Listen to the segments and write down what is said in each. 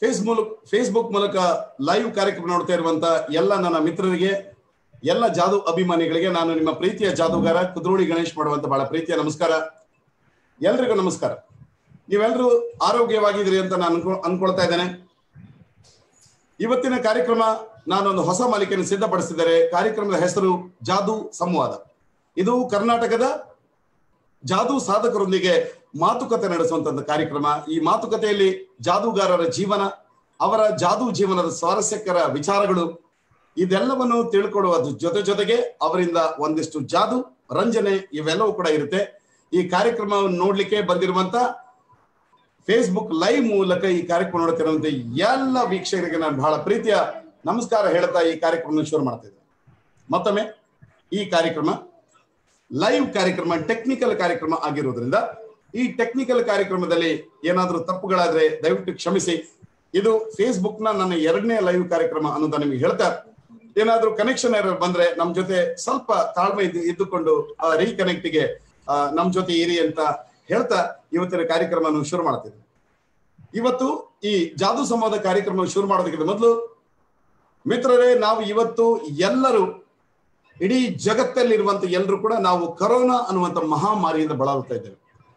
Face ಮೂಲಕ Facebook ಮೂಲಕ live ಕಾರ್ಯಕ್ರಮ ನೋಡ್ತಾ ಇರುವಂತ ಎಲ್ಲ ನನ್ನ ಮಿತ್ರರಿಗೆ ಎಲ್ಲ ಜಾದು ಅಭಿಮಾನಿಗಳಿಗೆ ನಾನು ನಿಮ್ಮ ಪ್ರೀತಿಯ ಜಾದೂಗಾರ ಕುದ್ರೋಳಿ ಗಣೇಶ್ ಮಾಡುವಂತ ಬಹಳ ಪ್ರೀತಿಯ ನಮಸ್ಕಾರ ಎಲ್ರಿಗೂ ನಮಸ್ಕಾರ ನೀವೆಲ್ಲರೂ ಆರೋಗ್ಯವಾಗಿದ್ದೀರಿ ಅಂತ ನಾನು ಅನ್ಕೊ ಅನ್ಕೊಳ್ತಾ ಇದ್ದೇನೆ ಇವತ್ತಿನ ಕಾರ್ಯಕ್ರಮ ನಾನೊಂದು ಹೊಸ ಮಾಲಿಕೆಯನ್ನು ಸಿದ್ಧಪಡಿಸಿದ್ದಾರೆ ಕಾರ್ಯಕ್ರಮದ ಹೆಸರು ಜಾದು ಸಂವಾದ ಇದು ಕರ್ನಾಟಕದ ಜಾದೂ ಸಾಧಕರೊಂದಿಗೆ ಮಾತುಕತೆ ನಡೆಸುವಂತ ಕಾರ್ಯಕ್ರಮ ಈ ಮಾತುಕತೆಯಲ್ಲಿ ಜಾದೂಗಾರರ ಜೀವನ ಅವರ ಜಾದೂ ಜೀವನದ ಸ್ವಾರಸ್ಯಕರ ವಿಚಾರಗಳು ಇದೆಲ್ಲವನ್ನು ತಿಳ್ಕೊಳ್ಳುವ ಜೊತೆ ಜೊತೆಗೆ ಅವರಿಂದ ಒಂದಿಷ್ಟು ಜಾದು ರಂಜನೆ ಇವೆಲ್ಲವೂ ಕೂಡ ಇರುತ್ತೆ ಈ ಕಾರ್ಯಕ್ರಮವನ್ನು ನೋಡ್ಲಿಕ್ಕೆ ಬಂದಿರುವಂತ ಫೇಸ್ಬುಕ್ ಲೈವ್ ಮೂಲಕ ಈ ಕಾರ್ಯಕ್ರಮ ನೋಡುತ್ತಿರುವಂತ ಎಲ್ಲ ವೀಕ್ಷಕರಿಗೆ ನಾನು ಬಹಳ ಪ್ರೀತಿಯ ನಮಸ್ಕಾರ ಹೇಳ್ತಾ ಈ ಕಾರ್ಯಕ್ರಮ ಶುರು ಮಾಡ್ತಾ ಇದ್ದೇನೆ ಮತ್ತೊಮ್ಮೆ ಈ ಕಾರ್ಯಕ್ರಮ ಲೈವ್ ಕಾರ್ಯಕ್ರಮ ಟೆಕ್ನಿಕಲ್ ಕಾರ್ಯಕ್ರಮ ಆಗಿರೋದ್ರಿಂದ ಈ ಟೆಕ್ನಿಕಲ್ ಕಾರ್ಯಕ್ರಮದಲ್ಲಿ ಏನಾದರೂ ತಪ್ಪುಗಳಾದ್ರೆ ದಯವಿಟ್ಟು ಕ್ಷಮಿಸಿ ಇದು ಫೇಸ್ಬುಕ್ ನ ನನ್ನ ಎರಡನೇ ಲೈವ್ ಕಾರ್ಯಕ್ರಮ ಅನ್ನೋದ ನಿಮಗೆ ಹೇಳ್ತಾ ಏನಾದ್ರೂ ಕನೆಕ್ಷನ್ ಎರರ್ ಬಂದ್ರೆ ನಮ್ ಜೊತೆ ಸ್ವಲ್ಪ ತಾಳ್ಮೆ ಇದ್ದು ಇದ್ದುಕೊಂಡು ರೀಕನೆಕ್ಟ್ಗೆ ನಮ್ ಜೊತೆ ಇರಿ ಅಂತ ಹೇಳ್ತಾ ಇವತ್ತಿನ ಕಾರ್ಯಕ್ರಮ ಶುರು ಮಾಡ್ತಿದ್ದೆ ಇವತ್ತು ಈ ಜಾದು ಸಂವಾದ ಕಾರ್ಯಕ್ರಮ ಶುರು ಮಾಡೋದಕ್ಕಿಂತ ಮೊದಲು ಮಿತ್ರರೇ ನಾವು ಇವತ್ತು ಎಲ್ಲರೂ ಇಡೀ ಜಗತ್ತಲ್ಲಿರುವಂತ ಎಲ್ಲರೂ ಕೂಡ ನಾವು ಕರೋನಾ ಅನ್ನುವಂತ ಮಹಾಮಾರಿಯಿಂದ ಬಳಲ್ತಾ ಇದ್ದೇವೆ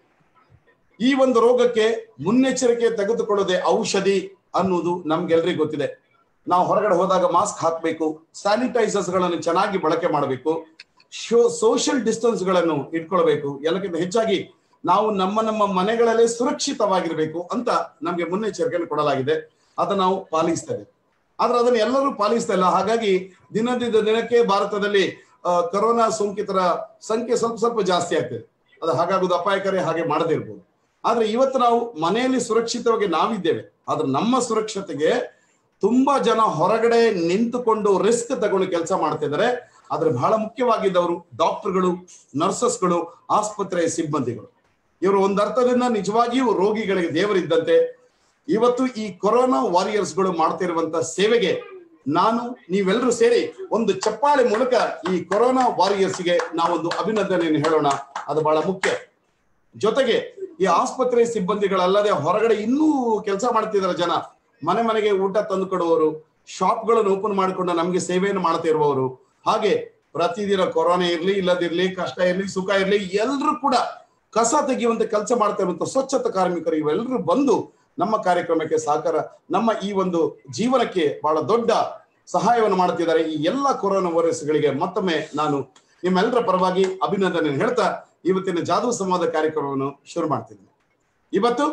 ಈ ಒಂದು ರೋಗಕ್ಕೆ ಮುನ್ನೆಚ್ಚರಿಕೆ ತೆಗೆದುಕೊಳ್ಳದೆ ಔಷಧಿ ಅನ್ನುವುದು ನಮ್ಗೆಲ್ರಿಗೂ ಗೊತ್ತಿದೆ ನಾವು ಹೊರಗಡೆ ಹೋದಾಗ ಮಾಸ್ಕ್ ಹಾಕಬೇಕು ಸ್ಯಾನಿಟೈಸರ್ಸ್ ಗಳನ್ನು ಚೆನ್ನಾಗಿ ಬಳಕೆ ಮಾಡಬೇಕು ಸೋಷಿಯಲ್ ಡಿಸ್ಟೆನ್ಸ್ ಗಳನ್ನು ಇಟ್ಕೊಳ್ಬೇಕು ಎಲ್ಲಕ್ಕಿಂತ ಹೆಚ್ಚಾಗಿ ನಾವು ನಮ್ಮ ನಮ್ಮ ಮನೆಗಳಲ್ಲೇ ಸುರಕ್ಷಿತವಾಗಿರ್ಬೇಕು ಅಂತ ನಮ್ಗೆ ಮುನ್ನೆಚ್ಚರಿಕೆಯನ್ನು ಕೊಡಲಾಗಿದೆ ಅದನ್ನ ನಾವು ಪಾಲಿಸ್ತೇವೆ ಆದ್ರೆ ಅದನ್ನ ಎಲ್ಲರೂ ಪಾಲಿಸ್ತಾ ಇಲ್ಲ ಹಾಗಾಗಿ ದಿನದಿಂದ ದಿನಕ್ಕೆ ಭಾರತದಲ್ಲಿ ಕರೋನಾ ಸೋಂಕಿತರ ಸಂಖ್ಯೆ ಸ್ವಲ್ಪ ಸ್ವಲ್ಪ ಜಾಸ್ತಿ ಆಗ್ತದೆ ಅದು ಹಾಗಾಗೋದು ಅಪಾಯಕಾರಿ ಹಾಗೆ ಮಾಡದೇ ಇರ್ಬೋದು ಆದ್ರೆ ಇವತ್ತು ನಾವು ಮನೆಯಲ್ಲಿ ಸುರಕ್ಷಿತವಾಗಿ ನಾವಿದ್ದೇವೆ ಆದ್ರೆ ನಮ್ಮ ಸುರಕ್ಷತೆಗೆ ತುಂಬಾ ಜನ ಹೊರಗಡೆ ನಿಂತುಕೊಂಡು ರಿಸ್ಕ್ ತಗೊಂಡು ಕೆಲಸ ಮಾಡ್ತಿದ್ದಾರೆ ಆದ್ರೆ ಬಹಳ ಮುಖ್ಯವಾಗಿದ್ದವರು ಡಾಕ್ಟರ್ಗಳು ನರ್ಸಸ್ಗಳು ಆಸ್ಪತ್ರೆ ಸಿಬ್ಬಂದಿಗಳು ಇವರು ಒಂದರ್ಥದಿಂದ ನಿಜವಾಗಿಯೂ ರೋಗಿಗಳಿಗೆ ದೇವರಿದ್ದಂತೆ ಇವತ್ತು ಈ ಕೊರೋನಾ ವಾರಿಯರ್ಸ್ಗಳು ಮಾಡ್ತಿರುವಂತ ಸೇವೆಗೆ ನಾನು ನೀವೆಲ್ಲರೂ ಸೇರಿ ಒಂದು ಚಪ್ಪಾಳೆ ಮೂಲಕ ಈ ಕೊರೋನಾ ವಾರಿಯರ್ಸ್ಗೆ ನಾವೊಂದು ಅಭಿನಂದನೆಯನ್ನು ಹೇಳೋಣ ಅದು ಬಹಳ ಮುಖ್ಯ ಜೊತೆಗೆ ಈ ಆಸ್ಪತ್ರೆ ಸಿಬ್ಬಂದಿಗಳಲ್ಲದೆ ಹೊರಗಡೆ ಇನ್ನೂ ಕೆಲಸ ಮಾಡ್ತಿದ್ದಾರೆ ಜನ ಮನೆ ಮನೆಗೆ ಊಟ ತಂದು ಕೊಡುವವರು ಶಾಪ್ಗಳನ್ನು ಓಪನ್ ಮಾಡಿಕೊಂಡು ನಮ್ಗೆ ಸೇವೆಯನ್ನು ಮಾಡ್ತಾ ಇರುವವರು ಹಾಗೆ ಪ್ರತಿದಿನ ಕೊರೋನಾ ಇರ್ಲಿ ಇಲ್ಲದಿರ್ಲಿ ಕಷ್ಟ ಇರ್ಲಿ ಸುಖ ಇರ್ಲಿ ಎಲ್ಲರೂ ಕೂಡ ಕಸ ತೆಗೆಯುವಂತ ಕೆಲಸ ಮಾಡ್ತಾ ಇರುವಂತ ಸ್ವಚ್ಛತಾ ಕಾರ್ಮಿಕರು ಇವೆಲ್ಲರೂ ಬಂದು ನಮ್ಮ ಕಾರ್ಯಕ್ರಮಕ್ಕೆ ಸಹಕಾರ ನಮ್ಮ ಈ ಒಂದು ಜೀವನಕ್ಕೆ ಬಹಳ ದೊಡ್ಡ ಸಹಾಯವನ್ನು ಮಾಡ್ತಿದ್ದಾರೆ ಈ ಎಲ್ಲ ಕೊರೋನಾ ವೈರಸ್ಗಳಿಗೆ ಮತ್ತೊಮ್ಮೆ ನಾನು ನಿಮ್ಮೆಲ್ಲರ ಪರವಾಗಿ ಅಭಿನಂದನೆ ಹೇಳ್ತಾ ಇವತ್ತಿನ ಜಾದೂ ಸಂವಾದ ಕಾರ್ಯಕ್ರಮವನ್ನು ಶುರು ಮಾಡ್ತಿದ್ದೇನೆ ಇವತ್ತು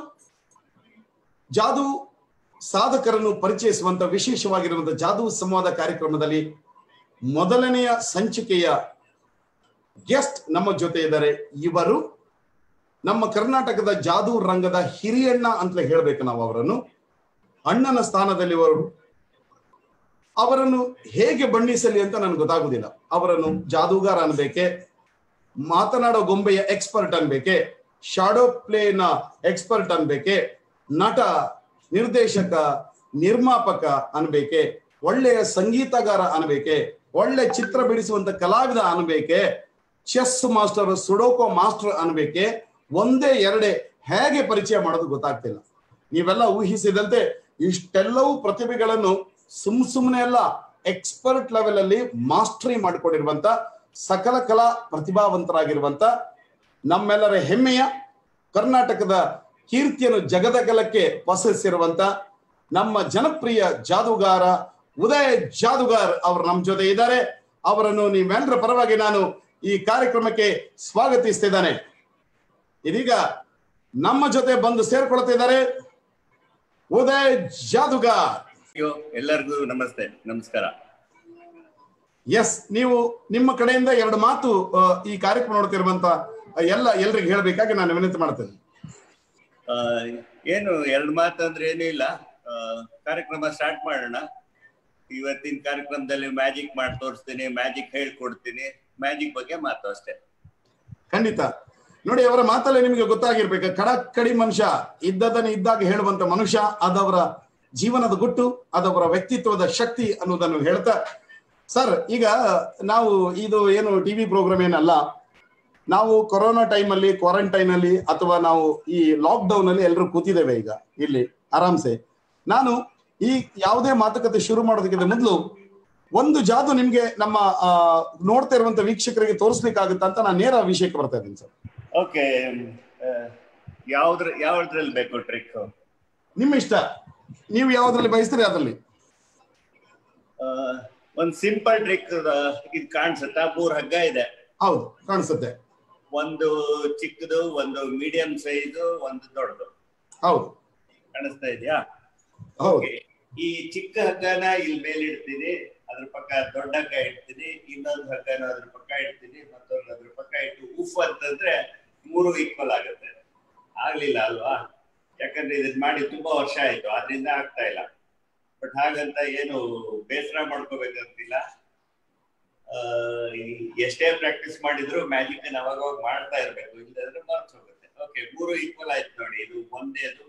ಜಾದೂ ಸಾಧಕರನ್ನು ಪರಿಚಯಿಸುವಂತ ವಿಶೇಷವಾಗಿರುವಂತಹ ಜಾದೂ ಸಂವಾದ ಕಾರ್ಯಕ್ರಮದಲ್ಲಿ ಮೊದಲನೆಯ ಸಂಚಿಕೆಯ ಗೆಸ್ಟ್ ನಮ್ಮ ಜೊತೆ ಇದ್ದಾರೆ ಇವರು ನಮ್ಮ ಕರ್ನಾಟಕದ ಜಾದೂ ರಂಗದ ಹಿರಿಯಣ್ಣ ಅಂತಲೇ ಹೇಳ್ಬೇಕು ನಾವು ಅವರನ್ನು ಅಣ್ಣನ ಸ್ಥಾನದಲ್ಲಿ ಅವರು ಅವರನ್ನು ಹೇಗೆ ಬಣ್ಣಿಸಲಿ ಅಂತ ನನಗೆ ಗೊತ್ತಾಗುದಿಲ್ಲ ಅವರನ್ನು ಜಾದೂಗಾರ ಅನ್ಬೇಕೆ ಮಾತನಾಡೋ ಗೊಂಬೆಯ ಎಕ್ಸ್ಪರ್ಟ್ ಅನ್ಬೇಕೆ ಶಾಡೋ ಪ್ಲೇನ ಎಕ್ಸ್ಪರ್ಟ್ ಅನ್ಬೇಕೆ ನಟ ನಿರ್ದೇಶಕ ನಿರ್ಮಾಪಕ ಅನ್ಬೇಕೆ ಒಳ್ಳೆಯ ಸಂಗೀತಗಾರ ಅನ್ಬೇಕೆ ಒಳ್ಳೆ ಚಿತ್ರ ಬಿಡಿಸುವಂತ ಕಲಾವಿದ ಅನ್ಬೇಕೆ ಚೆಸ್ ಮಾಸ್ಟರ್ ಸುಡೋಕೋ ಮಾಸ್ಟರ್ ಅನ್ಬೇಕೆ ಒಂದೇ ಎರಡೇ ಹೇಗೆ ಪರಿಚಯ ಮಾಡೋದು ಗೊತ್ತಾಗ್ತಿಲ್ಲ ನೀವೆಲ್ಲ ಊಹಿಸಿದಂತೆ ಇಷ್ಟೆಲ್ಲವೂ ಪ್ರತಿಭೆಗಳನ್ನು ಸುಮ್ ಸುಮ್ಮನೆ ಎಲ್ಲ ಎಕ್ಸ್ಪರ್ಟ್ ಲೆವೆಲ್ ಅಲ್ಲಿ ಮಾಸ್ಟರಿ ಮಾಡಿಕೊಂಡಿರುವಂತ ಸಕಲ ಕಲಾ ಪ್ರತಿಭಾವಂತರಾಗಿರುವಂತ ನಮ್ಮೆಲ್ಲರ ಹೆಮ್ಮೆಯ ಕರ್ನಾಟಕದ ಕೀರ್ತಿಯನ್ನು ಜಗದಗಲಕ್ಕೆ ಪಸರಿಸಿರುವಂತ ನಮ್ಮ ಜನಪ್ರಿಯ ಜಾದೂಗಾರ ಉದಯ್ ಜಾದೂಗಾರ್ ಅವರು ನಮ್ಮ ಜೊತೆ ಇದ್ದಾರೆ ಅವರನ್ನು ನೀವೆಲ್ಲರ ಪರವಾಗಿ ನಾನು ಈ ಕಾರ್ಯಕ್ರಮಕ್ಕೆ ಸ್ವಾಗತಿಸ್ತಿದ್ದಾನೆ ಇದೀಗ ನಮ್ಮ ಜೊತೆ ಬಂದು ಸೇರ್ಕೊಳ್ತಿದ್ದಾರೆ ಉದಯ್ ಜಾದೂಗಾರ್ ಎಲ್ಲರಿಗೂ ನಮಸ್ತೆ ನಮಸ್ಕಾರ ಎಸ್ ನೀವು ನಿಮ್ಮ ಕಡೆಯಿಂದ ಎರಡು ಮಾತು ಈ ಕಾರ್ಯಕ್ರಮ ನೋಡ್ತಿರುವಂತ ಎಲ್ಲ ಎಲ್ರಿಗೆ ಹೇಳ್ಬೇಕಾಗಿ ನಾನು ವಿನಂತಿ ಮಾಡ್ತೇನೆ ಏನು ಎರಡು ಮಾತು ಅಂದ್ರೆ ಏನೂ ಇಲ್ಲ ಕಾರ್ಯಕ್ರಮ ಸ್ಟಾರ್ಟ್ ಮಾಡೋಣ ಇವತ್ತಿನ ಕಾರ್ಯಕ್ರಮದಲ್ಲಿ ಮ್ಯಾಜಿಕ್ ಮಾಡಿ ತೋರಿಸ್ತೀನಿ ಮ್ಯಾಜಿಕ್ ಹೇಳ್ಕೊಡ್ತೀನಿ ಮ್ಯಾಜಿಕ್ ಬಗ್ಗೆ ಮಾತು ಅಷ್ಟೇ ಖಂಡಿತ ನೋಡಿ ಅವರ ಮಾತಲ್ಲೇ ನಿಮಗೆ ಗೊತ್ತಾಗಿರ್ಬೇಕು ಕಡಕ್ ಕಡಿ ಮನುಷ್ಯ ಇದ್ದದನ್ನ ಇದ್ದಾಗ ಹೇಳುವಂತ ಮನುಷ್ಯ ಅದವರ ಜೀವನದ ಗುಟ್ಟು ಅದವರ ವ್ಯಕ್ತಿತ್ವದ ಶಕ್ತಿ ಅನ್ನೋದನ್ನು ಹೇಳ್ತಾ ಸರ್ ಈಗ ನಾವು ಇದು ಏನು ಟಿವಿ ಪ್ರೋಗ್ರಾಮ್ ಏನಲ್ಲ ನಾವು ಕೊರೋನಾ ಟೈಮಲ್ಲಿ ಕ್ವಾರಂಟೈನ್ ಅಲ್ಲಿ ಅಥವಾ ನಾವು ಈ ಲಾಕ್ ಡೌನ್ ಅಲ್ಲಿ ಎಲ್ಲರೂ ಕೂತಿದ್ದೇವೆ ಈಗ ಇಲ್ಲಿ ಆರಾಮ್ಸೆ ನಾನು ಈ ಯಾವುದೇ ಮಾತುಕತೆ ಶುರು ಮಾಡೋದಕ್ಕಿಂತ ಮೊದಲು ಒಂದು ಜಾದು ನಿಮ್ಗೆ ನಮ್ಮ ಆ, ನೋಡ್ತಾ ಇರುವಂತ ವೀಕ್ಷಕರಿಗೆ ತೋರಿಸ್ಲಿಕ್ಕಾಗುತ್ತಾ ಅಂತ ನಾನು ನೇರ ವಿಷಯಕ್ಕೆ ಬರ್ತಾ ಇದ್ದೀನಿ ಸರ್ ಓಕೆ ಯಾವ್ದ್ರ ಯಾವ್ದ್ರಲ್ಲಿ ಬೇಕು ಟ್ರಿಕ್ ನಿಮ್ಮ ಇಷ್ಟ ನೀವು ಯಾವ್ದ್ರಲ್ಲಿ ಬಯಸ್ತೀರಿ ಅದರಲ್ಲಿ ಒಂದ್ ಸಿಂಪಲ್ ಟ್ರಿಕ್ ಇದು ಕಾಣಿಸುತ್ತಾ ಮೂರ್ ಹಗ್ಗ ಇದೆ ಹೌದು ಕಾಣಿಸುತ್ತೆ ಒಂದು ಚಿಕ್ಕದು ಒಂದು ಮೀಡಿಯಂ ಸೈಜು ಒಂದು ದೊಡ್ಡದು ಹೌದು ಕಾಣಿಸ್ತಾ ಇದೆಯಾ ಹೌದು Okay. ಈ ಚಿಕ್ಕ ಹಗ್ಗನ ಇಲ್ಲಿ ಮೇಲೆ ಇಡ್ತೀನಿ ಅದ್ರ ಪಕ್ಕ ದೊಡ್ಡ ಹಗ್ಗ ಇಡ್ತೀನಿ ಇನ್ನೊಂದು ಹಗ್ಗನ ಅದ್ರ ಪಕ್ಕ ಇಡ್ತೀನಿ ಮತ್ತೊಂದು ಅದ್ರ ಪಕ್ಕ ಇಟ್ಟು ಉಫ್ ಅಂತಂದ್ರೆ ಮೂರು ಈಕ್ವಲ್ ಆಗುತ್ತೆ ಆಗ್ಲಿಲ್ಲ ಅಲ್ವಾ ಯಾಕಂದ್ರೆ ಇದನ್ನ ಮಾಡಿ ತುಂಬಾ ವರ್ಷ ಆಯ್ತು ಆದ್ರಿಂದ ಆಗ್ತಾ ಇಲ್ಲ ಬಟ್ ಹಾಗಂತ ಏನು ಬೇಸರ ಮಾಡ್ಕೋಬೇಕಂತಿಲ್ಲ ಆ, ಈ- ಎಷ್ಟೇ ಪ್ರಾಕ್ಟೀಸ್ ಮಾಡಿದ್ರು ಮ್ಯಾಜಿಕ್ ಅವಾಗ ಅವಾಗ ಮಾಡ್ತಾ ಇರ್ಬೇಕು ಇಲ್ಲದ್ರೆ ಮರ್ತು ಹೋಗುತ್ತೆ ಓಕೆ ಮೂರು ಈಕ್ವಲ್ ಆಯ್ತು ನೋಡಿ ಇದು ಒಂದೇದು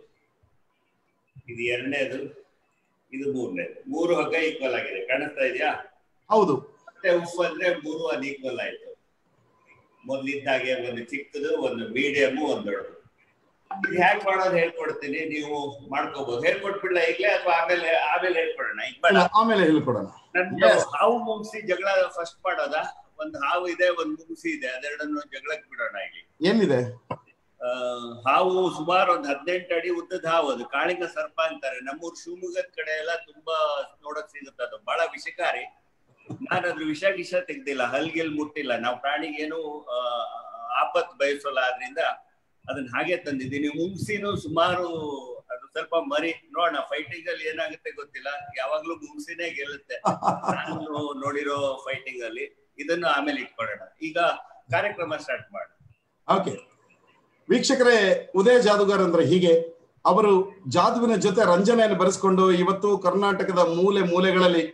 ಇದು ಎರಡನೇದು ಇದು ಮೂರನೇದು ಮೂರು ಹಗ್ಗ ಈಕ್ವಲ್ ಆಗಿದೆ ಕಾಣಿಸ್ತಾ ಇದೆಯಾ ಹೌದು ಮತ್ತೆ ಉಫ್ ಅಂದ್ರೆ ಮೂರು ಅದು ಈಕ್ವಲ್ ಆಯ್ತು ಮೊದ್ಲಿದ್ದಾಗೆ ಒಂದು ಚಿಕ್ಕದು ಒಂದು ಮೀಡಿಯಮ್ ಒಂದು ದೊಡ್ಡದು ಇದು ಹ್ಯಾಕ್ ಮಾಡೋದು ಹೇಳ್ಕೊಡ್ತೀನಿ ನೀವು ಮಾಡ್ಕೋಬಹುದು ಹೇಳ್ಕೊಟ್ಬಿಡ್ಲ ಈಗ್ಲೇ ಅಥವಾ ಆಮೇಲೆ ಆಮೇಲೆ ಹೇಳ್ಕೊಡೋಣ ಈಗ ಬೇಡ ಆಮೇಲೆ ಹೇಳ್ಕೊಡೋಣ ನಮ್ದು Yes. ಹಾವು ಮುಗಿಸಿ ಜಗಳ ಫಸ್ಟ್ ಮಾಡೋದಾ ಒಂದು ಹಾವು ಇದೆ ಒಂದು ಮುಗಿಸಿ ಇದೆ ಅದೆರಡನ್ನು ಜಗಳಕ್ಕೆ ಬಿಡೋಣ ಇಲ್ಲಿ ಏನಿದೆ ಆ, ಹಾವು ಸುಮಾರು ಒಂದು ಹದಿನೆಂಟು ಅಡಿ ಉದ್ದದ ಹಾವು ಅದು ಕಾಳಿಂಗ ಸರ್ಪ ಅಂತಾರೆ ನಮ್ಮೂರ್ ಶಿವಮೊಗ್ಗದ ಕಡೆ ಎಲ್ಲ ತುಂಬಾ ನೋಡಕ್ ಸಿಗುತ್ತೆ ಅದು ಬಹಳ ವಿಷಕಾರಿ ನಾನು ಅದ್ರ ವಿಷ ಗಿಷ ತೆಗ್ದಿಲ್ಲ ಹಲ್ಗಿಲ್ ಮುಟ್ಟಿಲ್ಲ ನಾವು ಪ್ರಾಣಿಗೇನು ಆ, ಆಪತ್ ಬಯಸೋಲ್ಲ ಆದ್ರಿಂದ ಅದನ್ನ ಹಾಗೆ ತಂದಿದ್ದೀನಿ ಮುಂಗ್ಸಿನೂ ಸುಮಾರು ಅದು ಸ್ವಲ್ಪ ಮರಿ ನೋಡೋಣ ಫೈಟಿಂಗ್ ಅಲ್ಲಿ ಏನಾಗುತ್ತೆ ಗೊತ್ತಿಲ್ಲ ಯಾವಾಗ್ಲೂ ಮುಂಗ್ಸಿನೇ ಗೆಲ್ಲುತ್ತೆ ನಾನು ನೋಡಿರೋ ಫೈಟಿಂಗ್ ಅಲ್ಲಿ ಇದನ್ನು ಆಮೇಲೆ ಇಟ್ಕೊಳ್ಳೋಣ ಈಗ ಕಾರ್ಯಕ್ರಮ ಸ್ಟಾರ್ಟ್ ಮಾಡೋಣ ಓಕೆ ವೀಕ್ಷಕರೇ ಉದಯ ಜಾದುಗಾರ್ ಅಂದ್ರೆ ಹೀಗೆ ಅವರು ಜಾದುವಿನ ಜೊತೆ ರಂಜನೆಯನ್ನು ಬೆರೆಸ್ಕೊಂಡು ಇವತ್ತು ಕರ್ನಾಟಕದ ಮೂಲೆ ಮೂಲೆಗಳಲ್ಲಿ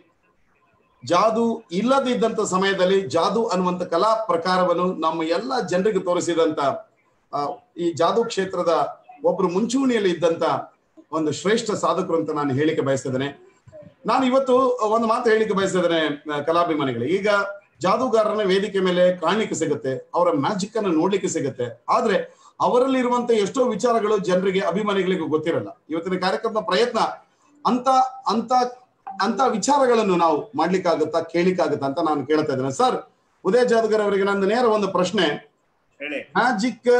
ಜಾದು ಇಲ್ಲದಿದ್ದಂತ ಸಮಯದಲ್ಲಿ ಜಾದು ಅನ್ನುವಂತ ಕಲಾ ಪ್ರಕಾರವನ್ನು ನಮ್ಮ ಎಲ್ಲ ಜನರಿಗೆ ತೋರಿಸಿದಂತ ಆ, ಈ ಜಾದು ಕ್ಷೇತ್ರದ ಒಬ್ರು ಮುಂಚೂಣಿಯಲ್ಲಿ ಇದ್ದಂತ ಒಂದು ಶ್ರೇಷ್ಠ ಸಾಧಕರು ಅಂತ ನಾನು ಹೇಳಿಕೆ ಬಯಸ್ತಿದ್ದೇನೆ ನಾನು ಇವತ್ತು ಒಂದು ಮಾತು ಹೇಳಿಕೆ ಬಯಸ್ತಿದ್ದೇನೆ ಆ, ಕಲಾಭಿಮಾನಿಗಳಿಗೆ ಈಗ ಜಾದೂಗಾರನ ವೇದಿಕೆ ಮೇಲೆ ಕಾಣ್ಲಿಕ್ಕೆ ಸಿಗುತ್ತೆ ಅವರ ಮ್ಯಾಜಿಕ್ ಅನ್ನು ನೋಡ್ಲಿಕ್ಕೆ ಸಿಗುತ್ತೆ ಆದ್ರೆ ಅವರಲ್ಲಿರುವಂತ ಎಷ್ಟೋ ವಿಚಾರಗಳು ಜನರಿಗೆ ಅಭಿಮಾನಿಗಳಿಗೆ ಗೊತ್ತಿರಲ್ಲ ಇವತ್ತಿನ ಕಾರ್ಯಕ್ರಮದ ಪ್ರಯತ್ನ ಅಂತ ಅಂತ ಅಂತ ವಿಚಾರಗಳನ್ನು ನಾವು ಮಾಡ್ಲಿಕ್ಕಾಗತ್ತಾ ಕೇಳಿಕ್ಕಾಗತ್ತಾ ಅಂತ ನಾನು ಕೇಳ್ತಾ ಇದ್ದೇನೆ ಸರ್ ಉದಯ ಜಾದಗರ್ ಅವರಿಗೆ ನಂದು ನೇರ ಒಂದು ಪ್ರಶ್ನೆ ಹೇಳಿ ಮ್ಯಾಜಿಕ್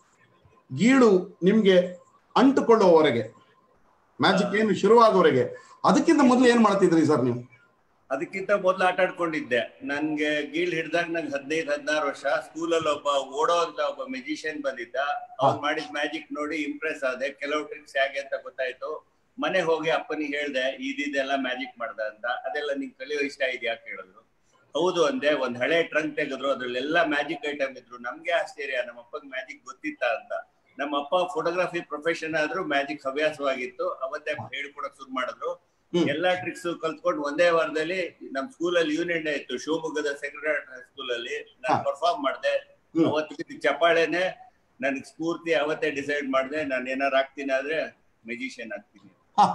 ಗೀಳು ನಿಮ್ಗೆ ಅಂಟುಕೊಳ್ಳುವವರೆಗೆ ಮ್ಯಾಜಿಕ್ ಏನು ಶುರುವಾಗುವವರೆಗೆ ಅದಕ್ಕಿಂತ ಮೊದಲು ಏನ್ ಮಾಡ್ತಿದ್ರಿ ಸರ್ ನೀವು ಅದಕ್ಕಿಂತ ಮೊದ್ಲು ಆಟ ಆಡ್ಕೊಂಡಿದ್ದೆ ನನ್ಗೆ ಗೀಳ್ ಹಿಡ್ದಾಗ ನಂಗೆ ಹದಿನೈದು ಹದಿನಾರು ವರ್ಷ ಸ್ಕೂಲಲ್ಲಿ ಒಬ್ಬ ಓಡೋ ಅಂತ ಒಬ್ಬ ಮ್ಯೂಸಿಷಿಯನ್ ಬಂದಿದ್ದ ಅವ್ನು ಮಾಡಿದ ಮ್ಯಾಜಿಕ್ ನೋಡಿ ಇಂಪ್ರೆಸ್ ಆದೆ ಕೆಲವು ಟ್ರಿಕ್ಸ್ ಹೇಗೆ ಅಂತ ಗೊತ್ತಾಯ್ತು ಮನೆ ಹೋಗಿ ಅಪ್ಪನಿಗೆ ಹೇಳ್ದೆ ಇದಿದೆಲ್ಲ ಮ್ಯಾಜಿಕ್ ಮಾಡ್ದ ಅಂತ ಅದೆಲ್ಲ ನಿಂಗೆ ಕಲಿಯೋ ಇಷ್ಟ ಇದೆಯಾ ಕೇಳಿದ್ರು ಹೌದು ಅಂದೆ ಒಂದ್ ಹಳೆ ಟ್ರಂಕ್ ತೆಗೆದ್ರು ಅದ್ರಲ್ಲೆಲ್ಲ ಮ್ಯಾಜಿಕ್ ಐಟಮ್ ಇದ್ರು ನಮ್ಗೆ ಆಶ್ಚರ್ಯ ನಮ್ಮ ಅಪ್ಪಗ್ ಮ್ಯಾಜಿಕ್ ಗೊತ್ತಿತ್ತ ಅಂತ ನಮ್ಮ ಅಪ್ಪ ಫೋಟೋಗ್ರಫಿ ಪ್ರೊಫೆಷನ್ ಆದ್ರೂ ಮ್ಯಾಜಿಕ್ ಹವ್ಯಾಸವಾಗಿತ್ತು ಅವತ್ತೇ ಹೇಳ್ಕೊಡಕ್ ಶುರು ಮಾಡಿದ್ರು ಹ್ಮ್. ಎಲ್ಲಾ ಟ್ರಿಕ್ಸ್ ಕಲ್ತ್ಕೊಂಡು ಒಂದೇ ವಾರದಲ್ಲಿ ನಮ್ ಸ್ಕೂಲಲ್ಲಿ ಯೂನಿಯನ್ ಡೇ ಇತ್ತು ಶಿವಮೊಗ್ಗದ ಸೆಕ್ರೆಟರಿ ಹೈಸ್ಕೂಲ್ ಅಲ್ಲಿ ನಾನು ಹಾ. ಪರ್ಫಾರ್ಮ್ ಮಾಡ್ದೆ ಹ್ಮ್. ಅವತ್ತು ಬಿದ್ದ ಚಪ್ಪಾಳೆನೆ ನನ್ಗೆ ಸ್ಫೂರ್ತಿ ಅವತ್ತೇ ಡಿಸೈಡ್ ಮಾಡ್ದೆ ನಾನು ಏನಾರು ಆಗ್ತೀನಿ ಆದ್ರೆ ಮೆಜಿಷಿಯನ್ ಆಗ್ತೀನಿ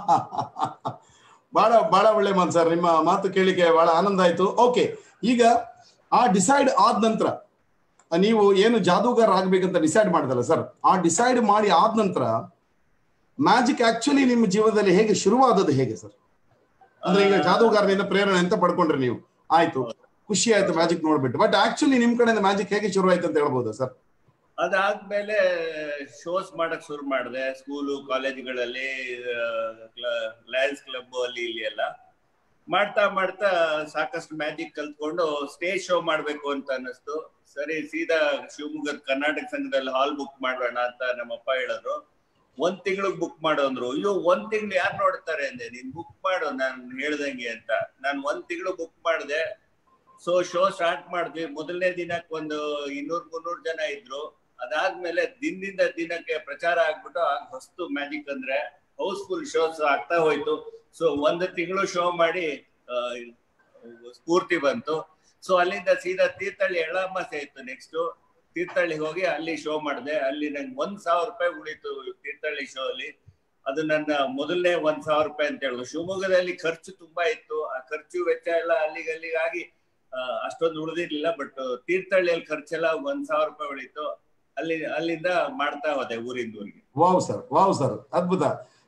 ಬಹಳ ಬಹಳ ಒಳ್ಳೆ ಮಾತು ಸರ್ ನಿಮ್ಮ ಮಾತು ಕೇಳಿಕೆ ಬಹಳ ಆನಂದ ಆಯ್ತು ಓಕೆ ಈಗ ಆ ಡಿಸೈಡ್ ಆದ ನಂತರ ನೀವು ಏನು ಜಾದೂಗಾರ ಆಗ್ಬೇಕಂತ ಡಿಸೈಡ್ ಮಾಡಿದಲ್ಲ ಸರ್ ಆ ಡಿಸೈಡ್ ಮಾಡಿ ಆದ ನಂತರ ಮ್ಯಾಜಿಕ್ ಆಕ್ಚುಲಿ ನಿಮ್ಮ ಜೀವನದಲ್ಲಿ ಹೇಗೆ ಶುರುವಾದದ್ದು ಹೇಗೆ ಸರ್ ಅಂದ್ರೆ ಈಗ ಜಾದೂಗಾರನಿಂದ ಪ್ರೇರಣೆ ಅಂತ ಪಡ್ಕೊಂಡ್ರಿ ನೀವು ಆಯ್ತು ಖುಷಿ ಆಯ್ತು ಮ್ಯಾಜಿಕ್ ನೋಡ್ಬಿಟ್ಟು ಬಟ್ ಆಕ್ಚುಲಿ ನಿಮ್ ಕಡೆಯಿಂದ ಮ್ಯಾಜಿಕ್ ಹೇಗೆ ಶುರು ಆಯ್ತು ಅಂತ ಹೇಳ್ಬೋದಾ ಸರ್ ಅದಾದ್ಮೇಲೆ ಶೋಸ್ ಮಾಡಕ್ ಶುರು ಮಾಡಿದೆ ಸ್ಕೂಲು ಕಾಲೇಜ್ಗಳಲ್ಲಿ ಲಯನ್ಸ್ ಕ್ಲಬ್ ಅಲ್ಲಿ ಇಲ್ಲಿ ಎಲ್ಲ ಮಾಡ್ತಾ ಮಾಡ್ತಾ ಸಾಕಷ್ಟು ಮ್ಯಾಜಿಕ್ ಕಲ್ತ್ಕೊಂಡು ಸ್ಟೇಜ್ ಶೋ ಮಾಡ್ಬೇಕು ಅಂತ ಅನ್ನಿಸ್ತು ಸರಿ ಸೀದಾ ಶಿವಮೊಗ್ಗದ ಕರ್ನಾಟಕ ಸಂಘದಲ್ಲಿ ಹಾಲ್ ಬುಕ್ ಮಾಡೋಣ ಅಂತ ನಮ್ಮಪ್ಪ ಹೇಳಿದ್ರು ಒಂದ್ ತಿಂಗಳಿಗೆ ಬುಕ್ ಮಾಡು ಅಂದ್ರು ಅಯ್ಯೋ ಒಂದ್ ತಿಂಗಳು ಯಾರು ನೋಡ್ತಾರೆ ಅಂದೆ ನೀನ್ ಬುಕ್ ಮಾಡು ನಾನು ಹೇಳ್ದಂಗೆ ಅಂತ ನಾನು ಒಂದ್ ತಿಂಗಳು ಬುಕ್ ಮಾಡಿದೆ ಸೊ ಶೋ ಸ್ಟಾರ್ಟ್ ಮಾಡಿದ್ವಿ ಮೊದಲನೇ ದಿನಕ್ಕೆ ಒಂದು ಇನ್ನೂರ್ ಮುನ್ನೂರು ಜನ ಇದ್ರು ಅದಾದ್ಮೇಲೆ ದಿನದಿಂದ ದಿನಕ್ಕೆ ಪ್ರಚಾರ ಆಗ್ಬಿಟ್ಟು ಆಗ ಹೊಸ್ತು ಮ್ಯಾಜಿಕ್ ಅಂದ್ರೆ ಹೌಸ್ಫುಲ್ ಶೋಸ್ ಆಗ್ತಾ ಹೋಯ್ತು ಸೊ ಒಂದು ತಿಂಗಳು ಶೋ ಮಾಡಿ ಆ, ಸ್ಫೂರ್ತಿ ಬಂತು ಸೊ ಅಲ್ಲಿಂದ ಸೀದಾ ತೀರ್ಥಹಳ್ಳಿ ಎಳ್ಳಮಾಸೆ ಇತ್ತು ನೆಕ್ಸ್ಟ್ ತೀರ್ಥಹಳ್ಳಿಗೆ ಹೋಗಿ ಅಲ್ಲಿ ಶೋ ಮಾಡಿದೆ ಅಲ್ಲಿ ನಂಗೆ ಒಂದ್ ಸಾವಿರ ರೂಪಾಯಿ ಉಳಿತು ತೀರ್ಥಹಳ್ಳಿ ಶೋ ಅಲ್ಲಿ ಅದು ನನ್ನ ಮೊದಲನೇ ಒಂದ್ ಸಾವಿರ ರೂಪಾಯಿ ಅಂತ ಹೇಳಿದ್ರು ಶಿವಮೊಗ್ಗದಲ್ಲಿ ಖರ್ಚು ತುಂಬಾ ಇತ್ತು ಆ ಖರ್ಚು ವೆಚ್ಚ ಎಲ್ಲ ಅಲ್ಲಿಗೆ ಅಲ್ಲಿಗಾಗಿ ಆ, ಅಷ್ಟೊಂದು ಉಳಿದಿರ್ಲಿಲ್ಲ ಬಟ್ ತೀರ್ಥಹಳ್ಳಿಯಲ್ಲಿ ಖರ್ಚೆಲ್ಲ ಒಂದ್ ಸಾವಿರ ರೂಪಾಯಿ ಉಳಿತು ಅಲ್ಲಿ ಅಲ್ಲಿಂದ ಮಾಡ್ತಾ ಹೋದೆ ಊರಿಂದ ಊರಿಗೆ ವಾವ್ ಸರ್ ವಾವ್ ಸರ್ ಅದ್ಭುತ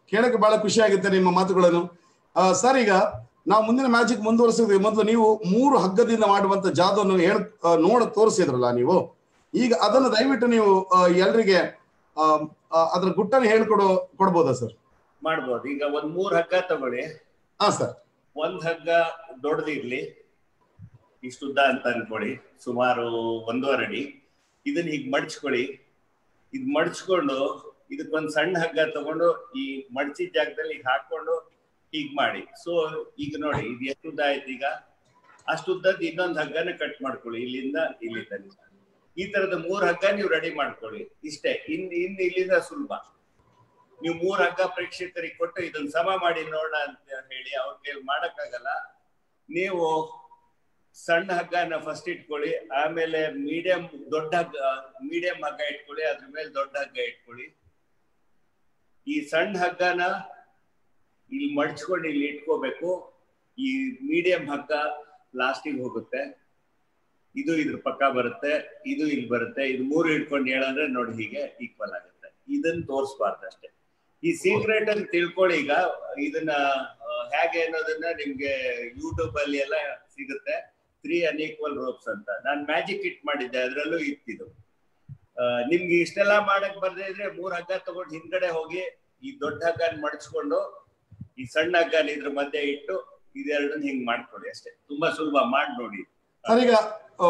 ಕೇಳಕ್ಕೆ ಬಹಳ ಖುಷಿ ಆಗುತ್ತೆ ನಿಮ್ಮ ಮಾತುಗಳನ್ನು ಆ, ಸರ್ ಈಗ ನಾವು ಮುಂದಿನ ಮ್ಯಾಜಿಕ್ ಮುಂದುವರಿಸಿದ್ವಿ ಮೊದಲು ನೀವು ಮೂರು ಹಗ್ಗದಿಂದ ಮಾಡುವಂತ ಜಾದನ್ನು ಹೇಳ್ ಆ, ನೋಡ ತೋರಿಸಿದ್ರಲ್ಲ ನೀವು ಈಗ ಅದನ್ನು ದಯವಿಟ್ಟು ನೀವು ಆ, ಎಲ್ರಿಗೆ ಆ, ಆ, ಅದ್ರ ಗುಟ್ಟನ್ನು ಹೇಳ್ಕೊಡೋ ಕೊಡ್ಬೋದಾ ಸರ್ ಮಾಡ್ಬೋದು ಈಗ ಒಂದ್ ಮೂರ್ ಹಗ್ಗ ತಗೊಳ್ಳಿ ಹಾ ಸರ್ ಒಂದ್ ಹಗ್ಗ ದೊಡ್ಡದಿರ್ಲಿ ಇಷ್ಟುದ್ದ ಅಂತ ಅನ್ಕೊಳ್ಳಿ ಸುಮಾರು ಒಂದೂವರೆ ಅಡಿ ಇದನ್ನ ಹೀಗ್ ಮಡ್ಚ್ಕೊಳ್ಳಿ ಇದ್ ಮಡ್ಚ್ಕೊಂಡು ಇದಕ್ಕೊಂದ್ ಸಣ್ಣ ಹಗ್ಗ ತಗೊಂಡು ಈ ಮಡ್ಚಿದ ಜಾಗದಲ್ಲಿ ಹೀಗ್ ಹಾಕೊಂಡು ಹೀಗ್ ಮಾಡಿ ಸೊ ಈಗ ನೋಡಿ ಇದು ಎಷ್ಟು ಉದ್ದ ಆಯ್ತು ಈಗ ಅಷ್ಟುದ್ದದ್ ಇನ್ನೊಂದ್ ಹಗ್ಗನ ಕಟ್ ಮಾಡ್ಕೊಳ್ಳಿ ಇಲ್ಲಿಂದ ಇಲ್ಲಿ ತನಕ ಈ ತರದ ಮೂರ್ ಹಗ್ಗ ನೀವು ರೆಡಿ ಮಾಡ್ಕೊಳ್ಳಿ ಇಷ್ಟೇ ಇನ್ ಇನ್ ಇಲ್ಲಿಂದ ಸುಲಭ ನೀವು ಮೂರ್ ಹಗ್ಗ ಪ್ರೇಕ್ಷಕರಿಗೆ ಕೊಟ್ಟು ಇದನ್ನ ಸಮ ಮಾಡಿ ನೋಡೋಣ ಅಂತ ಹೇಳಿ ಅವ್ರ ಕೈಲಿ ಮಾಡಕ್ಕಾಗಲ್ಲ ನೀವು ಸಣ್ಣ ಹಗ್ಗನ ಫಸ್ಟ್ ಇಟ್ಕೊಳ್ಳಿ ಆಮೇಲೆ ಮೀಡಿಯಂ ದೊಡ್ಡ ಹಗ್ಗ ಮೀಡಿಯಂ ಹಗ್ಗ ಇಟ್ಕೊಳ್ಳಿ ಅದ್ರ ಮೇಲೆ ದೊಡ್ಡ ಹಗ್ಗ ಇಟ್ಕೊಳ್ಳಿ ಈ ಸಣ್ಣ ಹಗ್ಗನ ಇಲ್ಲಿ ಮಡ್ಚ್ಕೊಂಡು ಇಲ್ಲಿ ಇಟ್ಕೋಬೇಕು ಈ ಮೀಡಿಯಂ ಹಗ್ಗ ಲಾಸ್ಟಿಗೆ ಹೋಗುತ್ತೆ ಇದು ಇದ್ರ ಪಕ್ಕ ಬರುತ್ತೆ ಇದು ಇಲ್ಲಿ ಬರುತ್ತೆ ಇದು ಮೂರು ಇಟ್ಕೊಂಡು ಹೇಳಂದ್ರೆ ನೋಡಿ ಹೀಗೆ ಈಕ್ವಲ್ ಆಗುತ್ತೆ ಇದನ್ನ ತೋರಿಸ್ಬಾರ್ದು ಅಷ್ಟೇ ಈ ಸೀಕ್ರೆಟ್ ಅಂತ ತಿಳ್ಕೊಳ್ಳಿ ಈಗ ಇದನ್ನ ಆ, ಹೇಗೆ ಅನ್ನೋದನ್ನ ನಿಮ್ಗೆ ಯೂಟ್ಯೂಬ್ ಅಲ್ಲಿ ಎಲ್ಲ ಸಿಗುತ್ತೆ ತ್ರೀ ಅನ್ಈಕ್ವಲ್ ರೋಪ್ಸ್ ಅಂತ ನಾನ್ ಮ್ಯಾಜಿಕ್ ಇಟ್ ಮಾಡಿದ್ದೆ ಅದ್ರಲ್ಲೂ ಇತ್ತಿದು ಆ, ನಿಮ್ಗೆ ಇಷ್ಟೆಲ್ಲ ಮಾಡಕ್ ಬರ್ದೇ ಇದ್ರೆ ಮೂರ್ ಹಗ್ಗ ತಗೊಂಡು ಹಿಂದ್ಗಡೆ ಹೋಗಿ ಈ ದೊಡ್ಡ ಹಗ್ಗನ ಮಡಚ್ಕೊಂಡು ಈ ಸಣ್ಣ ಹಗ್ಗನ ಇದ್ರ ಮಧ್ಯೆ ಇಟ್ಟು ಇದೆರಡನ್ನ ಹಿಂಗ್ ಮಾಡ್ಕೊಳ್ಳಿ ಅಷ್ಟೇ ತುಂಬಾ ಸುಲಭ ಮಾಡಿ ನೋಡಿ ಸರ್ ಈಗ ಆ,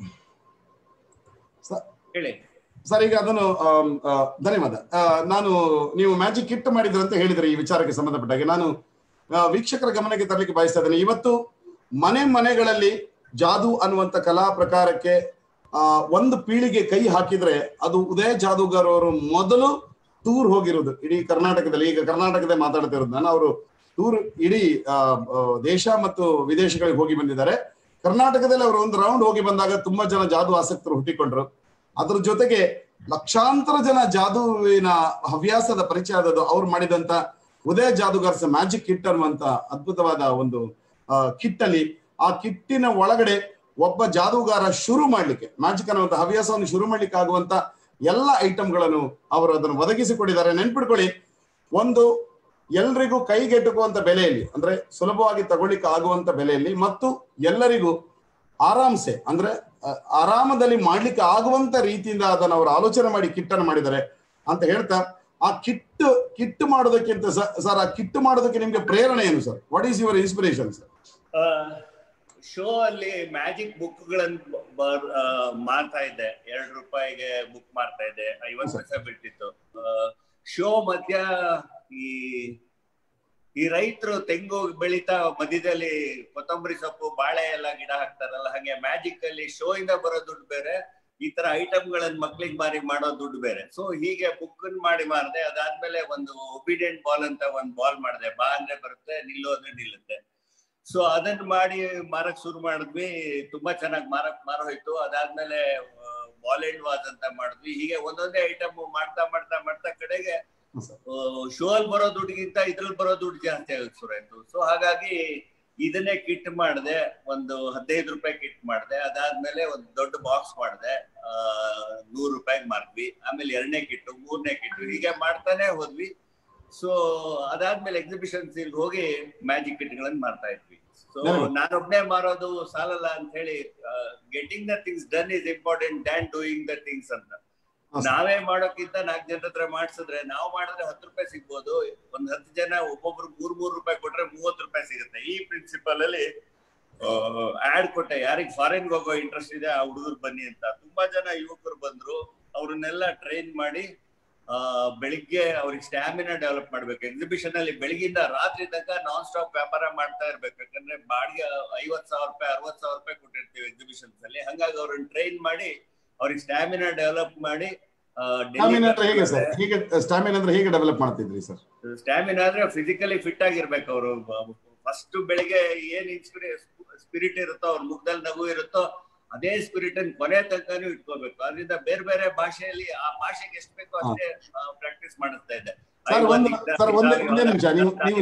ಹೇಳಿ ಸರ್ ಈಗ ಅದನ್ನು ಆಮ್, ಆ, ಧನ್ಯವಾದ ಆ, ನಾನು ನೀವು ಮ್ಯಾಜಿಕ್ ಕಿಟ್ ಮಾಡಿದ್ರು ಅಂತ ಹೇಳಿದ್ರೆ ಈ ವಿಚಾರಕ್ಕೆ ಸಂಬಂಧಪಟ್ಟಾಗೆ ನಾನು ಆ, ವೀಕ್ಷಕರ ಗಮನಕ್ಕೆ ತರಲಿಕ್ಕೆ ಬಯಸ್ತಾ ಇದ್ದೇನೆ ಇವತ್ತು ಮನೆ ಮನೆಗಳಲ್ಲಿ ಜಾದು ಅನ್ನುವಂತ ಕಲಾ ಪ್ರಕಾರಕ್ಕೆ ಆ, ಒಂದು ಪೀಳಿಗೆ ಕೈ ಹಾಕಿದ್ರೆ ಅದು ಉದಯ ಜಾದೂಗಾರ್ ಅವರು ಮೊದಲು ಟೂರ್ ಹೋಗಿರೋದು ಇಡೀ ಕರ್ನಾಟಕದಲ್ಲಿ ಈಗ ಕರ್ನಾಟಕದ ಮಾತಾಡ್ತಿರೋದು ನಾನು ಅವರು ಟೂರ್ ಇಡೀ ಆ, ಆ, ದೇಶ ಮತ್ತು ವಿದೇಶಗಳಿಗೆ ಹೋಗಿ ಬಂದಿದ್ದಾರೆ ಕರ್ನಾಟಕದಲ್ಲಿ ಅವರು ಒಂದು ರೌಂಡ್ ಹೋಗಿ ಬಂದಾಗ ತುಂಬಾ ಜನ ಜಾದು ಆಸಕ್ತರು ಹುಟ್ಟಿಕೊಂಡ್ರು ಅದ್ರ ಜೊತೆಗೆ ಲಕ್ಷಾಂತರ ಜನ ಜಾದುವಿನ ಹವ್ಯಾಸದ ಪರಿಚಯ ಆದದ್ದು ಅವ್ರು ಮಾಡಿದಂತ ಉದಯ ಜಾದುಗಾರ್ಸ್ ಮ್ಯಾಜಿಕ್ ಕಿಟ್ ಅನ್ನುವಂತ ಅದ್ಭುತವಾದ ಒಂದು ಕಿಟ್ ಅಲ್ಲಿ ಆ ಕಿಟ್ಟಿನ ಒಳಗಡೆ ಒಬ್ಬ ಜಾದೂಗಾರ ಶುರು ಮಾಡ್ಲಿಕ್ಕೆ ಮ್ಯಾಜಿಕ್ ಅನ್ನುವಂತ ಹವ್ಯಾಸವನ್ನು ಶುರು ಮಾಡ್ಲಿಕ್ಕೆ ಆಗುವಂತ ಎಲ್ಲ ಐಟಮ್ಗಳನ್ನು ಅವರು ಅದನ್ನು ಒದಗಿಸಿಕೊಟ್ಟಿದ್ದಾರೆ ನೆನ್ಪಿಡ್ಕೊಳ್ಳಿ ಒಂದು ಎಲ್ರಿಗೂ ಕೈಗೆಟುಕುವಂತ ಬೆಲೆಯಲ್ಲಿ ಅಂದ್ರೆ ಸುಲಭವಾಗಿ ತಗೊಳ್ಳಿಕ್ಕೆ ಆಗುವಂತ ಬೆಲೆಯಲ್ಲಿ ಮತ್ತು ಎಲ್ಲರಿಗೂ ಆರಾಮ್ಸೆ ಅಂದ್ರೆ ಅ, ಆರಾಮದಲ್ಲಿ ಮಾಡ್ಲಿಕ್ಕೆ ಆಗುವಂತ ರೀತಿಯಿಂದ ಅದನ್ನು ಅವರು ಆಲೋಚನೆ ಮಾಡಿ ಕಿಟ್ ಅನ್ನು ಮಾಡಿದ್ದಾರೆ ಅಂತ ಹೇಳ್ತಾ ಆ ಕಿಟ್ ಕಿಟ್ ಮಾಡೋದಕ್ಕಿಂತ ಸರ್ ಆ ಕಿಟ್ ಮಾಡೋದಕ್ಕೆ ನಿಮ್ಗೆ ಪ್ರೇರಣೆ ಏನು sir what is your inspiration sir show ಅಲ್ಲಿ ಮ್ಯಾಜಿಕ್ ಬುಕ್ ಗಳನ್ನ ಮಾರ್ತಾ ಇದ್ದೆ ಎರಡು ರೂಪಾಯಿಗೆ ಬುಕ್ ಮಾರ್ತಾ ಇದ್ದೆ ಐವತ್ತು ಪೈಸೆ ಬಿಟ್ಟಿತ್ತು ಶೋ ಮಧ್ಯ ಈ ಈ ರೈತರು ತೆಂಗು ಬೆಳಿತಾ ಮಧ್ಯದಲ್ಲಿ ಕೊತ್ತಂಬರಿ ಸೊಪ್ಪು ಬಾಳೆ ಎಲ್ಲ ಗಿಡ ಹಾಕ್ತಾರಲ್ಲ ಹಾಗೆ ಮ್ಯಾಜಿಕ್ ಅಲ್ಲಿ ಶೋ ಇಂದ ಬರೋ ದುಡ್ಡು ಬೇರೆ ಈ ತರ ಐಟಮ್ ಗಳನ್ನ ಮಕ್ಳಿಗೆ ಮಾರಿ ಮಾಡೋ ದುಡ್ಡು ಬೇರೆ ಸೊ ಹೀಗೆ ಬುಕ್ ಮಾಡಿ ಮಾರ್ದೆ ಅದಾದ್ಮೇಲೆ ಒಂದು ಒಬಿಡಿಯಂಟ್ ಬಾಲ್ ಅಂತ ಒಂದು ಬಾಲ್ ಮಾಡಿದೆ ಬಾ ಅಂದ್ರೆ ಬರುತ್ತೆ ನಿಲ್ಲು ಅಂದ್ರೆ ನಿಲ್ಲುತ್ತೆ ಸೊ ಅದನ್ನ ಮಾಡಿ ಮಾರಕ್ ಶುರು ಮಾಡಿದ್ವಿ ತುಂಬಾ ಚೆನ್ನಾಗಿ ಮಾರಕ್ ಮಾರೋಯ್ತು ಅದಾದ್ಮೇಲೆ ಬಾಲ್ ಅಂಡ್ ವಾಸ್ ಅಂತ ಮಾಡಿದ್ವಿ ಹೀಗೆ ಒಂದೊಂದೇ ಐಟಮ್ ಮಾಡ್ತಾ ಮಾಡ್ತಾ ಮಾಡ್ತಾ ಕಡೆಗೆ ಶೋ ಅಲ್ಲಿ ಬರೋ ದುಡ್ಡಿಗಿಂತ ಇದ್ರಲ್ಲಿ ಬರೋ ದುಡ್ಡು ಜಾಸ್ತಿ ಆಗಕ್ ಶುರು ಆಯ್ತು ಸೊ ಹಾಗಾಗಿ ಇದನ್ನೇ ಕಿಟ್ ಮಾಡಿದೆ ಒಂದು ಹದಿನೈದು ರೂಪಾಯಿ ಕಿಟ್ ಮಾಡಿದೆ ಅದಾದ್ಮೇಲೆ ಒಂದು ದೊಡ್ಡ ಬಾಕ್ಸ್ ಮಾಡಿದೆ ಆ ನೂರು ರೂಪಾಯಿಗೆ ಮಾರ್ದ್ವಿ ಆಮೇಲೆ ಎರಡನೇ ಕಿಟ್ಟು ಮೂರನೇ ಕಿಟ್ಟು ಹೀಗೆ ಮಾಡ್ತಾನೆ ಹೋದ್ವಿ ಸೊ ಅದಾದ್ಮೇಲೆ ಎಕ್ಸಿಬಿಷನ್ಸ್ ಇಲ್ಲಿ ಹೋಗಿ ಮ್ಯಾಜಿಕ್ ಕಿಟ್ ಗಳನ್ನ ಮಾರ್ತಾ ಇದ್ವಿ ಸೊ ನಾನೊಬ್ನೇ ಮಾರೋದು ಸಾಲಲ್ಲ ಅಂತ ಹೇಳಿ getting the things done is important than doing the things ಅಂತ ನಾವೇ ಮಾಡೋಕ್ಕಿಂತ ನಾಲ್ಕು ಜನರ ಹತ್ರ ಮಾಡ್ಸಿದ್ರೆ ನಾವು ಮಾಡಿದ್ರೆ ಹತ್ತು ರೂಪಾಯಿ ಸಿಗ್ಬೋದು ಒಂದ್ ಹತ್ತು ಜನ ಒಬ್ಬೊಬ್ರು ಮೂರ್ ಮೂರ್ ರೂಪಾಯಿ ಕೊಟ್ರೆ ಮೂವತ್ತು ರೂಪಾಯಿ ಸಿಗುತ್ತೆ ಈ ಪ್ರಿನ್ಸಿಪಲ್ ಅಲ್ಲಿ ಆಡ್ ಕೊಟ್ಟೆ ಯಾರಿಗ್ ಫಾರಿನ್ ಹೋಗೋ ಇಂಟ್ರೆಸ್ಟ್ ಇದೆ ಆ ಹುಡುಗರು ಬನ್ನಿ ಅಂತ ತುಂಬಾ ಜನ ಯುವಕರು ಬಂದ್ರು ಅವ್ರನ್ನೆಲ್ಲ ಟ್ರೈನ್ ಮಾಡಿ ಆ ಬೆಳಿಗ್ಗೆ ಅವ್ರಿಗೆ ಸ್ಟ್ಯಾಮಿನಾ ಡೆವಲಪ್ ಮಾಡ್ಬೇಕು ಎಕ್ಸಿಬಿಷನ್ ಅಲ್ಲಿ ಬೆಳಗಿಂದ ರಾತ್ರಿ ತನಕ ನಾನ್ ಸ್ಟಾಪ್ ವ್ಯಾಪಾರ ಮಾಡ್ತಾ ಇರ್ಬೇಕು ಯಾಕಂದ್ರೆ ಬಾಡಿಗೆ ಐವತ್ ಸಾವಿರ ರೂಪಾಯಿ ಅರವತ್ ಸಾವಿರ ರೂಪಾಯಿ ಕೊಟ್ಟಿರ್ತೀವಿ ಎಕ್ಸಿಬಿಷನ್ಸ್ ಅಲ್ಲಿ ಹಂಗಾಗಿ ಅವ್ರನ್ನ ಟ್ರೈನ್ ಮಾಡಿ ಅವ್ರಿಗೆ ಸ್ಟ್ಯಾಮಿನಾ ಡೆವಲಪ್ ಮಾಡಿ ಸ್ಟಾಮಿನಾ ಅಂದ್ರೆ ಹೇಗೆ ಸರ್ ಹೀಗೆ ಸ್ಟಾಮಿನಾ ಅಂದ್ರೆ ಹೇಗೆ ಡೆವಲಪ್ ಮಾಡ್ತಿದ್ರಿ ಸರ್ ಸ್ಟ್ಯಾಮಿನಾ ಅಂದ್ರೆ ಫಿಸಿಕಲಿ ಫಿಟ್ ಆಗಿರ್ಬೇಕು ಅವರು ಫಸ್ಟ್ ಬೆಳಿಗ್ಗೆ ಏನ್ ಇನ್ಸ್ಪಿರಿ ಸ್ಪಿರಿಟ್ ಇರುತ್ತೋ ಅವ್ರ ಮುಖದಲ್ಲಿ ನಗು ಇರುತ್ತೋ ಅದೇ ಸ್ಪಿರಿಟ್ ಅನ್ನು ಕೊನೆ ತನಕನೂ ಇಟ್ಕೋಬೇಕು ಅದರಿಂದ ಬೇರೆ ಬೇರೆ ಭಾಷೆಯಲ್ಲಿ ಆ ಭಾಷೆಗೆ ಎಷ್ಟು ಬೇಕೋ ಅಷ್ಟೇ ಪ್ರಾಕ್ಟೀಸ್ ಮಾಡಿಸ್ತಾ ಇದ್ದೆ ಸರ್ ಒಂದು ಸರ್ ಒಂದೇ ಒಂದೇ ನಿಮಿಷ ನೀವು ನೀವು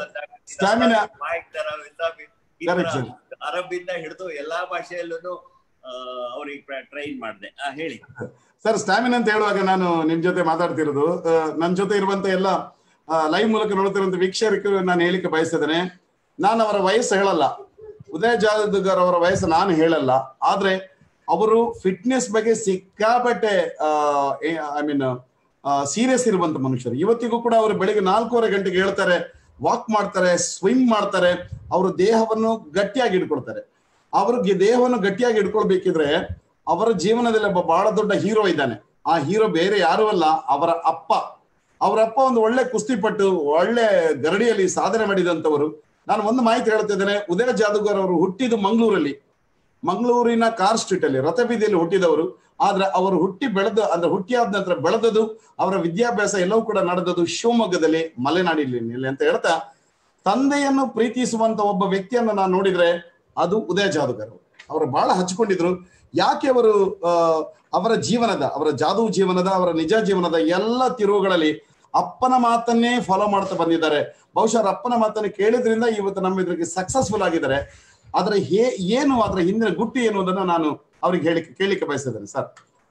ಸ್ಟಾಮಿನಾ ಕರೆಕ್ಟ್ ಸರ್ ಅರಬ್ ಇಂದ ಹಿಡಿದು ಎಲ್ಲಾ ಭಾಷೆಯಲ್ಲೂ ಅವ್ರಿಗೆ ಟ್ರೈನ್ ಮಾಡಿದೆ ಹೇಳಿ ಸರ್ ಸ್ಟಾಮಿನ್ ಅಂತ ಹೇಳುವಾಗ ನಾನು ನಿಮ್ ಜೊತೆ ಮಾತಾಡ್ತಿರೋದು ಆ, ನನ್ ಜೊತೆ ಇರುವಂತ ಎಲ್ಲ ಲೈವ್ ಮೂಲಕ ನೋಡ್ತಿರುವಂತ ವೀಕ್ಷಕರಿಗೆ ನಾನು ಹೇಳಿಕ್ಕೆ ಬಯಸಿದ್ದೇನೆ ನಾನು ಅವರ ವಯಸ್ಸು ಹೇಳಲ್ಲ ಉದಯ ಜಾದೂಗರ್ ಅವರ ವಯಸ್ಸು ನಾನು ಹೇಳಲ್ಲ ಆದ್ರೆ ಅವರು ಫಿಟ್ನೆಸ್ ಬಗ್ಗೆ ಸಿಕ್ಕಾಪಟ್ಟೆ ಐ ಮೀನ್ ಸೀರಿಯಸ್ ಇರುವಂತ ಮನುಷ್ಯರು ಇವತ್ತಿಗೂ ಕೂಡ ಅವರು ಬೆಳಿಗ್ಗೆ ನಾಲ್ಕೂವರೆ ಗಂಟೆಗೆ ಹೇಳ್ತಾರೆ ವಾಕ್ ಮಾಡ್ತಾರೆ ಸ್ವಿಮ್ ಮಾಡ್ತಾರೆ ಅವರು ದೇಹವನ್ನು ಗಟ್ಟಿಯಾಗಿ ಇಟ್ಕೊಳ್ತಾರೆ ಅವ್ರಿಗೆ ದೇಹವನ್ನು ಗಟ್ಟಿಯಾಗಿ ಇಟ್ಕೊಳ್ಬೇಕಿದ್ರೆ ಅವರ ಜೀವನದಲ್ಲಿ ಒಬ್ಬ ಬಹಳ ದೊಡ್ಡ ಹೀರೋ ಇದ್ದಾನೆ ಆ ಹೀರೋ ಬೇರೆ ಯಾರು ಅಲ್ಲ ಅವರ ಅಪ್ಪ ಅವರ ಅಪ್ಪ ಒಂದು ಒಳ್ಳೆ ಕುಸ್ತಿಪಟ್ಟು ಒಳ್ಳೆ ಗರಡಿಯಲ್ಲಿ ಸಾಧನೆ ಮಾಡಿದಂತವರು ನಾನು ಒಂದು ಮಾಹಿತಿ ಹೇಳ್ತಿದ್ದೇನೆ ಉದಯ ಜಾದೂಗರ್ ಅವರು ಹುಟ್ಟಿದ್ದು ಮಂಗಳೂರಲ್ಲಿ ಮಂಗಳೂರಿನ ಕಾರ್ ಸ್ಟ್ರೀಟ್ ಅಲ್ಲಿ ರಥಬೀದಿಯಲ್ಲಿ ಹುಟ್ಟಿದವರು ಆದ್ರೆ ಅವರು ಹುಟ್ಟಿ ಬೆಳೆದ ಅಂದ್ರೆ ಹುಟ್ಟಿಯಾದ ನಂತರ ಬೆಳೆದದು ಅವರ ವಿದ್ಯಾಭ್ಯಾಸ ಎಲ್ಲವೂ ಕೂಡ ನಡೆದದು ಶಿವಮೊಗ್ಗದಲ್ಲಿ ಮಲೆನಾಡಿನಲ್ಲಿ ಅಂತ ಹೇಳ್ತಾ ತಂದೆಯನ್ನು ಪ್ರೀತಿಸುವಂತ ಒಬ್ಬ ವ್ಯಕ್ತಿಯನ್ನು ನಾನು ನೋಡಿದ್ರೆ ಅದು ಉದಯ ಜಾದೂಗರ್ ಅವರು ಬಹಳ ಹಚ್ಕೊಂಡಿದ್ರು ಯಾಕೆ ಅವರು ಆ, ಅವರ ಜೀವನದ ಅವರ ಜಾದೂ ಜೀವನದ ಅವರ ನಿಜ ಜೀವನದ ಎಲ್ಲ ತಿರುವುಗಳಲ್ಲಿ ಅಪ್ಪನ ಮಾತನ್ನೇ ಫಾಲೋ ಮಾಡ್ತಾ ಬಂದಿದ್ದಾರೆ ಬಹುಶಃ ಅವ್ರ ಅಪ್ಪನ ಮಾತನ್ನು ಕೇಳಿದ್ರಿಂದ ಇವತ್ತು ನಮ್ಮ ಇದ್ರಿಗೆ ಸಕ್ಸಸ್ಫುಲ್ ಆಗಿದ್ದಾರೆ ಆದ್ರೆ ಹೇ ಏನು ಅದರ ಹಿಂದಿನ ಗುಟ್ಟು ಏನು ಅನ್ನೋದನ್ನ ನಾನು ಅವ್ರಿಗೆ ಹೇಳಿಕ್ಕೆ ಕೇಳಿಕ್ಕೆ ಬಯಸಿದ್ದೇನೆ ಸರ್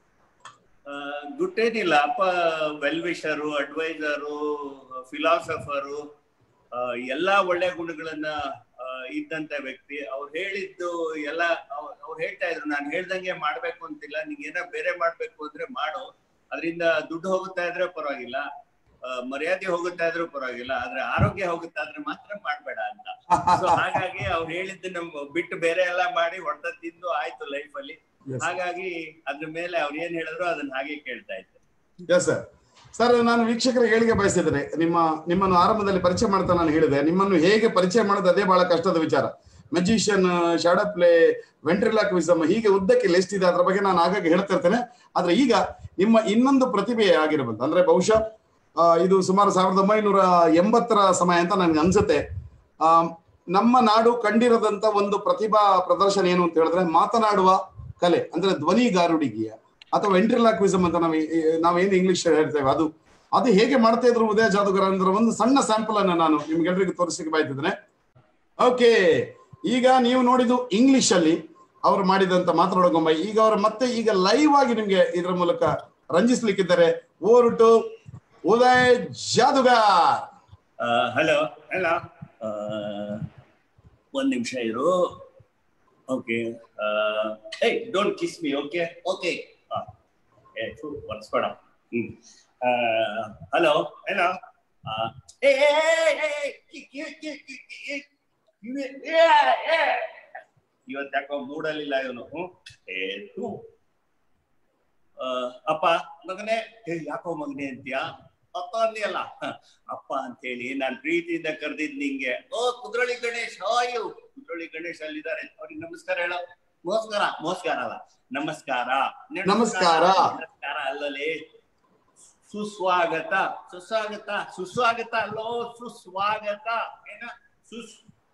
ಗುಟ್ಟೇನಿಲ್ಲ ಅಪ್ಪ ವೆಲ್ ವಿಷರು ಅಡ್ವೈಸರು ಫಿಲಾಸಫರು ಎಲ್ಲಾ ಒಳ್ಳೆ ಗುಣಗಳನ್ನ ಆ, ಇದ್ದಂತ ವ್ಯಕ್ತಿ ಅವ್ರು ಹೇಳಿದ್ದು ಎಲ್ಲ ಅವ್ರು ಹೇಳ್ತಾ ಇದ್ರು ನಾನು ಹೇಳ್ದಂಗೆ ಮಾಡ್ಬೇಕು ಅಂತಿಲ್ಲ ನಿಂಗೆ ಏನೋ ಬೇರೆ ಮಾಡ್ಬೇಕು ಅಂದ್ರೆ ಮಾಡು ಅದರಿಂದ ದುಡ್ಡು ಹೋಗುತ್ತಾ ಇದ್ರೆ ಪರವಾಗಿಲ್ಲ ಆ, ಮರ್ಯಾದೆ ಹೋಗುತ್ತಾ ಇದ್ರೂ ಪರವಾಗಿಲ್ಲ ಆದ್ರೆ ಆರೋಗ್ಯ ಹೋಗುತ್ತಾ ಇದ್ರೆ ಮಾತ್ರ ಮಾಡ್ಬೇಡ ಅಂತ ಸೊ ಹಾಗಾಗಿ ಅವ್ರು ಹೇಳಿದ್ದು ನಮ್ ಬಿಟ್ಟು ಬೇರೆ ಎಲ್ಲ ಮಾಡಿ ಹೊಡೆದ ತಿಂದು ಆಯ್ತು ಲೈಫ್ ಅಲ್ಲಿ Yes. ಹಾಗಾಗಿ ಅದ್ರ ಮೇಲೆ ಅವ್ರು ಏನ್ ಹೇಳಿದ್ರು ಅದನ್ನ ಹಾಗೆ ಕೇಳ್ತಾ ಇದ್ದೆ ಎಸ್ ಸರ್ ಸರ್ ನಾನು ವೀಕ್ಷಕರಿಗೆ ಹೇಳಿಕೆ ಬಯಸಿದ್ದೇನೆ ನಿಮ್ಮ ನಿಮ್ಮನ್ನು ಆರಂಭದಲ್ಲಿ ಪರಿಚಯ ಮಾಡ್ತಾ ನಾನು ಹೇಳಿದೆ ನಿಮ್ಮನ್ನು ಹೇಗೆ ಪರಿಚಯ ಮಾಡೋದು ಅದೇ ಬಹಳ ಕಷ್ಟದ ವಿಚಾರ ಮೆಜಿಷಿಯನ್ ಶಾಡೋ ಪ್ಲೇ ವೆಂಟ್ರಿಲಾಕ್ವಿಸಮ್ ಹೀಗೆ ಉದ್ದಕ್ಕೆ ಲಿಸ್ಟ್ ಇದೆ ಅದ್ರ ಬಗ್ಗೆ ನಾನು ಆಗಾಗ ಹೇಳ್ತಾ ಇರ್ತೇನೆ ಆದ್ರೆ ಈಗ ನಿಮ್ಮ ಇನ್ನೊಂದು ಪ್ರತಿಭೆ ಆಗಿರಬಹುದು ಅಂದ್ರೆ ಬಹುಶಃ ಆ, ಇದು ಸುಮಾರು ಸಾವಿರದ ಒಂಬೈನೂರ ಎಂಬತ್ತರ ಸಮಯ ಅಂತ ನನ್ಗೆ ಅನ್ಸುತ್ತೆ ಆ, ನಮ್ಮ ನಾಡು ಕಂಡಿರದಂತ ಒಂದು ಪ್ರತಿಭಾ ಪ್ರದರ್ಶನ ಏನು ಅಂತ ಹೇಳಿದ್ರೆ ಮಾತನಾಡುವ ಕಲೆ ಅಂದ್ರೆ ಧ್ವನಿಗಾರುಡಿಗೆಯ ಅಥವಾ ವೆಂಟ್ರಿಲಾಕ್ವಿಸಮ್ ಅಂತ ನಾವು ನಾವೇನು ಇಂಗ್ಲಿಷ್ ಹೇಳ್ತೇವೆ ಅದು ಅದು ಹೇಗೆ ಮಾಡ್ತಾ ಇದ್ರು ಉದಯ ಜಾದೂಗರ ಅಂದ್ರೆ ಒಂದು ಸಣ್ಣ ಸ್ಯಾಂಪಲ್ ಅನ್ನ ನಾನು ನಿಮ್ಗೆಲ್ರಿಗೂ ತೋರಿಸಲಿಕ್ಕೆ ಬಯತಿದ್ದೇನೆ ಓಕೆ ಈಗ ನೀವು ನೋಡಿದ್ದು ಇಂಗ್ಲಿಷ್ ಅಲ್ಲಿ ಅವರು ಮಾಡಿದಂತ ಮಾತನಾಡೋ ಗೊಂಬ ಈಗ ಅವರು ಮತ್ತೆ ಈಗ ಲೈವ್ ಆಗಿ ನಿಮ್ಗೆ ಇದರ ಮೂಲಕ ರಂಜಿಸ್ಲಿಕ್ಕಿದ್ದಾರೆ over to Uday Jadugar hello hello ಒಂದ್ ನಿಮಿಷ ಇರು ಓಕೆ ಏಯ್ don't kiss me okay okay ಏ ಒರೆಸ್ಬೇಡ ಹ್ಮ್ ಹಲೋ ಹಲೋ ಇವತ್ತು ಯಾಕೋ ಮೂಡಲಿಲ್ಲ ಇವನು ಹ್ಮ್ ಏ ಥು. ಆ, ಅಪ್ಪ ಮಗನೇ ಏ ಯಾಕೋ ಮಗನೇ ಅಂತೀಯಾ ಅಪ್ಪ ಅಂದಿಯಲ್ಲ ಹ, ಅಪ್ಪ ಅಂತ ಹೇಳಿ ನಾನ್ ಪ್ರೀತಿಯಿಂದ ಕರೆದಿದ್ ನಿಂಗೆ ಓ ಕುದ್ರಳಿ ಗಣೇಶ್ ಹಾಯು ಕುದ್ರಳಿ ಗಣೇಶ್ ಅಲ್ಲಿದ್ದಾರೆ ಅವ್ರಿಗೆ ನಮಸ್ಕಾರ ಹೇಳೋ ನಮಸ್ಕಾರ ನಮಸ್ಕಾರ ಅಲ್ಲ ನಮಸ್ಕಾರ ನಮಸ್ಕಾರ. ನಮಸ್ಕಾರ ಅಲ್ಲಲ್ಲಿ ಸುಸ್ವಾಗತ ಸುಸ್ವಾಗತ ಸುಸ್ವಾಗತ ಅಲ್ಲೋ ಸುಸ್ವಾಗತ ಏನ ಸುಸ್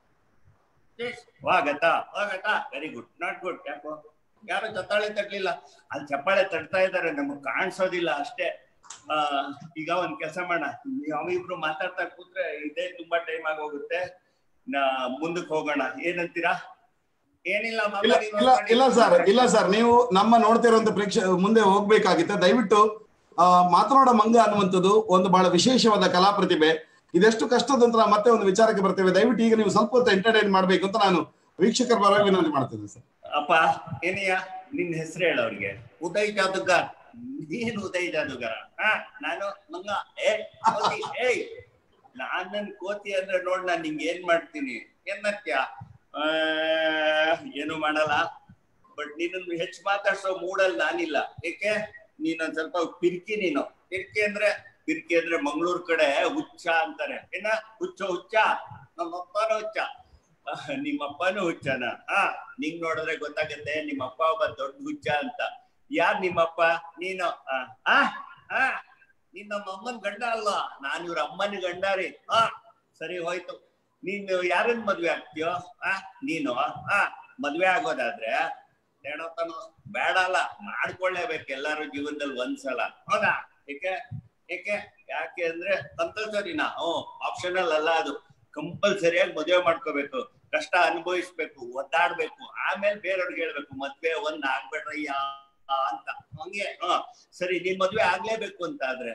ಸ್ವಾಗತ ಸ್ವಾಗತ ವೆರಿ ಗುಡ್ ನಾಟ್ ಗುಡ್ ಯಾಕೋ ಯಾರು ಚಪ್ಪಾಳೆ ತಟ್ಲಿಲ್ಲ ಅಲ್ಲಿ ಚಪ್ಪಾಳೆ ತಟ್ತಾ ಇದ್ದಾರೆ ನಮಗ್ ಕಾಣಿಸೋದಿಲ್ಲ ಅಷ್ಟೇ ಆ ಈಗ ಒಂದ್ ಕೆಲಸ ಮಾಡೋಣ ನಾವಿಬ್ರು ಮಾತಾಡ್ತಾ ಕೂತ್ರೆ ಇದೇ ತುಂಬಾ ಟೈಮ್ ಆಗೋಗುತ್ತೆ ನಾ ಮುಂದಕ್ಕೆ ಹೋಗೋಣ ಏನಂತೀರಾ ಏನಿಲ್ಲ ಮಾಮ, ಇಲ್ಲ ನೀವು ಇಲ್ಲ ಇಲ್ಲ ಸರ್ ಇಲ್ಲ ಸರ್ ನೀವು ನಮ್ಮ ನೋಡ್ತಿರುವಂತ ಪ್ರೇಕ್ಷ ಮುಂದೆ ಹೋಗ್ಬೇಕಾಗಿತ್ತೆ ದಯವಿಟ್ಟು ಆ, ಮಾತನಾಡೋ ಮಂಗ ಅನ್ನುವಂಥದ್ದು ಒಂದು ಬಹಳ ವಿಶೇಷವಾದ ಕಲಾ ಪ್ರತಿಭೆ ಇದೆಷ್ಟು ಕಷ್ಟದ ನಂತರ ಮತ್ತೆ ಒಂದು ವಿಚಾರಕ್ಕೆ ಬರ್ತೇವೆ ದಯವಿಟ್ಟು ಈಗ ನೀವು ಸ್ವಲ್ಪ ಹೊತ್ತು ಎಂಟರ್ಟೈನ್ ಮಾಡ್ಬೇಕು ಅಂತ ನಾನು ವೀಕ್ಷಕರ ಪರವಾಗಿ ವಿನಂತಿ ಮಾಡ್ತಿದ್ದೆ ಸರ್ ಅಪ್ಪ ಏನಯ್ಯ ನಿನ್ ಹೆಸರು ಹೇಳ ಅವ್ರಿಗೆ ಉದಯ್ ಜಾದುಗಾರ್ ನೀನ್ ಉದಯ್ ಜಾದುಗಾರ ಹಾ ನಾನು ಮಂಗ ಏ ಕೋತಿ ಏಯ್ ನಾನ್ ನನ್ ಕೋತಿ ಅಂದ್ರೆ ನೋಡ್ ನಾನ್ ನಿಂಗೆ ಏನ್ ಮಾಡ್ತೀನಿ ಏನತ್ಯ ಆ, ಏನು ಮಾಡಲ್ಲ ಬಟ್ ನೀನನ್ನು ಹೆಚ್ಚು ಮಾತಾಡ್ಸೋ ಮೂಡಲ್ಲಿ ನಾನಿಲ್ಲ ಏಕೆ ನೀನೊಂದ್ ಸ್ವಲ್ಪ ಪಿರ್ಕಿ ನೀನು ಪಿರ್ಕಿ ಅಂದ್ರೆ ಪಿರ್ಕಿ ಅಂದ್ರೆ ಮಂಗಳೂರ್ ಕಡೆ ಹುಚ್ಚ ಅಂತಾರೆ ಏನ ಹುಚ್ಚ ಹುಚ್ಚ ನಮ್ಮಪ್ಪನ ಹುಚ್ಚ ಆಹ್, ನಿಮ್ಮಪ್ಪನೂ ಹುಚ್ಚನ ಆ ನಿಂಗ್ ನೋಡಿದ್ರೆ ಗೊತ್ತಾಗುತ್ತೆ ನಿಮ್ಮಪ್ಪ ಒಬ್ಬ ದೊಡ್ಡ ಹುಚ್ಚ ಅಂತ ಯಾರ್ ನಿಮ್ಮಪ್ಪ ನೀನು ಆ ಆ ಆ ನೀನ್ ನಮ್ಮ ಅಮ್ಮನ್ ಗಂಡ ಅಲ್ವಾ ನಾನ್ ಇವ್ರ ಅಮ್ಮನ ಗಂಡ ರೀ ಆ ಸರಿ ಹೋಯ್ತು ನೀನು ಯಾರನ್ ಮದ್ವೆ ಆಗ್ತೀಯೋ ಆ ನೀನು ಆ ಮದ್ವೆ ಆಗೋದಾದ್ರೆ ಹೇಳೋತನು ಬೇಡ ಅಲ್ಲ ಮಾಡ್ಕೊಳ್ಳೇಬೇಕು ಎಲ್ಲಾರು ಜೀವನದಲ್ಲಿ ಒಂದ್ಸಲ ಹೌದಾ ಏಕೆ ಏಕೆ ಯಾಕೆ ಅಂದ್ರೆ ಕಂಪಲ್ಸರಿನಾ ಹ್ಮ್ ಆಪ್ಷನಲ್ ಅಲ್ಲ ಅದು ಕಂಪಲ್ಸರಿಯಾಗಿ ಮದುವೆ ಮಾಡ್ಕೋಬೇಕು ಕಷ್ಟ ಅನುಭವಿಸ್ಬೇಕು ಒದ್ದಾಡ್ಬೇಕು ಆಮೇಲೆ ಬೇರೆಯವ್ರಿಗೆ ಹೇಳ್ಬೇಕು ಮದ್ವೆ ಒಂದ್ ಆಗ್ಬೇಡ್ರಯ್ಯ ಅಂತ ಹಂಗೆ ಹ ಸರಿ ನೀನ್ ಮದ್ವೆ ಆಗ್ಲೇಬೇಕು ಅಂತ ಆದ್ರೆ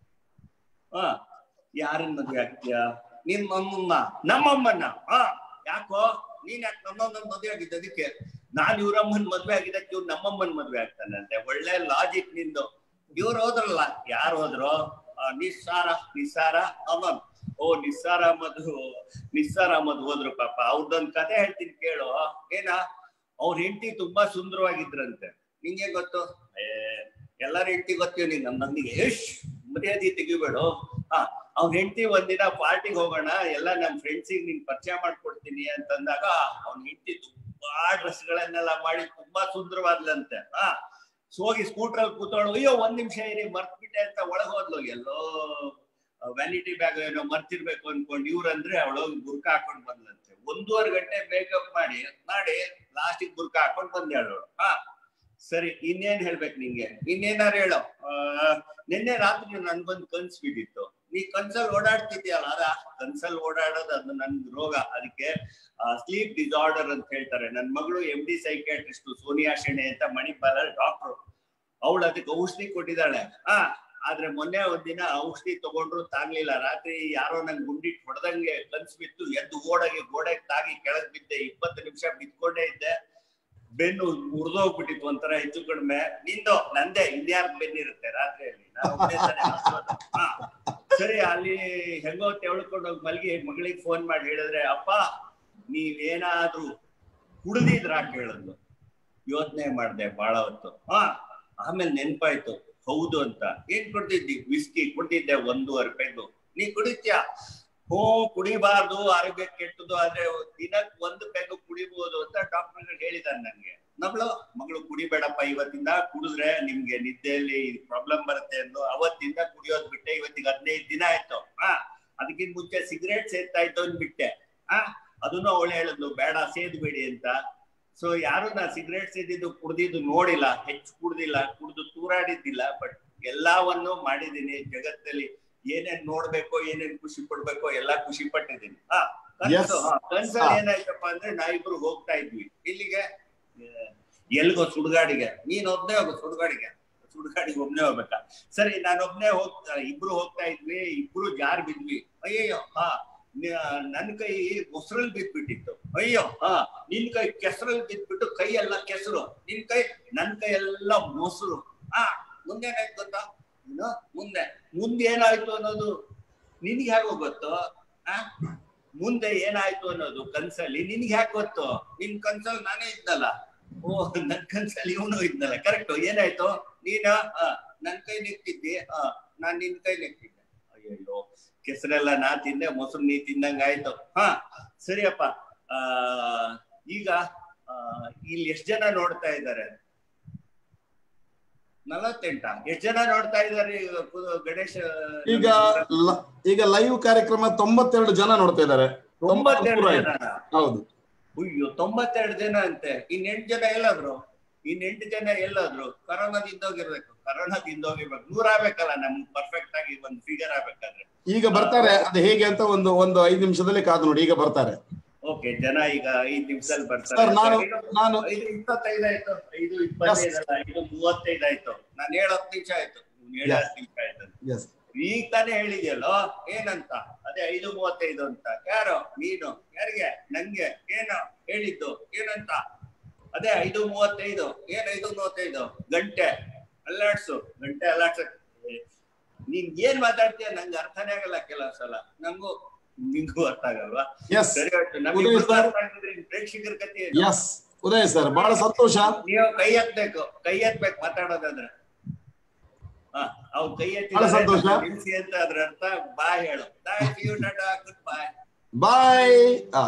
ಹ ಯಾರನ್ ಮದ್ವೆ ಆಗ್ತೀಯಾ ನಿಮ್ ಅಮ್ಮಮ್ಮ ನಮ್ಮಮ್ಮನ್ನ ಹ ಯಾಕೋ ನೀನ್ ಯಾಕೆ ನಮ್ಮಮ್ಮನ ಮದ್ವೆ ಆಗಿದ್ದ ಅದಕ್ಕೆ ನಾನ್ ಇವ್ರಮ್ಮನ್ ಮದ್ವೆ ಆಗಿದ್ದಕ್ಕೆ ಇವ್ರು ನಮ್ಮಮ್ಮನ್ ಮದ್ವೆ ಆಗ್ತಾನಂತೆ ಒಳ್ಳೆ ಲಾಜಿಕ್ ನಿಂದು ಇವ್ರು ಹೋದ್ರಲ್ಲ ಯಾರು ಹೋದ್ರು ಆ, ನಿಸ್ಸಾರ ನಿಸ್ಸಾರ ಅಹಮದ್ ಓ ನಿಸ್ಸಾರ್ ಅಹಮದ್ ನಿಸ್ಸಾರ್ ಅಹಮದ್ ಹೋದ್ರು ಪಾಪ ಅವ್ರದೊಂದ್ ಕತೆ ಹೇಳ್ತೀನಿ ಕೇಳು ಏನ ಅವ್ರ ಹೆಂಡತಿ ತುಂಬಾ ಸುಂದರವಾಗಿದ್ರಂತೆ ನಿಂಗೆ ಗೊತ್ತು ಏ ಎಲ್ಲಾರ ಹೆಂಡತಿ ಗೊತ್ತೀವಿ ನೀನ್ ನಮ್ ಮಂದಿಗೆ ಎಶ್ ಮರ್ಯಾದೆ ತೆಗಿಬೇಡು ಹಾ ಅವ್ನ ಹೆಂಡತಿ ಒಂದಿನ ಪಾರ್ಟಿಗೆ ಹೋಗೋಣ ಎಲ್ಲ ನಮ್ ಫ್ರೆಂಡ್ಸಿಗೆ ನಿನ್ ಪರಿಚಯ ಮಾಡ್ಕೊಡ್ತೀನಿ ಅಂತಂದಾಗ ಅವ್ನ ಹೆಂಡತಿ ತುಂಬಾ ಡ್ರೆಸ್ಗಳನ್ನೆಲ್ಲ ಮಾಡಿ ತುಂಬಾ ಸುಂದರವಾದ್ಲಂತೆ ಹಾ ಸೊ ಹೋಗಿ ಸ್ಕೂಟರ್ ಅಲ್ಲಿ ಕೂತೋಳು ಅಯ್ಯೋ ಒಂದ್ ನಿಮಿಷ ಇರಿ ಮರ್ತ್ಬಿಟ್ಟೆ ಅಂತ ಒಳಗ್ ಹೋದ್ಲು ಎಲ್ಲೋ ವ್ಯಾನಿಟಿ ಬ್ಯಾಗ್ ಏನೋ ಮರ್ತಿರ್ಬೇಕು ಅನ್ಕೊಂಡು ಇವ್ರಂದ್ರೆ ಅವಳೋಗಿ ಬುರ್ಕ ಹಾಕೊಂಡ್ ಬಂದ್ಲಂತೆ ಒಂದೂವರೆ ಗಂಟೆ ಮೇಕಪ್ ಮಾಡಿ ಮಾಡಿ ಲಾಸ್ಟಿಗೆ ಬುರ್ಕ ಹಾಕೊಂಡ್ ಬಂದೆ ಅವಳು ಹಾ ಸರಿ ಇನ್ನೇನ್ ಹೇಳ್ಬೇಕು ನಿಂಗೆ ಇನ್ನೇನಾರು ಹೇಳೋ ಆ, ನಿನ್ನೆ ರಾತ್ರಿ ನನ್ ಬಂದ್ ಕನ್ಸ್ ಬಿದ್ದಿತ್ತು ನೀ ಕನ್ಸಲ್ ಓಡಾಡ್ತಿದ್ಯಲ್ಲ ಅದ ಕನ್ಸಲ್ ಓಡಾಡೋದು ಅದು ನನ್ ರೋಗ ಅದಕ್ಕೆ ಸ್ಲೀಪ್ ಡಿಸಾರ್ಡರ್ ಅಂತ ಹೇಳ್ತಾರೆ ನನ್ ಮಗಳು M D psychiatrist Sonia Shenoy ಅಂತ ಮಣಿಪಾಲಲ್ಲಿ ಡಾಕ್ಟ್ರು ಅವಳು ಅದಕ್ಕೆ ಔಷಧಿ ಕೊಟ್ಟಿದ್ದಾಳೆ ಆ ಆದ್ರೆ ಮೊನ್ನೆ ಒಂದಿನ ಔಷಧಿ ತಗೊಂಡ್ರು ತಾಗ್ಲಿಲ್ಲ ರಾತ್ರಿ ಯಾರೋ ನಂಗೆ ಗುಂಡಿಟ್ ಹೊಡೆದಂಗೆ ಕನ್ಸ್ ಬಿತ್ತು ಎದ್ದು ಓಡಾಗಿ ಗೋಡೆಗೆ ತಾಗಿ ಕೆಳಗ್ ಬಿದ್ದೆ ಇಪ್ಪತ್ತು ನಿಮಿಷ ಬಿದ್ಕೊಂಡೇ ಇದ್ದೆ ಬೆನ್ನು ಮುರಿದೋಗ್ಬಿಟ್ಟಿತ್ತು ಒಂಥರ ಹೆಚ್ಚು ಕಡಿಮೆ ನಿಂದು ನಂದೇ ಇನ್ಯಾರ್ಗ್ ಬೆನ್ನಿರುತ್ತೆ ರಾತ್ರಿಯಲ್ಲಿ ನಾನು ಒಬ್ನೇ ತಾನೇ ಮಲ್ಗೋದು. ಹಾ. ಸರಿ ಅಲ್ಲಿ ಹೆಂಗೋ ತೆವಳ್ಕೊಂಡು ಹೋಗಿ ಮಲ್ಗಿ ಮಗಳಿಗೆ ಫೋನ್ ಮಾಡಿ ಹೇಳಿದ್ರೆ ಅಪ್ಪ ನೀವೇನಾದ್ರೂ ಕುಡ್ದಿದ್ರ ಕೇಳಿದ್ಲು ಯೋಚನೆ ಮಾಡ್ದೆ ಬಹಳ ಹೊತ್ತು ಹಾ ಆಮೇಲೆ ನೆನ್ಪಾಯ್ತು ಹೌದು ಅಂತ ಏನ್ ಕೊಡ್ತಿದ್ದಿ ವಿಸ್ಕಿ ಕೊಡ್ತಿದ್ದೆ ಒಂದೂವರೆ ಪೆಗ್ಗು ನೀ ಕುಡಿತ್ಯಾ ಹ್ಞೂ ಕುಡಿಬಾರ್ದು ಆರೋಗ್ಯ ಕೆಟ್ಟದು ಆದ್ರೆ ದಿನಕ್ ಒಂದು ಪೆಗ್ಗು ಕುಡಿಬಹುದು ಅಂತ ಡಾಕ್ಟರ್ ಹೇಳಿದಾರೆ ನನ್ಗೆ ಮಗಳು ಮಗಳು ಕುಡಿಬೇಡಪ್ಪ ಇವತ್ತಿಂದ ಕುಡಿದ್ರೆ ನಿಮ್ಗೆ ನಿದ್ದೆಯಲ್ಲಿ ಪ್ರಾಬ್ಲಮ್ ಬರುತ್ತೆ ಎಂದು ಅವತ್ತಿಂದ ಕುಡಿಯೋದ್ ಬಿಟ್ಟೆ ಇವತ್ತಿಗೆ ಹದಿನೈದು ದಿನ ಆಯ್ತು ಹಾ ಅದಕ್ಕಿಂತ ಮುಂಚೆ ಸಿಗರೇಟ್ ಸೇರ್ತಾ ಇದ್ದವನ್ ಬಿಟ್ಟೆ ಹಾ ಅದನ್ನು ಅವಳು ಹೇಳಿದ್ಲು ಬೇಡ ಸೇದ್ಬೇಡಿ ಅಂತ ಸೊ ಯಾರು ನಾ ಸಿಗರೇಟ್ ಸೇದಿದ್ದು ಕುಡ್ದಿದ್ದು ನೋಡಿಲ್ಲ ಹೆಚ್ಚು ಕುಡ್ದಿಲ್ಲ ಕುಡ್ದು ತೂರಾಡಿದ್ದಿಲ್ಲ ಬಟ್ ಎಲ್ಲವನ್ನು ಮಾಡಿದೀನಿ ಜಗತ್ತಲ್ಲಿ ಏನೇನ್ ನೋಡ್ಬೇಕೋ ಏನೇನ್ ಖುಷಿ ಪಡ್ಬೇಕೋ ಎಲ್ಲಾ ಖುಷಿ ಪಟ್ಟಿದ್ದೀನಿ ಹಾ Yes. ಕನ್ಸಲ್ಲಿ ಹಾ. ಏನಾಯ್ತಪ್ಪ ಅಂದ್ರೆ ನಾ ಇಬ್ರು ಹೋಗ್ತಾ ಇದ್ವಿ ಇಲ್ಲಿಗೆ ಆ, ಎಲ್ಗೋ ಸುಡ್ಗಾಡಿಗೆ ನೀನ್ ಒಬ್ನೇ ಹೋಗು ಸುಡ್ಗಾಡಿಗೆ ಸುಡ್ಗಾಡಿಗೆ ಒಬ್ನೇ ಹೋಗ್ಬೇಕಾ ಸರಿ ನಾನು ಒಬ್ನೇ ಹೋಗ್ತಾ ಇಬ್ರು ಹೋಗ್ತಾ ಇದ್ವಿ ಇಬ್ರು ಜಾರ್ ಬಿದ್ವಿ ಅಯ್ಯಯ್ಯೋ ಹಾ ನಿ- ನನ್ ಕೈ ಮೊಸರಲ್ಲಿ ಬಿದ್ಬಿಟ್ಟಿತ್ತು ಅಯ್ಯೋ ಹಾ ನಿನ್ ಕೈ ಕೆಸರಲ್ಲಿ ಬಿದ್ಬಿಟ್ಟು ಕೈ ಎಲ್ಲ ಕೆಸರು ನಿನ್ ಕೈ ನನ್ ಕೈ ಎಲ್ಲ ಮೊಸರು ಹಾ ಮುಂದೇನಾಯ್ತು ಗೊತ್ತಾ ಏನು ಮುಂದೆ ಮುಂದೆ ಏನಾಯ್ತು ಅನ್ನೋದು ನಿನ್ಗೆ ಹೇಗೋ ಗೊತ್ತು ಆ ಮುಂದೆ ಏನಾಯ್ತು ಅನ್ನೋದು ಕನ್ಸಲ್ಲಿ ನಿನ್ಗೆ ಯಾಕೆ ಗೊತ್ತು ನಿನ್ ಕನ್ಸಲ್ಲಿ ನಾನೇ ಇದ್ನಲ್ಲ ಓ ನನ್ ಕನ್ಸಲ್ಲಿ ಇವನು ಇದ್ನಲ್ಲ ಕರೆಕ್ಟ್ ಏನಾಯ್ತು ನೀನ ಆ, ನನ್ ಕೈ ನಿಂತಿದ್ದಿ ಆ ನಾನ್ ನಿನ್ ಕೈ ನಿಂತಿದ್ದೆ ಅಯ್ಯಯ್ಯೋ ಕೆಸರೆಲ್ಲ ನಾ ತಿಂದೆ ಮೊಸರು ನೀ ತಿಂದಂಗ ಆಯ್ತು ಹಾ ಸರಿಯಪ್ಪ ಆ ಈಗ ಆ, ಇಲ್ಲಿ ಎಷ್ಟ್ ಜನ ನೋಡ್ತಾ ಇದ್ದಾರೆ ನಲವತ್ತೆಂಟ ಎಷ್ಟ್ ಜನ ನೋಡ್ತಾ ಇದ್ದಾರೆ ಈಗ ಕು- ಗಣೇಶ ಈಗ ಲ- ಈಗ ಲೈವ್ ಕಾರ್ಯಕ್ರಮ ತೊಂಬತ್ತೆರಡು ಜನ ನೋಡ್ತಾ ಇದ್ದಾರೆ ತೊಂಬತ್ತೆರಡು ಪೂರ ಜನ ಹೌದು ಅಯ್ಯೋ ತೊಂಬತ್ತೆರಡು ಜನ ಅಂತೆ ಇನ್ ಎಂಟು ಜನ ಎಲ್ಲಾದ್ರು ಇನ್ ಎಂಟು ಜನ ಎಲ್ಲಾದ್ರು ಕರೋನಾದಿಂದ ಹೋಗಿರ್ಬೇಕು ಕರೋನಾದಿಂದ ಹೋಗಿರ್ಬೇಕು ನೂರ ಆಗ್ಬೇಕಲ್ಲ ನಮ್ಗೆ ಪರ್ಫೆಕ್ಟ್ ಆಗಿ ಒಂದು ಫಿಗರ್ ಆಗ್ಬೇಕಾದ್ರೆ ಈಗ ಬರ್ತಾರೆ ಅದು ಹೇಗೆ ಅಂತ ಒಂದು ಒಂದು ಐದು ನಿಮಿಷದಲ್ಲಿ ಕಾದು ನೋಡಿ ಈಗ ಬರ್ತಾರೆ ಓಕೆ ಜನ ಈಗ ಐದ್ ನಿಮಿಷದಲ್ಲಿ ಬರ್ತಾರೆ ಸರ್ ನಾನು ಐದು- ನಾನು ಐದು ಇಪ್ಪತ್ತೈದು ಆಯ್ತು ಐದು ಇಪ್ಪತ್ತೈದಲ್ಲ ಐದು ಮೂವತ್ತೈದು ಆಯ್ತು ನಾನು ಹೇಳ ಹತ್ತು ನಿಮಿಷ ಆಯ್ತು ನೀನ್ ಹೇಳ ಹತ್ತು ನಿಮಿಷ ಆಯ್ತು ಎಸ್ ಈಗ ತಾನೇ ಹೇಳಿದ್ಯಲ್ಲೋ ಏನಂತ ಅದೇ ಐದು ಮೂವತ್ತೈದು ಅಂತ ಯಾರು ನೀನು ಯಾರಿಗೆ ನಂಗೆ ಏನು ಹೇಳಿದ್ದು ಏನಂತ ಅದೇ ಐದು ಮೂವತ್ತೈದು ಏನ್ ಐದು ಮೂವತ್ತೈದು ಗಂಟೆ ಅಲ್ಲಾಡ್ಸು ಗಂಟೆ ಅಲ್ಲಾಡ್ಸಕ್ ನೀನ್ ಏನ್ ಮಾತಾಡ್ತೀಯ ನಂಗೆ ಅರ್ಥನೇ ಆಗಲ್ಲ ಕೆಲವು ಸಲ ನಂಗೂ ನಿಂಗೂ ಅರ್ಥ ಆಗಲ್ವಾ ಎಸ್ ಸರಿ ಆಯ್ತು ನಮ್ಗೆ ಉದಯ್ ಇಬ್ರಿಗೂ ಸರ್. ಅರ್ಥ ಆಗಿದ್ರೆ ಇನ್ ಪ್ರೇಕ್ಷಕರ ಕಥೆ ಏನು? ಎಸ್ ಉದಯ್ ಸರ್ ಬಹಳ ಸಂತೋಷ ನೀವು ಕೈ ಎತ್ತಬೇಕು ಕೈ ಎತ್ತಬೇಕು ಮಾತಾಡೋದಾದ್ರೆ ಹಾ ಅವ್ರು ಕೈ ಬಹಳ ಸಂತೋಷ. ಎತ್ತಿದ್ದಾರೆ ನಿಲ್ಸಿ ಅಂತ ಅದ್ರ ಅರ್ಥ ಬಾಯ್ ಹೇಳು ಥ್ಯಾಂಕ್ ಯು ಟಾಟಾ ಗುಡ್ ಬಾಯ್ ಬಾಯ್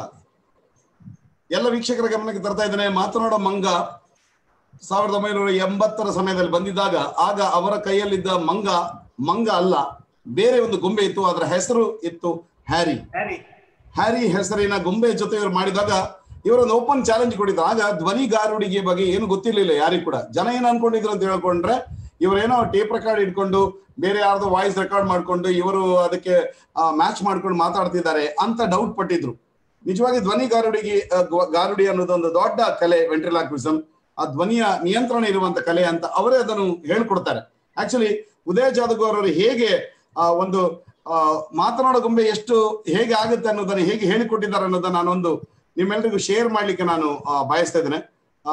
ಎಲ್ಲ ವೀಕ್ಷಕರ ಗಮನಕ್ಕೆ ತರ್ತಾ ಇದ್ದೇನೆ ಮಾತನಾಡೋ ಮಂಗ ಸಾವಿರದ ಒಂಬೈನೂರ ಎಂಬತ್ತರ ಸಮಯದಲ್ಲಿ ಬಂದಿದ್ದಾಗ ಆಗ ಅವರ ಕೈಯಲ್ಲಿದ್ದ ಮಂಗ ಮಂಗ ಅಲ್ಲ ಬೇರೆ ಒಂದು ಗೊಂಬೆ ಇತ್ತು ಅದರ ಹೆಸರು ಇತ್ತು ಹ್ಯಾರಿ ಹ್ಯಾರಿ ಹ್ಯಾರಿ ಹೆಸರಿನ ಗೊಂಬೆ ಜೊತೆ ಇವರು ಮಾಡಿದಾಗ ಇವರೊಂದು ಓಪನ್ ಚಾಲೆಂಜ್ ಕೊಟ್ಟಿದ್ರು ಆಗ ಧ್ವನಿಗಾರುಡಿಗೆ ಬಗ್ಗೆ ಏನು ಗೊತ್ತಿರ್ಲಿಲ್ಲ ಯಾರಿಗೂ ಕೂಡ ಜನ ಏನ್ ಅನ್ಕೊಂಡಿದ್ರು ಅಂತ ಹೇಳ್ಕೊಂಡ್ರೆ ಇವರೇನೋ ಟೇಪ್ ರೆಕಾರ್ಡ್ ಇಟ್ಕೊಂಡು ಬೇರೆ ಯಾರ್ದೋ ವಾಯ್ಸ್ ರೆಕಾರ್ಡ್ ಮಾಡ್ಕೊಂಡು ಇವರು ಅದಕ್ಕೆ ಮ್ಯಾಚ್ ಮಾಡ್ಕೊಂಡು ಮಾತಾಡ್ತಿದ್ದಾರೆ ಅಂತ ಡೌಟ್ ಪಟ್ಟಿದ್ರು ನಿಜವಾಗಿ ಧ್ವನಿ ಗಾರುಡಿಗೆ ಆ, ಗ- ಗಾರುಡಿ ಅನ್ನೋದು ಒಂದು ದೊಡ್ಡ ಕಲೆ ವೆಂಟ್ರಿಲಾಕ್ವಿಸಮ್ ಆ ಧ್ವನಿಯ ನಿಯಂತ್ರಣ ಇರುವಂತ ಕಲೆ ಅಂತ ಅವರೇ ಅದನ್ನು ಹೇಳ್ಕೊಡ್ತಾರೆ ಆಕ್ಚುಲಿ ಉದಯ ಜಾದವ್ ಅವರು ಹೇಗೆ ಆ ಒಂದು ಆ, ಮಾತನಾಡೋ ಗೊಂಬೆ ಎಷ್ಟು ಹೇಗೆ ಆಗುತ್ತೆ ಅನ್ನೋದನ್ನ ಹೇಗೆ ಹೇಳಿಕೊಟ್ಟಿದ್ದಾರೆ ಅನ್ನೋದನ್ನ ನಾನೊಂದು ನಿಮ್ಮೆಲ್ಲರಿಗೂ ಶೇರ್ ಮಾಡ್ಲಿಕ್ಕೆ ನಾನು ಆ, ಬಯಸ್ತಾ ಇದ್ದೇನೆ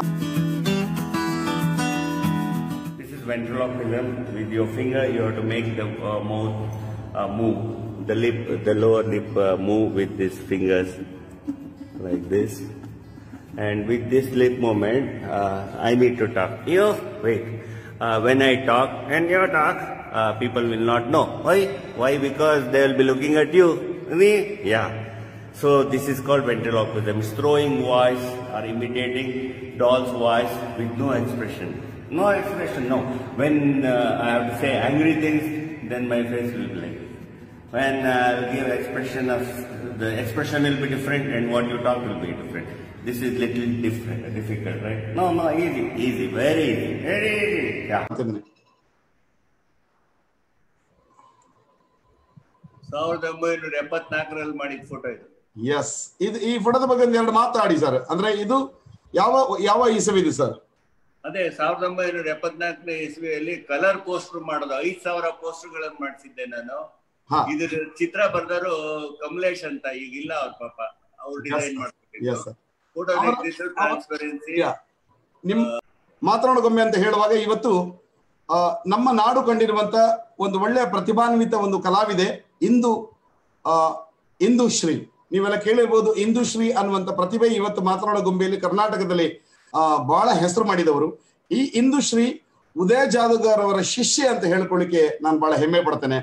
This is ventriloquism. With your finger, you have to make the uh, mouth uh, move. The lip, the lower lip uh, move with these fingers, like this. And with this lip movement, uh, I need to talk. You wait. Uh, when I talk and you talk, uh, people will not know. Why? Why? Because they will be looking at you. Me? Yeah. So this is called ventriloquism. It's throwing voice or imitating doll's voice with no expression. No expression, no. When uh, I have to say angry things, then my face will be like this. When uh, I'll give expression of, the expression will be different and what you talk will be different. This is little different, difficult, right? No, no, easy, easy, very easy, very easy. Yeah. ಅಂತಿದ್ದೇನೆ ಸಾವಿರದ ಒಂಬೈನೂರ ಎಪ್ಪತ್ನಾಲ್ಕರಲ್ಲಿ ಮಾಡಿದ photo ಇದು S ಇದು ಈ ಫೋಟೋದ ಬಗ್ಗೆ ಒಂದು ಎರಡು ಮಾತಾಡಿ ಸರ್ ಅಂದ್ರೆ ಇದು ಯಾವ ಯಾವ ಇಸವಿದು ಸರ್ ಅದೇ ಸಾವಿರದ ಒಂಬೈನೂರ ಎಪ್ಪತ್ನಾಲ್ಕನೇ ಇಸ್ವಿಯಲ್ಲಿ ಕಲರ್ ಪೋಸ್ಟರ್ ಮಾಡೋದು ಐದ್ ಸಾವಿರ ಪೋಸ್ಟರ್ ಗಳನ್ನ ಮಾಡಿಸಿದ್ದೆ ನಾನು ಹಾ ಇದ್ರ ಚಿತ್ರ ಬರ್ದರು ಕಮಲೇಶ್ ಅಂತ ಈಗ ಇಲ್ಲ ಅವ್ರ ಪಾಪ ಅವ್ರು ಡಿಸೈನ್ ಎಸ್ ಮಾಡ್ತಿದ್ರು ಸರ್ ಫೋಟೋ ಅವರ- ಟ್ರಾನ್ಸ್ಪರೆನ್ಸಿ ಯಾ. ನಿಮ್ ಮಾತನಾಡೋ ಗೊಂಬೆ ಅಂತ ಹೇಳುವಾಗ ಇವತ್ತು ಆ, ನಮ್ಮ ನಾಡು ಕಂಡಿರುವಂತ ಒಂದು ಒಳ್ಳೆಯ ಪ್ರತಿಭಾನ್ವಿತ ಒಂದು ಕಲಾವಿದೆ ಇಂದು ಆ, ಇಂದು ಶ್ರೀ ನೀವೆಲ್ಲ ಕೇಳಿರ್ಬೋದು ಇಂದು ಶ್ರೀ ಅನ್ನುವಂತ ಪ್ರತಿಭೆ ಇವತ್ತು ಮಾತನಾಡೋ ಗೊಂಬೆಯಲ್ಲಿ ಕರ್ನಾಟಕದಲ್ಲಿ ಆ, ಬಹಳ ಹೆಸರು ಮಾಡಿದವರು ಈ ಇಂದು ಶ್ರೀ ಉದಯ ಜಾದವ್ಗಾರ್ ಅವರ ಶಿಷ್ಯ ಅಂತ ಹೇಳ್ಕೊಳ್ಳಿಕ್ಕೆ ನಾನು ಬಹಳ ಹೆಮ್ಮೆ ಪಡ್ತೇನೆ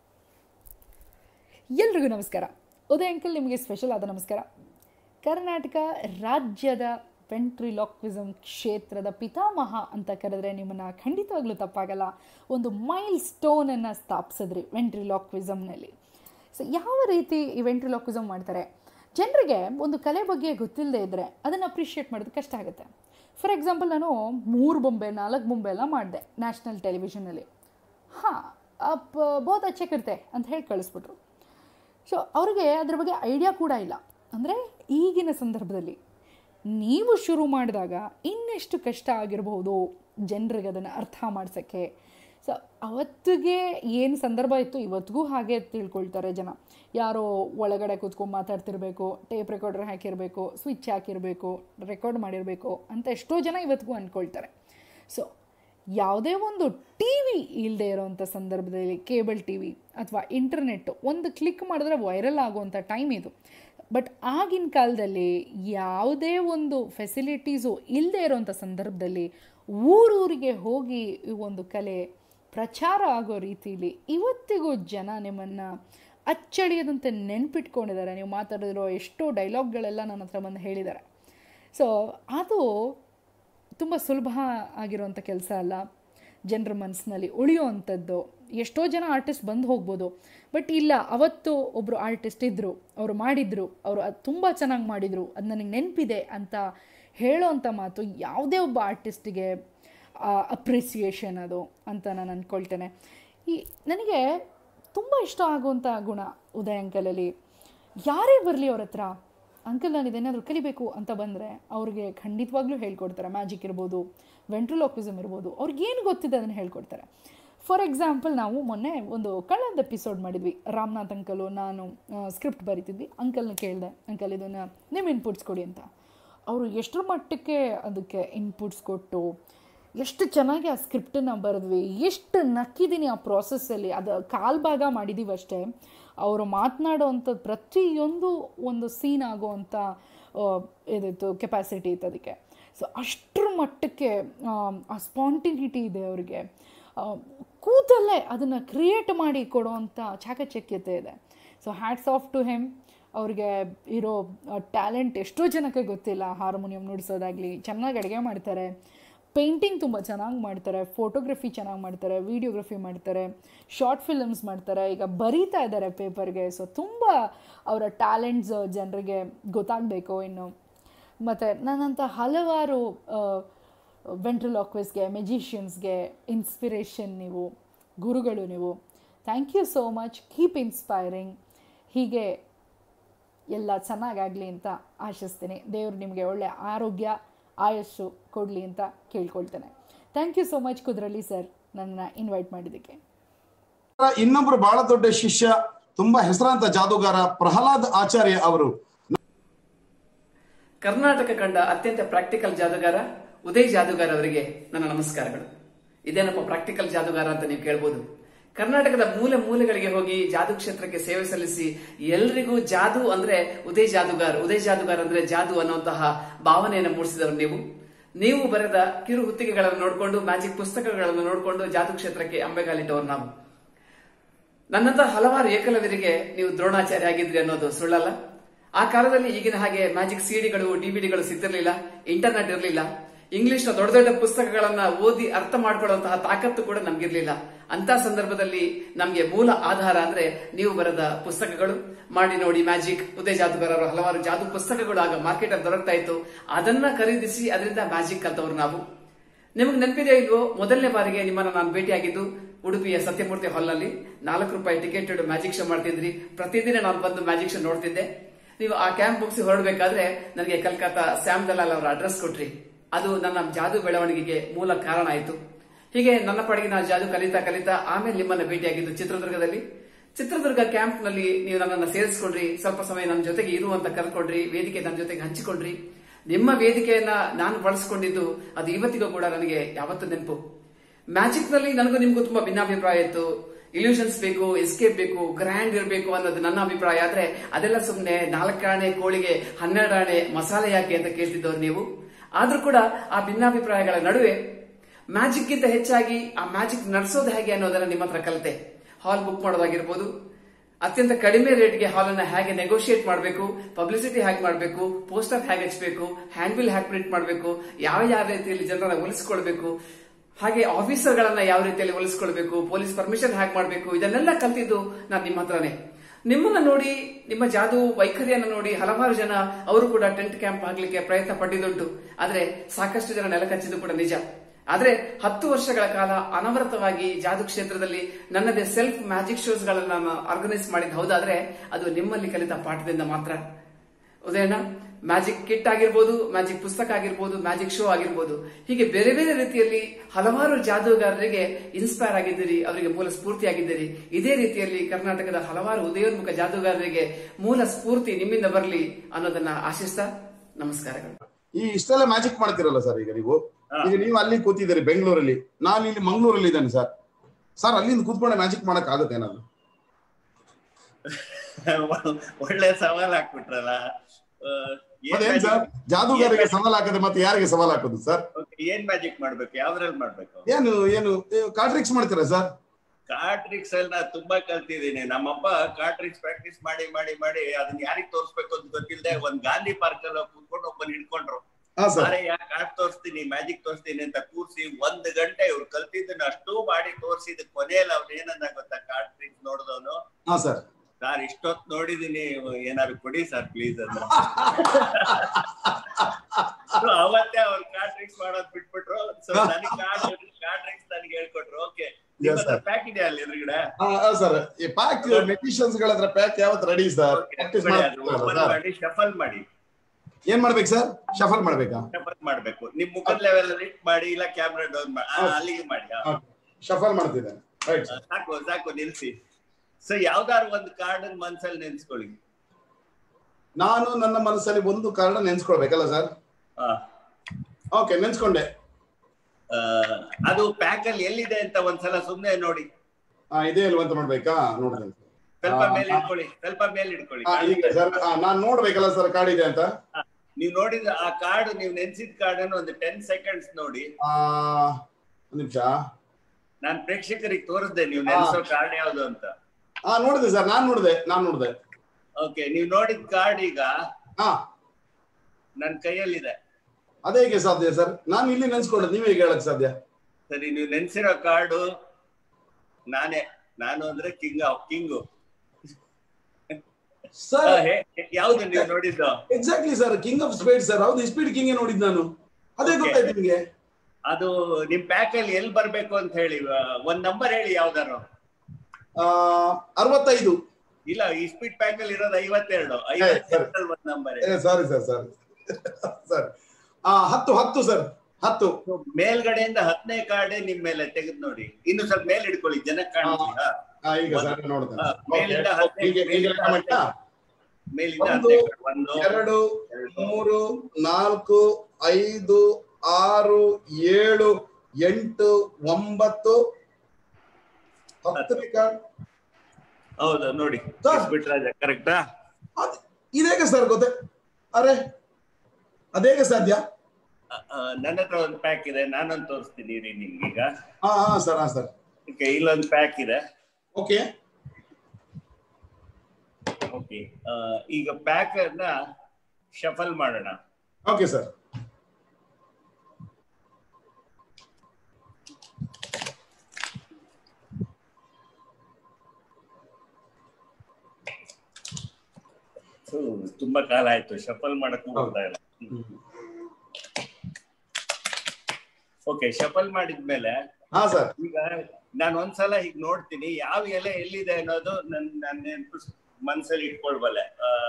ಎಲ್ರಿಗೂ ನಮಸ್ಕಾರ ಉದಯ ಅಂಕಲ್ ನಿಮಗೆ ಸ್ಪೆಷಲ್ ಆದ ನಮಸ್ಕಾರ ಕರ್ನಾಟಕ ರಾಜ್ಯದ ವೆಂಟ್ರಿಲಾಕ್ವಿಸಮ್ ಕ್ಷೇತ್ರದ ಪಿತಾಮಹ ಅಂತ ಕರೆದ್ರೆ ನಿಮ್ಮನ್ನು ಖಂಡಿತವಾಗ್ಲೂ ತಪ್ಪಾಗಲ್ಲ ಒಂದು ಮೈಲ್ ಸ್ಟೋನನ್ನು ಸ್ಥಾಪಿಸಿದ್ರಿ ವೆಂಟ್ರಿಲಾಕ್ವಿಸಮ್ನಲ್ಲಿ ಸೊ ಯಾವ ರೀತಿ ಈ ವೆಂಟ್ರಿಲಾಕ್ವಿಸಮ್ ಮಾಡ್ತಾರೆ ಜನರಿಗೆ ಒಂದು ಕಲೆ ಬಗ್ಗೆ ಗೊತ್ತಿಲ್ಲದೆ ಇದ್ದರೆ ಅದನ್ನು ಅಪ್ರಿಷಿಯೇಟ್ ಮಾಡೋದು ಕಷ್ಟ ಆಗುತ್ತೆ ಫಾರ್ ಎಕ್ಸಾಂಪಲ್ ನಾನು ಮೂರು ಬೊಂಬೆ ನಾಲ್ಕು ಬೊಂಬೆ ಎಲ್ಲ ಮಾಡಿದೆ ನ್ಯಾಷನಲ್ ಟೆಲಿವಿಷನಲ್ಲಿ ಹಾಂ ಅಪ್ ಬಹುತ್ ಅಚ್ಚೆ ಕರ್ತೆ ಅಂತ ಹೇಳಿ ಕಳಿಸ್ಬಿಟ್ರು ಸೊ ಅವ್ರಿಗೆ ಅದ್ರ ಬಗ್ಗೆ ಐಡಿಯಾ ಕೂಡ ಇಲ್ಲ ಅಂದರೆ ಈಗಿನ ಸಂದರ್ಭದಲ್ಲಿ ನೀವು ಶುರು ಮಾಡಿದಾಗ ಇನ್ನೆಷ್ಟು ಕಷ್ಟ ಆಗಿರಬಹುದು ಜನರಿಗೆ ಅದನ್ನು ಅರ್ಥ ಮಾಡ್ಸೋಕ್ಕೆ ಸೊ ಅವತ್ತಿಗೆ ಏನು ಸಂದರ್ಭ ಇತ್ತು ಇವತ್ತಿಗೂ ಹಾಗೆ ತಿಳ್ಕೊಳ್ತಾರೆ ಜನ ಯಾರೋ ಒಳಗಡೆ ಕೂತ್ಕೊಂಡು ಮಾತಾಡ್ತಿರ್ಬೇಕು ಟೇಪ್ ರೆಕಾರ್ಡರ್ ಹಾಕಿರಬೇಕು ಸ್ವಿಚ್ ಹಾಕಿರಬೇಕು ರೆಕಾರ್ಡ್ ಮಾಡಿರಬೇಕು ಅಂತ ಎಷ್ಟೋ ಜನ ಇವತ್ತಿಗೂ ಅಂದ್ಕೊಳ್ತಾರೆ ಸೊ ಯಾವುದೇ ಒಂದು ಟಿ ವಿ ಇಲ್ಲದೆ ಇರೋವಂಥ ಸಂದರ್ಭದಲ್ಲಿ ಕೇಬಲ್ ಟಿ ವಿ ಅಥವಾ ಇಂಟರ್ನೆಟ್ ಒಂದು ಕ್ಲಿಕ್ ಮಾಡಿದ್ರೆ ವೈರಲ್ ಆಗುವಂಥ ಟೈಮ್ ಇದು ಬಟ್ ಆಗಿನ ಕಾಲದಲ್ಲಿ ಯಾವುದೇ ಒಂದು ಫೆಸಿಲಿಟೀಸು ಇಲ್ಲದೆ ಇರೋವಂಥ ಸಂದರ್ಭದಲ್ಲಿ ಊರೂರಿಗೆ ಹೋಗಿ ಈ ಒಂದು ಕಲೆ ಪ್ರಚಾರ ಆಗೋ ರೀತಿಯಲ್ಲಿ ಇವತ್ತಿಗೂ ಜನ ನಿಮ್ಮನ್ನು ಅಚ್ಚಳಿಯದಂತೆ ನೆನ್ಪಿಟ್ಕೊಂಡಿದ್ದಾರೆ ನೀವು ಮಾತಾಡಿರೋ ಎಷ್ಟೋ ಡೈಲಾಗ್ಗಳೆಲ್ಲ ನನ್ನ ಹತ್ರ ಬಂದು ಹೇಳಿದ್ದಾರೆ ಸೊ ಅದು ತುಂಬ ಸುಲಭ ಆಗಿರುವಂಥ ಕೆಲಸ ಅಲ್ಲ ಜನರ ಮನಸ್ಸಿನಲ್ಲಿ ಉಳಿಯುವಂಥದ್ದು ಎಷ್ಟೋ ಜನ ಆರ್ಟಿಸ್ಟ್ ಬಂದು ಹೋಗ್ಬೋದು ಬಟ್ ಇಲ್ಲ ಅವತ್ತು ಒಬ್ಬರು ಆರ್ಟಿಸ್ಟ್ ಇದ್ದರು ಅವರು ಮಾಡಿದರು ಅವರು ಅದು ತುಂಬ ಚೆನ್ನಾಗಿ ಮಾಡಿದರು ಅದು ನನಗೆ ನೆನಪಿದೆ ಅಂತ ಹೇಳೋವಂಥ ಮಾತು ಯಾವುದೇ ಒಬ್ಬ ಆರ್ಟಿಸ್ಟಿಗೆ ಅಪ್ರಿಸಿಯೇಷನ್ ಅದು ಅಂತ ನಾನು ಅಂದ್ಕೊಳ್ತೇನೆ ಈ ನನಗೆ ತುಂಬ ಇಷ್ಟ ಆಗುವಂಥ ಗುಣ ಉದಯ ಅಂಕಲಲ್ಲಿ ಯಾರೇ ಬರಲಿ ಅವ್ರ ಹತ್ರ ಅಂಕಲ್ ನಾನು ಇದೇನಾದರೂ ಕಲಿಬೇಕು ಅಂತ ಬಂದರೆ ಅವ್ರಿಗೆ ಖಂಡಿತವಾಗ್ಲೂ ಹೇಳ್ಕೊಡ್ತಾರೆ ಮ್ಯಾಜಿಕ್ ಇರ್ಬೋದು ವೆಂಟ್ರಲೋಕ್ವಿಸಮ್ ಇರ್ಬೋದು ಅವ್ರಿಗೇನು ಗೊತ್ತಿದೆ ಅದನ್ನು ಹೇಳ್ಕೊಡ್ತಾರೆ ಫಾರ್ ಎಕ್ಸಾಂಪಲ್ ನಾವು ಮೊನ್ನೆ ಒಂದು ಕಳೆದ ಎಪಿಸೋಡ್ ಮಾಡಿದ್ವಿ ರಾಮನಾಥ್ ಅಂಕಲು ನಾನು ಸ್ಕ್ರಿಪ್ಟ್ ಬರಿತಿದ್ವಿ ಅಂಕಲ್ನ ಕೇಳಿದೆ ಅಂಕಲ್ ಇದನ್ನು ನಿಮ್ಮ ಇನ್ಪುಟ್ಸ್ ಕೊಡಿ ಅಂತ ಅವರು ಎಷ್ಟರ ಮಟ್ಟಕ್ಕೆ ಅದಕ್ಕೆ ಇನ್ಪುಟ್ಸ್ ಕೊಟ್ಟು ಎಷ್ಟು ಚೆನ್ನಾಗಿ ಆ ಸ್ಕ್ರಿಪ್ಟನ್ನು ಬರೆದ್ವಿ ಎಷ್ಟು ನಕ್ಕಿದ್ದೀನಿ ಆ ಪ್ರಾಸೆಸ್ಸಲ್ಲಿ ಅದು ಕಾಲು ಭಾಗ ಮಾಡಿದ್ದೀವಿ ಅಷ್ಟೇ ಅವರು ಮಾತನಾಡೋವಂಥದ್ದು ಪ್ರತಿಯೊಂದು ಒಂದು ಸೀನ್ ಆಗೋವಂಥ ಇದಿತ್ತು ಕೆಪಾಸಿಟಿ ಇತ್ತು ಅದಕ್ಕೆ ಸೊ ಅಷ್ಟರ ಮಟ್ಟಕ್ಕೆ ಆ ಸ್ಪಾಂಟಿನಿಟಿ ಇದೆ ಅವರಿಗೆ ಕೂತಲ್ಲೇ ಅದನ್ನು ಕ್ರಿಯೇಟ್ ಮಾಡಿ ಕೊಡುವಂಥ ಚಾಕಚಕ್ಯತೆ ಇದೆ so hats off to him ಅವ್ರಿಗೆ ಇರೋ ಟ್ಯಾಲೆಂಟ್ ಎಷ್ಟೋ ಜನಕ್ಕೆ ಗೊತ್ತಿಲ್ಲ ಹಾರ್ಮೋನಿಯಂ ನುಡಿಸೋದಾಗಲಿ ಚೆನ್ನಾಗಿ ಅಡುಗೆ ಮಾಡ್ತಾರೆ ಪೇಂಟಿಂಗ್ ತುಂಬ ಚೆನ್ನಾಗಿ ಮಾಡ್ತಾರೆ ಫೋಟೋಗ್ರಫಿ ಚೆನ್ನಾಗಿ ಮಾಡ್ತಾರೆ ವೀಡಿಯೋಗ್ರಫಿ ಮಾಡ್ತಾರೆ ಶಾರ್ಟ್ ಫಿಲಮ್ಸ್ ಮಾಡ್ತಾರೆ ಈಗ ಬರೀತಾ ಇದ್ದಾರೆ ಪೇಪರ್ಗೆ ಸೊ ತುಂಬ ಅವರ ಟ್ಯಾಲೆಂಟ್ಸ್ ಜನರಿಗೆ ಗೊತ್ತಾಗಬೇಕು ಇನ್ನು ಮತ್ತು ನನ್ನಂಥ ಹಲವಾರು ವೆಂಟ್ರಲಾಕ್ವಿಸ್ಗೆ ಮೆಜಿಷಿಯನ್ಸ್ಗೆ ಇನ್ಸ್ಪಿರೇಷನ್ ನೀವು ಗುರುಗಳು ನೀವು thank you so much keep inspiring ಹೀಗೆ ಎಲ್ಲ ಚೆನ್ನಾಗಾಗಲಿ ಅಂತ ಆಶಿಸ್ತೀನಿ ದೇವರು ನಿಮಗೆ ಒಳ್ಳೆಯ ಆರೋಗ್ಯ ಆಯಸ್ಸು ಕೊಡಲಿ ಅಂತ ಕೇಳ್ಕೊಳ್ತೇನೆ thank you so much Kudroli sir ನನ್ನನ್ನು ಇನ್ವೈಟ್ ಮಾಡಿದ್ದಕ್ಕೆ ಇನ್ನೊಬ್ರು ಬಹಳ ದೊಡ್ಡ ಶಿಷ್ಯ ತುಂಬಾ ಹೆಸರಾಂತ ಜಾದೂಗಾರ ಪ್ರಹ್ಲಾದ್ ಆಚಾರ್ಯ ಅವರು ಕರ್ನಾಟಕ ಕಂಡ ಅತ್ಯಂತ ಪ್ರಾಕ್ಟಿಕಲ್ ಜಾದೂಗಾರ ಉದಯ್ ಜಾದೂಗಾರ ಅವರಿಗೆ ನನ್ನ ನಮಸ್ಕಾರಗಳು ಇದೇನಪ್ಪ ಪ್ರಾಕ್ಟಿಕಲ್ ಜಾದೂಗಾರ ಅಂತ ನೀವು ಕೇಳ್ಬೋದು ಕರ್ನಾಟಕದ ಮೂಲೆ ಮೂಲೆಗಳಿಗೆ ಹೋಗಿ ಜಾದೂ ಕ್ಷೇತ್ರಕ್ಕೆ ಸೇವೆ ಸಲ್ಲಿಸಿ ಎಲ್ರಿಗೂ ಜಾದೂ ಅಂದ್ರೆ ಉದಯ್ ಜಾದೂಗಾರ್ ಉದಯ್ ಜಾದೂಗಾರ್ ಅಂದ್ರೆ ಜಾದೂ ಅನ್ನುವಂತಹ ಭಾವನೆಯನ್ನು ಮೂಡಿಸಿದವರು ನೀವು ನೀವು ಬರೆದ ಕಿರು ಹೊತ್ತಿಗೆಗಳನ್ನು ನೋಡಿಕೊಂಡು ಮ್ಯಾಜಿಕ್ ಪುಸ್ತಕಗಳನ್ನು ನೋಡಿಕೊಂಡು ಜಾದೂ ಕ್ಷೇತ್ರಕ್ಕೆ ಅಂಬೆಗಾಲಿಟ್ಟವರು ನಾವು ನನ್ನಂತ ಹಲವಾರು ಏಕಲವ್ಯರಿಗೆ ನೀವು ದ್ರೋಣಾಚಾರ್ಯ ಆಗಿದ್ರಿ ಅನ್ನೋದು ಸುಳ್ಳಲ್ಲ ಆ ಕಾಲದಲ್ಲಿ ಈಗಿನ ಹಾಗೆ ಮ್ಯಾಜಿಕ್ ಸಿಡಿಗಳು ಡಿವಿಡಿಗಳು ಸಿಗ್ತಿರ್ಲಿಲ್ಲ ಇಂಟರ್ನೆಟ್ ಇರಲಿಲ್ಲ ಇಂಗ್ಲಿಷ್ ನ ದೊಡ್ಡ ದೊಡ್ಡ ಪುಸ್ತಕಗಳನ್ನ ಓದಿ ಅರ್ಥ ಮಾಡ್ಕೊಳ್ಳುವಂತಹ ತಾಕತ್ತು ಕೂಡ ನಮ್ಗಿರ್ಲಿಲ್ಲ ಅಂತ ಸಂದರ್ಭದಲ್ಲಿ ನಮ್ಗೆ ಮೂಲ ಆಧಾರ ಅಂದ್ರೆ ನೀವು ಬರೆದ ಪುಸ್ತಕಗಳು ಮಾಡಿ ನೋಡಿ ಮ್ಯಾಜಿಕ್ ಉದಯ ಜಾದೂಗಾರರು ಹಲವಾರು ಜಾದೂ ಪುಸ್ತಕಗಳು ಆಗ ಮಾರ್ಕೆಟ್ ಅಲ್ಲಿ ದೊರಕ್ತಾ ಇತ್ತು ಅದನ್ನ ಖರೀದಿಸಿ ಅದರಿಂದ ಮ್ಯಾಜಿಕ್ ಕಲ್ತವ್ರು ನಾವು ನಿಮಗೆ ನೆನಪಿದೆ ಇಲ್ವೋ ಮೊದಲನೇ ಬಾರಿಗೆ ನಿಮ್ಮನ್ನ ನಾನು ಭೇಟಿಯಾಗಿದ್ದು ಉಡುಪಿಯ ಸತ್ಯಮೂರ್ತಿ ಹಾಲ್ ನಲ್ಲಿ ನಾಲ್ಕು ರೂಪಾಯಿ ಟಿಕೆಟ್ ಮ್ಯಾಜಿಕ್ ಶೋ ಮಾಡ್ತಿದ್ರಿ ಪ್ರತಿದಿನ ನಾನು ಬಂದು ಮ್ಯಾಜಿಕ್ ಶೋ ನೋಡ್ತಿದ್ದೆ ನೀವು ಆ ಕ್ಯಾಂಪ್ ಮುಗಿಸಿ ಹೊರಡಬೇಕಾದ್ರೆ ನನಗೆ ಕಲ್ಕತ್ತಾ ಸ್ಯಾಮ್ ದಲಾಲ್ ಅವರ ಅಡ್ರೆಸ್ ಕೊಟ್ರಿ ಅದು ನನ್ನ ಜಾದು ಬೆಳವಣಿಗೆಗೆ ಮೂಲ ಕಾರಣ ಆಯಿತು ಹೀಗೆ ನನ್ನ ಪಾಡಿಗೆ ನಾನು ಜಾದು ಕಲಿತಾ ಕಲಿತಾ ಆಮೇಲೆ ನಿಮ್ಮನ್ನ ಭೇಟಿಯಾಗಿದ್ದು ಚಿತ್ರದುರ್ಗದಲ್ಲಿ ಚಿತ್ರದುರ್ಗ ಕ್ಯಾಂಪ್ ನಲ್ಲಿ ನೀವು ನನ್ನನ್ನು ಸೇರಿಸ್ಕೊಂಡ್ರಿ ಸ್ವಲ್ಪ ಸಮಯ ನನ್ನ ಜೊತೆಗೆ ಇರು ಅಂತ ಕರ್ಕೊಂಡ್ರಿ ವೇದಿಕೆ ನನ್ನ ಜೊತೆಗೆ ಹಂಚಿಕೊಂಡ್ರಿ ನಿಮ್ಮ ವೇದಿಕೆಯನ್ನ ನಾನು ಬಳಸ್ಕೊಂಡಿದ್ದು ಅದು ಇವತ್ತಿಗೂ ಕೂಡ ನನಗೆ ಯಾವತ್ತೂ ನೆನಪು ಮ್ಯಾಜಿಕ್ ನಲ್ಲಿ ನನಗೂ ನಿಮ್ಗೂ ತುಂಬಾ ಭಿನ್ನಾಭಿಪ್ರಾಯ ಇತ್ತು ಇಲ್ಯೂಷನ್ಸ್ ಬೇಕು ಎಸ್ಕೇಪ್ ಬೇಕು ಗ್ರ್ಯಾಂಡ್ ಇರಬೇಕು ಅನ್ನೋದು ನನ್ನ ಅಭಿಪ್ರಾಯ ಆದ್ರೆ ಅದೆಲ್ಲ ಸುಮ್ಮನೆ ನಾಲ್ಕಾಣೆ ಕೋಳಿಗೆ ಹನ್ನೆರಡಾಣೆ ಮಸಾಲೆ ಯಾಕೆ ಅಂತ ಕೇಳ್ತಿದ್ದವ್ರು ನೀವು ಆದ್ರೂ ಕೂಡ ಆ ಭಿನ್ನಾಭಿಪ್ರಾಯಗಳ ನಡುವೆ ಮ್ಯಾಜಿಕ್ ಗಿಂತ ಹೆಚ್ಚಾಗಿ ಆ ಮ್ಯಾಜಿಕ್ ನಡೆಸೋದು ಹೇಗೆ ಅನ್ನೋದನ್ನ ನಿಮ್ಮ ಹತ್ರ ಕಲಿತೆ ಹಾಲ್ ಬುಕ್ ಮಾಡೋದಾಗಿರ್ಬೋದು ಅತ್ಯಂತ ಕಡಿಮೆ ರೇಟ್ಗೆ ಹಾಲ್ ಅನ್ನ ಹೇಗೆ ನೆಗೋಷಿಯೇಟ್ ಮಾಡಬೇಕು ಪಬ್ಲಿಸಿಟಿ ಹೇಗೆ ಮಾಡಬೇಕು ಪೋಸ್ಟರ್ ಹೇಗೆ ಹಚ್ಚಬೇಕು ಹ್ಯಾಂಡ್ ಬಿಲ್ ಹೇಗೆ ಪ್ರಿಂಟ್ ಮಾಡಬೇಕು ಯಾವ ಯಾವ ರೀತಿಯಲ್ಲಿ ಜನರನ್ನ ಒಲಿಸ್ಕೊಳ್ಬೇಕು ಹಾಗೆ ಆಫೀಸರ್ಗಳನ್ನ ಯಾವ ರೀತಿಯಲ್ಲಿ ಒಲಿಸ್ಕೊಳ್ಬೇಕು ಪೊಲೀಸ್ ಪರ್ಮಿಷನ್ ಹೇಗೆ ಮಾಡಬೇಕು ಇದನ್ನೆಲ್ಲ ಕಲ್ತಿದ್ದು ನಾನು ನಿಮ್ಮ ಹತ್ರನೇ ನಿಮ್ಮನ್ನ ನೋಡಿ ನಿಮ್ಮ ಜಾದು ವೈಖರಿಯನ್ನ ನೋಡಿ ಹಲವಾರು ಜನ ಅವರು ಕೂಡ ಟೆಂಟ್ ಕ್ಯಾಂಪ್ ಆಗ್ಲಿಕ್ಕೆ ಪ್ರಯತ್ನ ಪಟ್ಟಿದ್ದುಂಟು ಆದ್ರೆ ಸಾಕಷ್ಟು ಜನ ನೆಲಕಚ್ಚಿದ್ದು ಕೂಡ ನಿಜ ಆದ್ರೆ ಹತ್ತು ವರ್ಷಗಳ ಕಾಲ ಅನವರತವಾಗಿ ಜಾದು ಕ್ಷೇತ್ರದಲ್ಲಿ ನನ್ನದೇ ಸೆಲ್ಫ್ ಮ್ಯಾಜಿಕ್ ಶೋಸ್ ಗಳನ್ನ ನಾನು ಆರ್ಗನೈಸ್ ಮಾಡಿದ್ ಹೌದಾದ್ರೆ ಅದು ನಿಮ್ಮಲ್ಲಿ ಕಲಿತ ಪಾಠದಿಂದ ಮಾತ್ರ ಉದಯನ ಮ್ಯಾಜಿಕ್ ಕಿಟ್ ಆಗಿರ್ಬೋದು ಮ್ಯಾಜಿಕ್ ಪುಸ್ತಕ ಆಗಿರ್ಬೋದು ಮ್ಯಾಜಿಕ್ ಶೋ ಆಗಿರ್ಬೋದು ಹೀಗೆ ಬೇರೆ ಬೇರೆ ರೀತಿಯಲ್ಲಿ ಹಲವಾರು ಜಾದೂಗಾರರಿಗೆ ಇನ್ಸ್ಪೈರ್ ಆಗಿದ್ದೀರಿ ಅವರಿಗೆ ಮೂಲ ಸ್ಫೂರ್ತಿಯಾಗಿದ್ದೀರಿ ಇದೇ ರೀತಿಯಲ್ಲಿ ಕರ್ನಾಟಕದ ಹಲವಾರು ಉದಯೋನ್ಮುಖ ಜಾದೂಗಾರರಿಗೆ ಮೂಲ ಸ್ಫೂರ್ತಿ ನಿಮ್ಮಿಂದ ಬರಲಿ ಅನ್ನೋದನ್ನ ಆಶಿಸ್ತಾ ನಮಸ್ಕಾರಗಳು ಈ ಇಷ್ಟೆಲ್ಲ ಮ್ಯಾಜಿಕ್ ಮಾಡ್ತಿರಲ್ಲ ಸರ್ ಈಗ ನೀವು ಈಗ ನೀವು ಅಲ್ಲಿ ಕೂತಿದ್ದೀರಿ ಬೆಂಗಳೂರಲ್ಲಿ ನಾನು ಇಲ್ಲಿ ಮಂಗಳೂರಲ್ಲಿ ಇದ್ದೇನೆ ಸರ್ ಸರ್ ಅಲ್ಲಿಂದ ಕೂತ್ಕೊಂಡೆ ಮ್ಯಾಜಿಕ್ ಮಾಡಕ್ ಆಗುತ್ತೆ ಏನಾದ್ರು ಒಳ್ಳೆ ಸವಾಲ್ ಹಾಕ್ಬಿಟ್ರಲ್ಲ ಆ, ಏನ್ ಅದೇನ್ ಸರ್ magic- ಜಾದೂಗಾರಿಗೆ ಸವಾಲ್ ಹಾಕದೆ ಮತ್ತೆ ಯಾರಿಗೆ ಸವಾಲ್ ಹಾಕೋದು ಸರ್ Okay, ಏನ್ ಮ್ಯಾಜಿಕ್ ಮಾಡ್ಬೇಕು ಯಾವ್ದ್ರಲ್ಲಿ ಮಾಡ್ಬೇಕು ಏನು ಏನು ಕಾಟ್ರಿಕ್ಸ್ ಮಾಡ್ತೀರಾ ಸರ್ ಕಾರ್ಟ್ರಿಕ್ಸ್ ಅಲ್ಲಿ ನಾ ತುಂಬಾ ಕಲ್ತಿದ್ದೀನಿ ನಮ್ಮಪ್ಪ ಕಾರ್ಟ್ರಿಕ್ಸ್ ಪ್ರಾಕ್ಟೀಸ್ ಮಾಡಿ ಮಾಡಿ ಮಾಡಿ ಅದನ್ನ ಯಾರಿಗ್ ತೋರ್ಸ್ಬೇಕು ಅಂತ ಗೊತ್ತಿಲ್ಲದೆ ಒಂದ್ ಗಾಂಧಿ ಪಾರ್ಕ್ ಅಲ್ಲಿ ಹೋಗ್ ಕೂತ್ಕೊಂಡು ಒಬ್ಬನ್ ಹಿಡ್ಕೊಂಡ್ರು ಹಾ ಸರ್ ಅರೆ ಯಾಕೆ ಆಟ ತೋರಿಸ್ತೀನಿ ಮ್ಯಾಜಿಕ್ ತೋರಿಸ್ತೀನಿ ಅಂತ ಕೂರ್ಸಿ ಒಂದ್ ಗಂಟೆ ಇವ್ರು ಕಲ್ತಿದ್ದನ್ನ ಅಷ್ಟು ಮಾಡಿ ತೋರಿಸಿದ ಕೊನೆಯಲ್ಲಿ ಅವ್ನು ಏನಂದ ಗೊತ್ತಾ ಕಾರ್ಟ್ರಿಕ್ಸ್ ನೋಡಿದವನು ಹಾ ಸರ್ ಸರ್ ಇಷ್ಟೊತ್ ನೋಡಿದೀನಿ ಏನಾದ್ರು ಕೊಡಿ ಸರ್ ಪ್ಲೀಸ್ ಅಂತ So, ಅವತ್ತೇ ಅವ್ರು ಕಾರ್ಟ್ರಿಕ್ಸ್ ಮಾಡೋದ್ ಬಿಟ್ಬಿಟ್ರು ಸೊ ನನಗೆ ಕಾರ್ಟ್ರಿಕ್ಸ್ ನನಗೆ ಹೇಳ್ಕೊಟ್ರು ಓಕೆ Yes, sir. ಪ್ಯಾಕ್ ಇದೆಯಾ ಅಲ್ಲಿ ಎದುರುಗಡೆ ಸರ್ ಈ ಪ್ಯಾಕ್ ಮೆಟಿಷಿಯನ್ಸ್ ಗಳ ಹತ್ರ ಪ್ಯಾಕ್ ಯಾವತ್ತು ರೆಡಿ ಸರ್ ಪ್ರಾಕ್ಟೀಸ್ ಓಪನ್ ಮಾಡಿ ಶಫಲ್ ಮಾಡಿ ಏನ್ ಮಾಡ್ಬೇಕು ಸರ್ ಶಫಲ್ ಮಾಡ್ಬೇಕಾ ಶಫಲ್ ಮಾಡ್ಬೇಕು ನಿಮ್ ಮುಖದ ಲೆವೆಲ್ ಇಟ್ ಮಾಡಿ ಇಲ್ಲ ಕ್ಯಾಮ್ರಾ ಡೌನ್ ಮಾಡಿ ಆ, ಅಲ್ಲಿಗೆ ಮಾಡಿ ಆ. ಶಫಲ್ ಮಾಡ್ತಿದ್ದೇನೆ ರೈಟ್ ಆ, ಸಾಕು ಸಾಕು ನಿಲ್ಸಿ ಸೊ ಯಾವ್ದಾದ್ರು ಒಂದು ಕಾರ್ಡ್ ಮನ್ಸಲ್ಲಿ ನೆನ್ಸ್ಕೊಳ್ಳಿ ನಾನು ನನ್ನ ಮನಸ್ಸಲ್ಲಿ ಒಂದು ಕಾರಣ ನೆನ್ಸ್ಕೊಳ್ಬೇಕಲ್ಲ ಸರ್ ಆ, ಓಕೆ ನೆನ್ಸ್ಕೊಂಡೆ ಆ, ಅದು ಪ್ಯಾಕ್ ಅಲ್ಲಿ ಎಲ್ಲಿದೆ ಅಂತ ಒಂದ್ಸಲ ಸುಮ್ನೆ ನೋಡಿ ಆ, ಇದೇ ಇಲ್ವ ಅಂತ ನೋಡ್ಬೇಕಾ ನೋಡ್ತೇನೆ ಸ್ವಲ್ಪ ಆ, ಮೇಲೆ ಆ. ಇಟ್ಕೊಳ್ಳಿ ಸ್ವಲ್ಪ ಮೇಲೆ ಇಟ್ಕೊಳ್ಳಿ ಆ, ಈಗ ಸರ್ ನಾನ್ ನೋಡ್ಬೇಕಲ್ಲ ಸರ್ ಕಾರ್ಡ್ ಇದೆ ಅಂತ ನೀವು ನೋಡಿದ ಆ ಕಾರ್ಡ್ ನೀವು ನೆನ್ಸಿದ ಕಾರ್ಡ್ ಅನ್ನು ಒಂದು ಟೆನ್ ಸೆಕೆಂಡ್ಸ್ ನೋಡಿ ಆ, ಒಂದ್ ನಿಮಿಷ ನಾನ್ ಪ್ರೇಕ್ಷಕರಿಗೆ ತೋರಿಸ್ದೆ ನೀವು ನೆನ್ಸೋ ಕಾರ್ಡ್ ಯಾವ್ದು ಅಂತ ಹಾ ನೋಡಿದೆ ಸರ್ ನಾನ್ ನೋಡಿದೆ ನಾನ್ ನೋಡಿದೆ ಓಕೆ ನೀವು ನೋಡಿದ ಕಾರ್ಡ್ ಈಗ ಹಾ ನನ್ ಕೈಯಲ್ಲಿದೆ ಅದೇ ಹೇಗೆ ಸಾಧ್ಯ ಸರ್ ನಾನು ಇಲ್ಲಿ ನೆನ್ಸ್ಕೊಂಡೆ ನೀವೇ ಹೇಗೆ ಹೇಳಕ್ ಸಾಧ್ಯ ಸರಿ ನೀವು ನೆನ್ಸಿರೋ ಕಾರ್ಡು ನಾನೇ ನಾನು ಅಂದ್ರೆ ಕಿಂಗ್ ಕಿಂಗು ಸರ್ ಯಾವ್ದು ನೀವು ನೋಡಿದ್ದು exactly sir king of spade sir ಹೌದು ಸ್ಪೀಡ್ ಕಿಂಗ್ ನೋಡಿದ್ ನಾನು ಅದೇ Okay. ಗೊತ್ತಾಯ್ತು ನಿಮ್ಗೆ ಅದು ನಿಮ್ ಪ್ಯಾಕ್ ಅಲ್ಲಿ ಎಲ್ಲಿ ಬರ್ಬೇಕು ಅಂತ ಹೇಳಿ ಆ, ಒಂದ್ ನಂಬರ್ ಹೇಳಿ ಯಾವ್ದಾರು ಆ, ಅರವತ್ತೈದು ಇಲ್ಲ ಈ ಸ್ಪೀಡ್ ಪ್ಯಾಕ್ ಅಲ್ಲಿ ಇರೋದು ಐವತ್ತೆರಡು ಸರಿ. ಐವತ್ತೆರಡು ಒಂದ್ number sorry sir sorry sir ಆ ಹತ್ತು ಹತ್ತು ಸರ್ ಹತ್ತು ಮೇಲ್ಗಡೆಯಿಂದ ಹತ್ತನೇ ಕಾರ್ಡೆ ನಿಮ್ ಮೇಲೆ ತೆಗೆದು ನೋಡಿ ಇನ್ನು ಸ್ವಲ್ಪ ಮೇಲ್ ಹಿಡ್ಕೊಳ್ಳಿ ಜನ ಕಾಣಿಸ್ತೀರಾ ಆ, ಈಗ ಸರ್ ನೋಡ್ತೇನೆ ಹಾ, ಮೇಲಿಂದ Okay. ಹತ್ತನೇ- ಈಗ ಈಗ ಲೆಕ್ಕ ಮಾಡ್ಲಾ? ಮೇಲಿಂದ ಒಂದು, ಹತ್ತನೇ card. ಒಂದು ಎರಡು ಮೂರು ನಾಲ್ಕು ಐದು ಆರು ಏಳು ಎಂಟು ಒಂಬತ್ತು ಹತ್ತನೇ ಕಾರ್ಡ್ ಹೌದು ನೋಡಿ ಸರ್. ಬಿಟ್ರಾಜ ಕರೆಕ್ಟಾ ಅದ್ ಇದೇಗ ಸರ್ ಗೊತ್ತೇ ಅರೆ ಅದೇಗ ಸಾಧ್ಯ ನನ್ನ ಹತ್ರ ಒಂದು ಪ್ಯಾಕ್ ಇದೆ ನಾನೊಂದು ತೋರಿಸ್ತೀನಿ ರೀ ನಿಮ್ಗೀಗ ಹಾ ಹಾ ಸರ್ ಹಾ ಸರ್ ಓಕೆ ಇಲ್ಲೊಂದು ಪ್ಯಾಕ್ ಇದೆ ಓಕೆ ಓಕೆ ಈಗ ಪ್ಯಾಕ್ ಅನ್ನ ಶಫಲ್ ಮಾಡೋಣ ಓಕೆ ಸರ್ ಸೊ, ತುಂಬಾ ಕಾಲ ಆಯ್ತು ಶಫಲ್ ಮಾಡಕ್ಕೂ ಬರ್ತಾ ಇಲ್ಲ ಓಕೆ ಶಫಲ್ ಮಾಡಿದ್ಮೇಲೆ ಹಾ ಸರ್ ಈಗ ನಾನು ಒಂದ್ಸಲ ಹೀಗ್ ನೋಡ್ತೀನಿ ಯಾವ ಎಲೆ ಎಲ್ಲಿದೆ ಅನ್ನೋದು ನನ್ ನನ್ನ ನೆನ್ಪು ಮನ್ಸಲ್ಲಿ ಇಟ್ಕೊಳ್ಬಲ್ಲೆ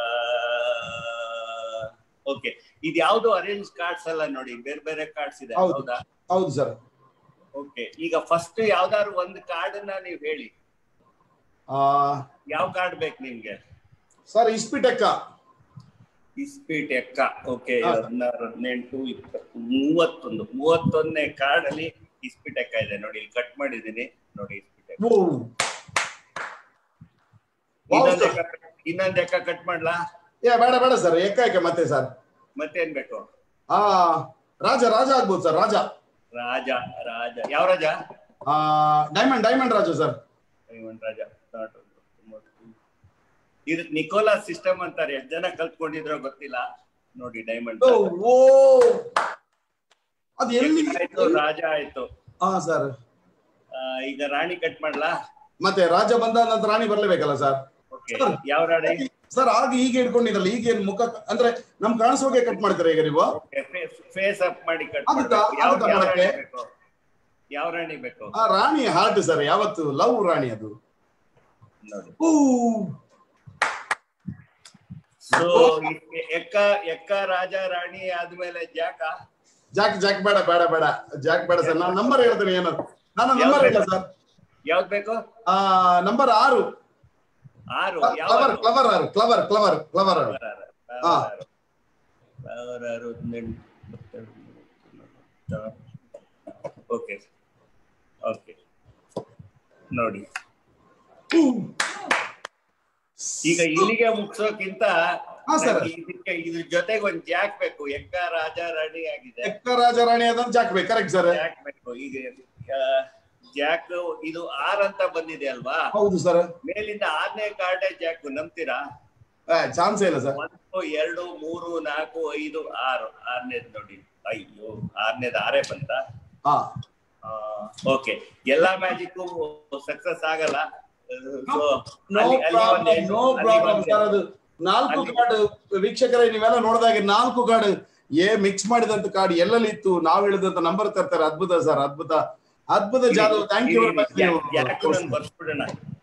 ಓಕೆ ಇದು ಯಾವ್ದು ಅರೇಂಜ್ ಕಾರ್ಡ್ಸ್ ಅಲ್ಲ ನೋಡಿ ಬೇರೆ ಬೇರೆ ಕಾರ್ಡ್ಸ್ ಇದೆ ಹೌದು. ಹೌದಾ ಹೌದು ಸರ್ ಓಕೆ ಈಗ ಫಸ್ಟ್ ಯಾವ್ದಾದ್ರು ಒಂದು ಕಾರ್ಡ್ ಅನ್ನ ನೀವು ಹೇಳಿ ಆ ಯಾವ ಕಾರ್ಡ್ ಬೇಕು ನಿಮ್ಗೆ ಸರ್ ಇಸ್ಪಿಟೆಕ್ಕ ಇಸ್ಪೀಟ್ ಎಕ್ಕ ಓಕೆ ಹಾ. ಹದಿನಾರು ಹದಿನೆಂಟು ಇಪ್ಪತ್ತು ಮೂವತ್ತೊಂದು ಮೂವತ್ತೊಂದನೇ ಕಾರ್ಡ್ ಅಲ್ಲಿ ಇಸ್ಪೀಟ್ ಎಕ್ಕ ಇದೆ ನೋಡಿ ಇಲ್ಲಿ ಕಟ್ ಮಾಡಿದೀನಿ ನೋಡಿ ಇಸ್ಪೀಟ್ ಎಕ್ಕ ಓ Wow, ಇನ್ನೊಂದ್ sir. ಎಕ್ಕ ಇನ್ನೊಂದ್ ಎಕ್ಕ ಕಟ್ ಮಾಡ್ಲಾ ಏ ಬೇಡ ಬೇಡ ಸರ್ ಏಕ ಏಕ ಮತ್ತೆ ಸರ್ ಮತ್ತೇನ್ ಬೇಕು ಆ ರಾಜ ರಾಜ ಆಗ್ಬೋದು ಸರ್ ರಾಜ ರಾಜ ರಾಜ ಯಾವ ರಾಜ ಆ ಡೈಮಂಡ್ ಡೈಮಂಡ್ ರಾಜ ಸರ್ ಐವನ್ ರಾಜ Not ಒಂದು, ಮೂವತ್ತು. ಇದು ನಿಕೋಲಾ ಸಿಸ್ಟಮ್ ಅಂತಾರೆ ಎಷ್ಟ್ ಜನ ಕಲ್ತ್ಕೊಂಡಿದ್ರೋ ಗೊತ್ತಿಲ್ಲ ನೋಡಿ ಡೈಮಂಡ್ ಓ ಓ ಅದು ಎಲ್ಲಿ ಆಯ್ತು ರಾಜ ಆಯ್ತು ಹಾ ಸರ್ ಆ, ಈಗ ರಾಣಿ ಕಟ್ ಮಾಡ್ಲಾ ಮತ್ತೆ ರಾಜ ಬಂದ ನಂತರ ರಾಣಿ ಬರ್ಲೇಬೇಕಲ್ಲ ಸರ್ ಓಕೆ ಯಾವ ರಾಣಿ ಸರ್ ಆಗ ಈಗ ಇಟ್ಕೊಂಡಿದ್ರಲ್ಲ ಈಗ ಏನ್ ಮುಖ ಅಂದ್ರೆ ನಮ್ ಕಾಣಿಸೋಕೆ ಕಟ್ ಮಾಡ್ತೀರಾ ಈಗ ನೀವು ಫೇಸ್ ಅಪ್ ಮಾಡಿ ಕಟ್ ಆಗುತ್ತಾ? ಯಾವ ಆಗುತ್ತಾ ಯಾವ ಮಾಡಕ್ಕೆ? ರಾಣಿ ಬೇಕು ಯಾವ ರಾಣಿ ಬೇಕು ಆ ರಾಣಿ ಹಾರ್ಟ್ ಸರ್ ಯಾವತ್ತು ಲವ್ ರಾಣಿ ಅದು ನೋಡಿ ಊ ಸೊ ಎಕ್ಕ ಎಕ್ಕ ರಾಜ ರಾಣಿ ಆದ್ಮೇಲೆ ಜಾಕ ಜಾಕ್ ಜಾಕ್ ಬೇಡ ಬೇಡ ಬೇಡ ಜಾಕ್ ಬೇಡ ಸರ್ ನಾನು ನಂಬರ್ ಹೇಳ್ತೇನೆ ಏನು ನಾನು ನಂಬರ್ ಇಲ್ಲ ಸರ್ ಯಾವ್ದ್ ಬೇಕು ಆ ನಂಬರ್ ಆರು ಆರು ಕ್ಲವರ್ ಯಾವ ಕ್ಲವರ್ ಆರು ಕ್ಲವರ್ ಕ್ಲವರ್ ಕ್ಲವರ್ ಆರು ಹಾ. ಓಕೆ ಓಕೆ ನೋಡಿ ಊ. ಈಗ ಇಲ್ಲಿಗೆ ಮುಗ್ಸೋಕ್ಕಿಂತ ಹಾ, ಸರ್. ನಂಗೆ ಇದಕ್ಕೆ ಇದ್ರ ಜೊತೆಗೆ ಒಂದ್ ಜಾಕ್ ಬೇಕು ಎಕ್ಕ ರಾಜ ರಾಣಿ ಆಗಿದೆ ಎಕ್ಕ ರಾಜ ರಾಣಿ ಅದನ್ನ ಜಾಕ್ ಬೇಕು ಕರೆಕ್ಟ್ ಸರ್ ಜಾಕ್ ಬೇಕು ಈಗ ಆ, ಜಾಕ್ ಇದು ಆರ್ ಅಂತ ಬಂದಿದೆ ಅಲ್ವಾ ಹೌದು ಸರ್ ಮೇಲಿಂದ ಆರನೇ ಕಾರ್ಡೆ ಜಾಕ್ ನಂಬ್ತೀರಾ ಚಾನ್ಸೇ ಇಲ್ಲ ಸರ್ ಒಂದು ಎರಡು ಮೂರು ನಾಲ್ಕು ಐದು ಆರು ಆರನೇದ್ ನೋಡಿ ಅಯ್ಯೋ ಆರನೇದ್ ಆರೇ ಬಂತ ಹಾ ಓಕೆ ಎಲ್ಲಾ ಮ್ಯಾಜಿಕ್ ಸಕ್ಸಸ್ ಆಗಲ್ಲ So, ನೋ ಅಲ್ಲಿ- ಅಲ್ಲಿ ಒಂದ್ ಪ್ರಾಬ್ಲಮ್ ಎಂಟು- ನೋ ಅಲ್ಲಿ ಪ್ರಾಬ್ಲಮ್ ಒಂದ್ ಸರ್ ಅದು ನಾಲ್ಕು ಅಲ್ಲಿ- ಕಾರ್ಡ್ ವೀಕ್ಷಕರೇ ನೀವೆಲ್ಲ ನೋಡಿದಾಗ ನಾಲ್ಕು ಕಾರ್ಡ್ ಏ ಮಿಕ್ಸ್ ಮಾಡಿದಂತ ಕಾರ್ಡ್ ಎಲ್ಲೆಲ್ಲಿ ಇತ್ತು ನಾವು ಹೇಳಿದಂತ ನಂಬರ್ ತರ್ತಾರೆ ಅದ್ಭುತ ಸರ್ ಅದ್ಭುತ ಅದ್ಭುತ ಜಾದವ್ ಥ್ಯಾಂಕ್ ಯು ಜಾಕ್ ನನ್ ಬರ್ಸ್ಬಿಡೋಣ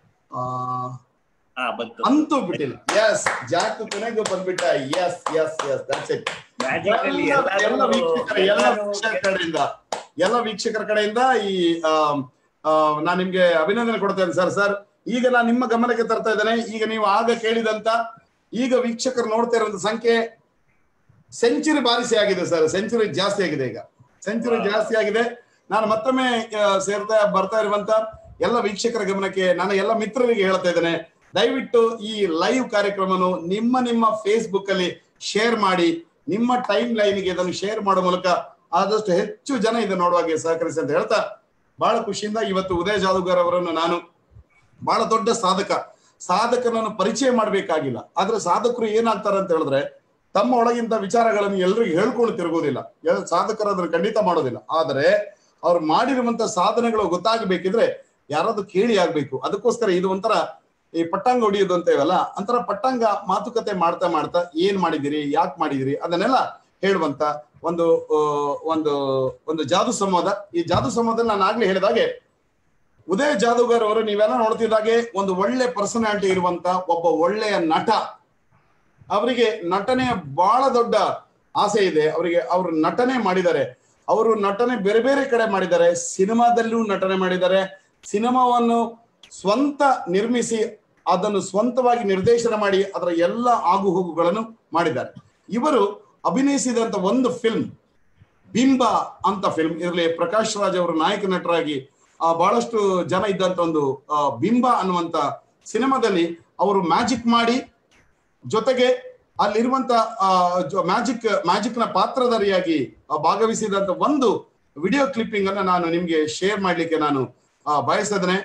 ಹಾ ಬಂತು ಅಂತೂ ಬಿಟ್ಟಿಲ್ಲ ಎಸ್ ಜಾಕ್ ಕೊನೆಗೂ ಬಂದ್ಬಿಟ್ಟ yes yes yes that's it magic ಅಲ್ಲಿ ಎಲ್ಲ ಎಲ್ಲ ಎಲ್ಲಾರು ವೀಕ್ಷಕರ ಎಲ್ಲ ಎಲ್ಲಾರು ವೀಕ್ಷಕರ ಕಡೆಯಿಂದ ಎಲ್ಲ ವೀಕ್ಷಕರ ಕಡೆಯಿಂದ ಈ ಆಮ್, ಆ, ನಾನ್ ನಿಮ್ಗೆ ಅಭಿನಂದನೆ ಕೊಡ್ತೇನೆ ಸರ್ ಸರ್ ಈಗ ನಾನು ನಿಮ್ಮ ಗಮನಕ್ಕೆ ತರ್ತಾ ಇದ್ದೇನೆ ಈಗ ನೀವು ಆಗ ಕೇಳಿದಂತ ಈಗ ವೀಕ್ಷಕರು ನೋಡ್ತಾ ಇರುವಂತ ಸಂಖ್ಯೆ ಸೆಂಚುರಿ ಬಾರಿಸಿ ಆಗಿದೆ ಸರ್ ಸೆಂಚುರಿ ಜಾಸ್ತಿ ಆಗಿದೆ ಈಗ ಸೆಂಚುರಿ ಜಾಸ್ತಿ ಆಗಿದೆ ನಾನು ಮತ್ತೊಮ್ಮೆ ಆ, ಸೇರ್ತಾ ಬರ್ತಾ ಇರುವಂತ ಎಲ್ಲ ವೀಕ್ಷಕರ ಗಮನಕ್ಕೆ ನನ್ನ ಎಲ್ಲ ಮಿತ್ರರಿಗೆ ಹೇಳ್ತಾ ಇದ್ದೇನೆ ದಯವಿಟ್ಟು ಈ ಲೈವ್ ಕಾರ್ಯಕ್ರಮವನ್ನು ನಿಮ್ಮ ನಿಮ್ಮ ಫೇಸ್ಬುಕ್ ಅಲ್ಲಿ ಶೇರ್ ಮಾಡಿ ನಿಮ್ಮ ಟೈಮ್ ಲೈನ್ಗೆ ಇದನ್ನು ಶೇರ್ ಮಾಡೋ ಮೂಲಕ ಆದಷ್ಟು ಹೆಚ್ಚು ಜನ ಇದನ್ನು ನೋಡುವಾಗೆ ಸಹಕರಿಸಿ ಅಂತ ಹೇಳ್ತಾ ಬಹಳ ಖುಷಿಯಿಂದ ಇವತ್ತು ಉದಯ ಜಾದೂಗರ್ ಅವರನ್ನು ನಾನು ಬಹಳ ದೊಡ್ಡ ಸಾಧಕ ಸಾಧಕನನ್ನು ಪರಿಚಯ ಮಾಡಬೇಕಾಗಿಲ್ಲ ಆದ್ರೆ ಸಾಧಕರು ಏನಾಗ್ತಾರೆ ಅಂತ ಹೇಳಿದ್ರೆ ತಮ್ಮ ಒಳಗಿಂತ ವಿಚಾರಗಳನ್ನು ಎಲ್ರಿಗೂ ಹೇಳ್ಕೊಂಡು ತಿರುಗೋದಿಲ್ಲ ಎಲ್- ಸಾಧಕರು ಅದನ್ನು ಖಂಡಿತ ಮಾಡೋದಿಲ್ಲ ಆದರೆ ಅವ್ರು ಮಾಡಿರುವಂತ ಸಾಧನೆಗಳು ಗೊತ್ತಾಗಬೇಕಿದ್ರೆ ಯಾರಾದ್ರೂ ಕೇಳಿ ಆಗ್ಬೇಕು ಅದಕ್ಕೋಸ್ಕರ ಇದು ಒಂಥರ ಈ ಪಟ್ಟಾಂಗ ಹೊಡಿಯೋದು ಅಂತೇವಲ್ಲ ಅಂತರ ಪಟ್ಟಾಂಗ ಮಾತುಕತೆ ಮಾಡ್ತಾ ಮಾಡ್ತಾ ಏನ್ ಮಾಡಿದಿರಿ ಯಾಕೆ ಮಾಡಿದಿರಿ ಅದನ್ನೆಲ್ಲ ಹೇಳುವಂತ ಒಂದು ಆ, ಒಂದು ಒಂದು ಜಾದು ಸಂವಾದ ಈ ಜಾದು ಸಂವಾದದಲ್ಲಿ ನಾನು ಆಗ್ಲೇ ಹೇಳಿದಾಗೆ ಉದಯ್ ಜಾದೂಗರ್ ಅವರು ನೀವೆಲ್ಲ ನೋಡ್ತಿದ್ದಾಗೆ ಒಂದು ಒಳ್ಳೆ ಪರ್ಸನಾಲಿಟಿ ಇರುವಂತ ಒಬ್ಬ ಒಳ್ಳೆಯ ನಟ ಅವರಿಗೆ ನಟನೆಯ ಬಹಳ ದೊಡ್ಡ ಆಸೆ ಇದೆ ಅವರಿಗೆ ಅವರು ನಟನೆ ಮಾಡಿದ್ದಾರೆ ಅವರು ನಟನೆ ಬೇರೆ ಬೇರೆ ಕಡೆ ಮಾಡಿದ್ದಾರೆ ಸಿನಿಮಾದಲ್ಲೂ ನಟನೆ ಮಾಡಿದ್ದಾರೆ ಸಿನಿಮಾವನ್ನು ಸ್ವಂತ ನಿರ್ಮಿಸಿ ಅದನ್ನು ಸ್ವಂತವಾಗಿ ನಿರ್ದೇಶನ ಮಾಡಿ ಅದರ ಎಲ್ಲ ಆಗು ಹೋಗುಗಳನ್ನು ಮಾಡಿದ್ದಾರೆ ಇವರು ಅಭಿನಯಿಸಿದಂತ ಒಂದು ಫಿಲ್ಮ್ ಬಿಂಬ ಅಂತ ಫಿಲ್ಮ್ ಇದರಲ್ಲಿ ಪ್ರಕಾಶ್ ರಾಜ್ ಅವರು ನಾಯಕ ನಟರಾಗಿ ಆ, ಬಹಳಷ್ಟು ಜನ ಇದ್ದಂತ ಒಂದು ಆ, ಬಿಂಬ ಅನ್ನುವಂತ ಸಿನಿಮಾದಲ್ಲಿ ಅವರು ಮ್ಯಾಜಿಕ್ ಮಾಡಿ ಜೊತೆಗೆ ಅಲ್ಲಿರುವಂತ ಮ್ಯಾಜಿಕ್ ಮ್ಯಾಜಿಕ್ ನ ಪಾತ್ರಧಾರಿಯಾಗಿ ಆ, ಭಾಗವಹಿಸಿದಂತ ಒಂದು ವಿಡಿಯೋ ಕ್ಲಿಪ್ಪಿಂಗ್ ಅನ್ನ ನಾನು ನಿಮ್ಗೆ ಶೇರ್ ಮಾಡ್ಲಿಕ್ಕೆ ನಾನು ಆ, ಬಯಸ್ತಾ ಇದ್ದೇನೆ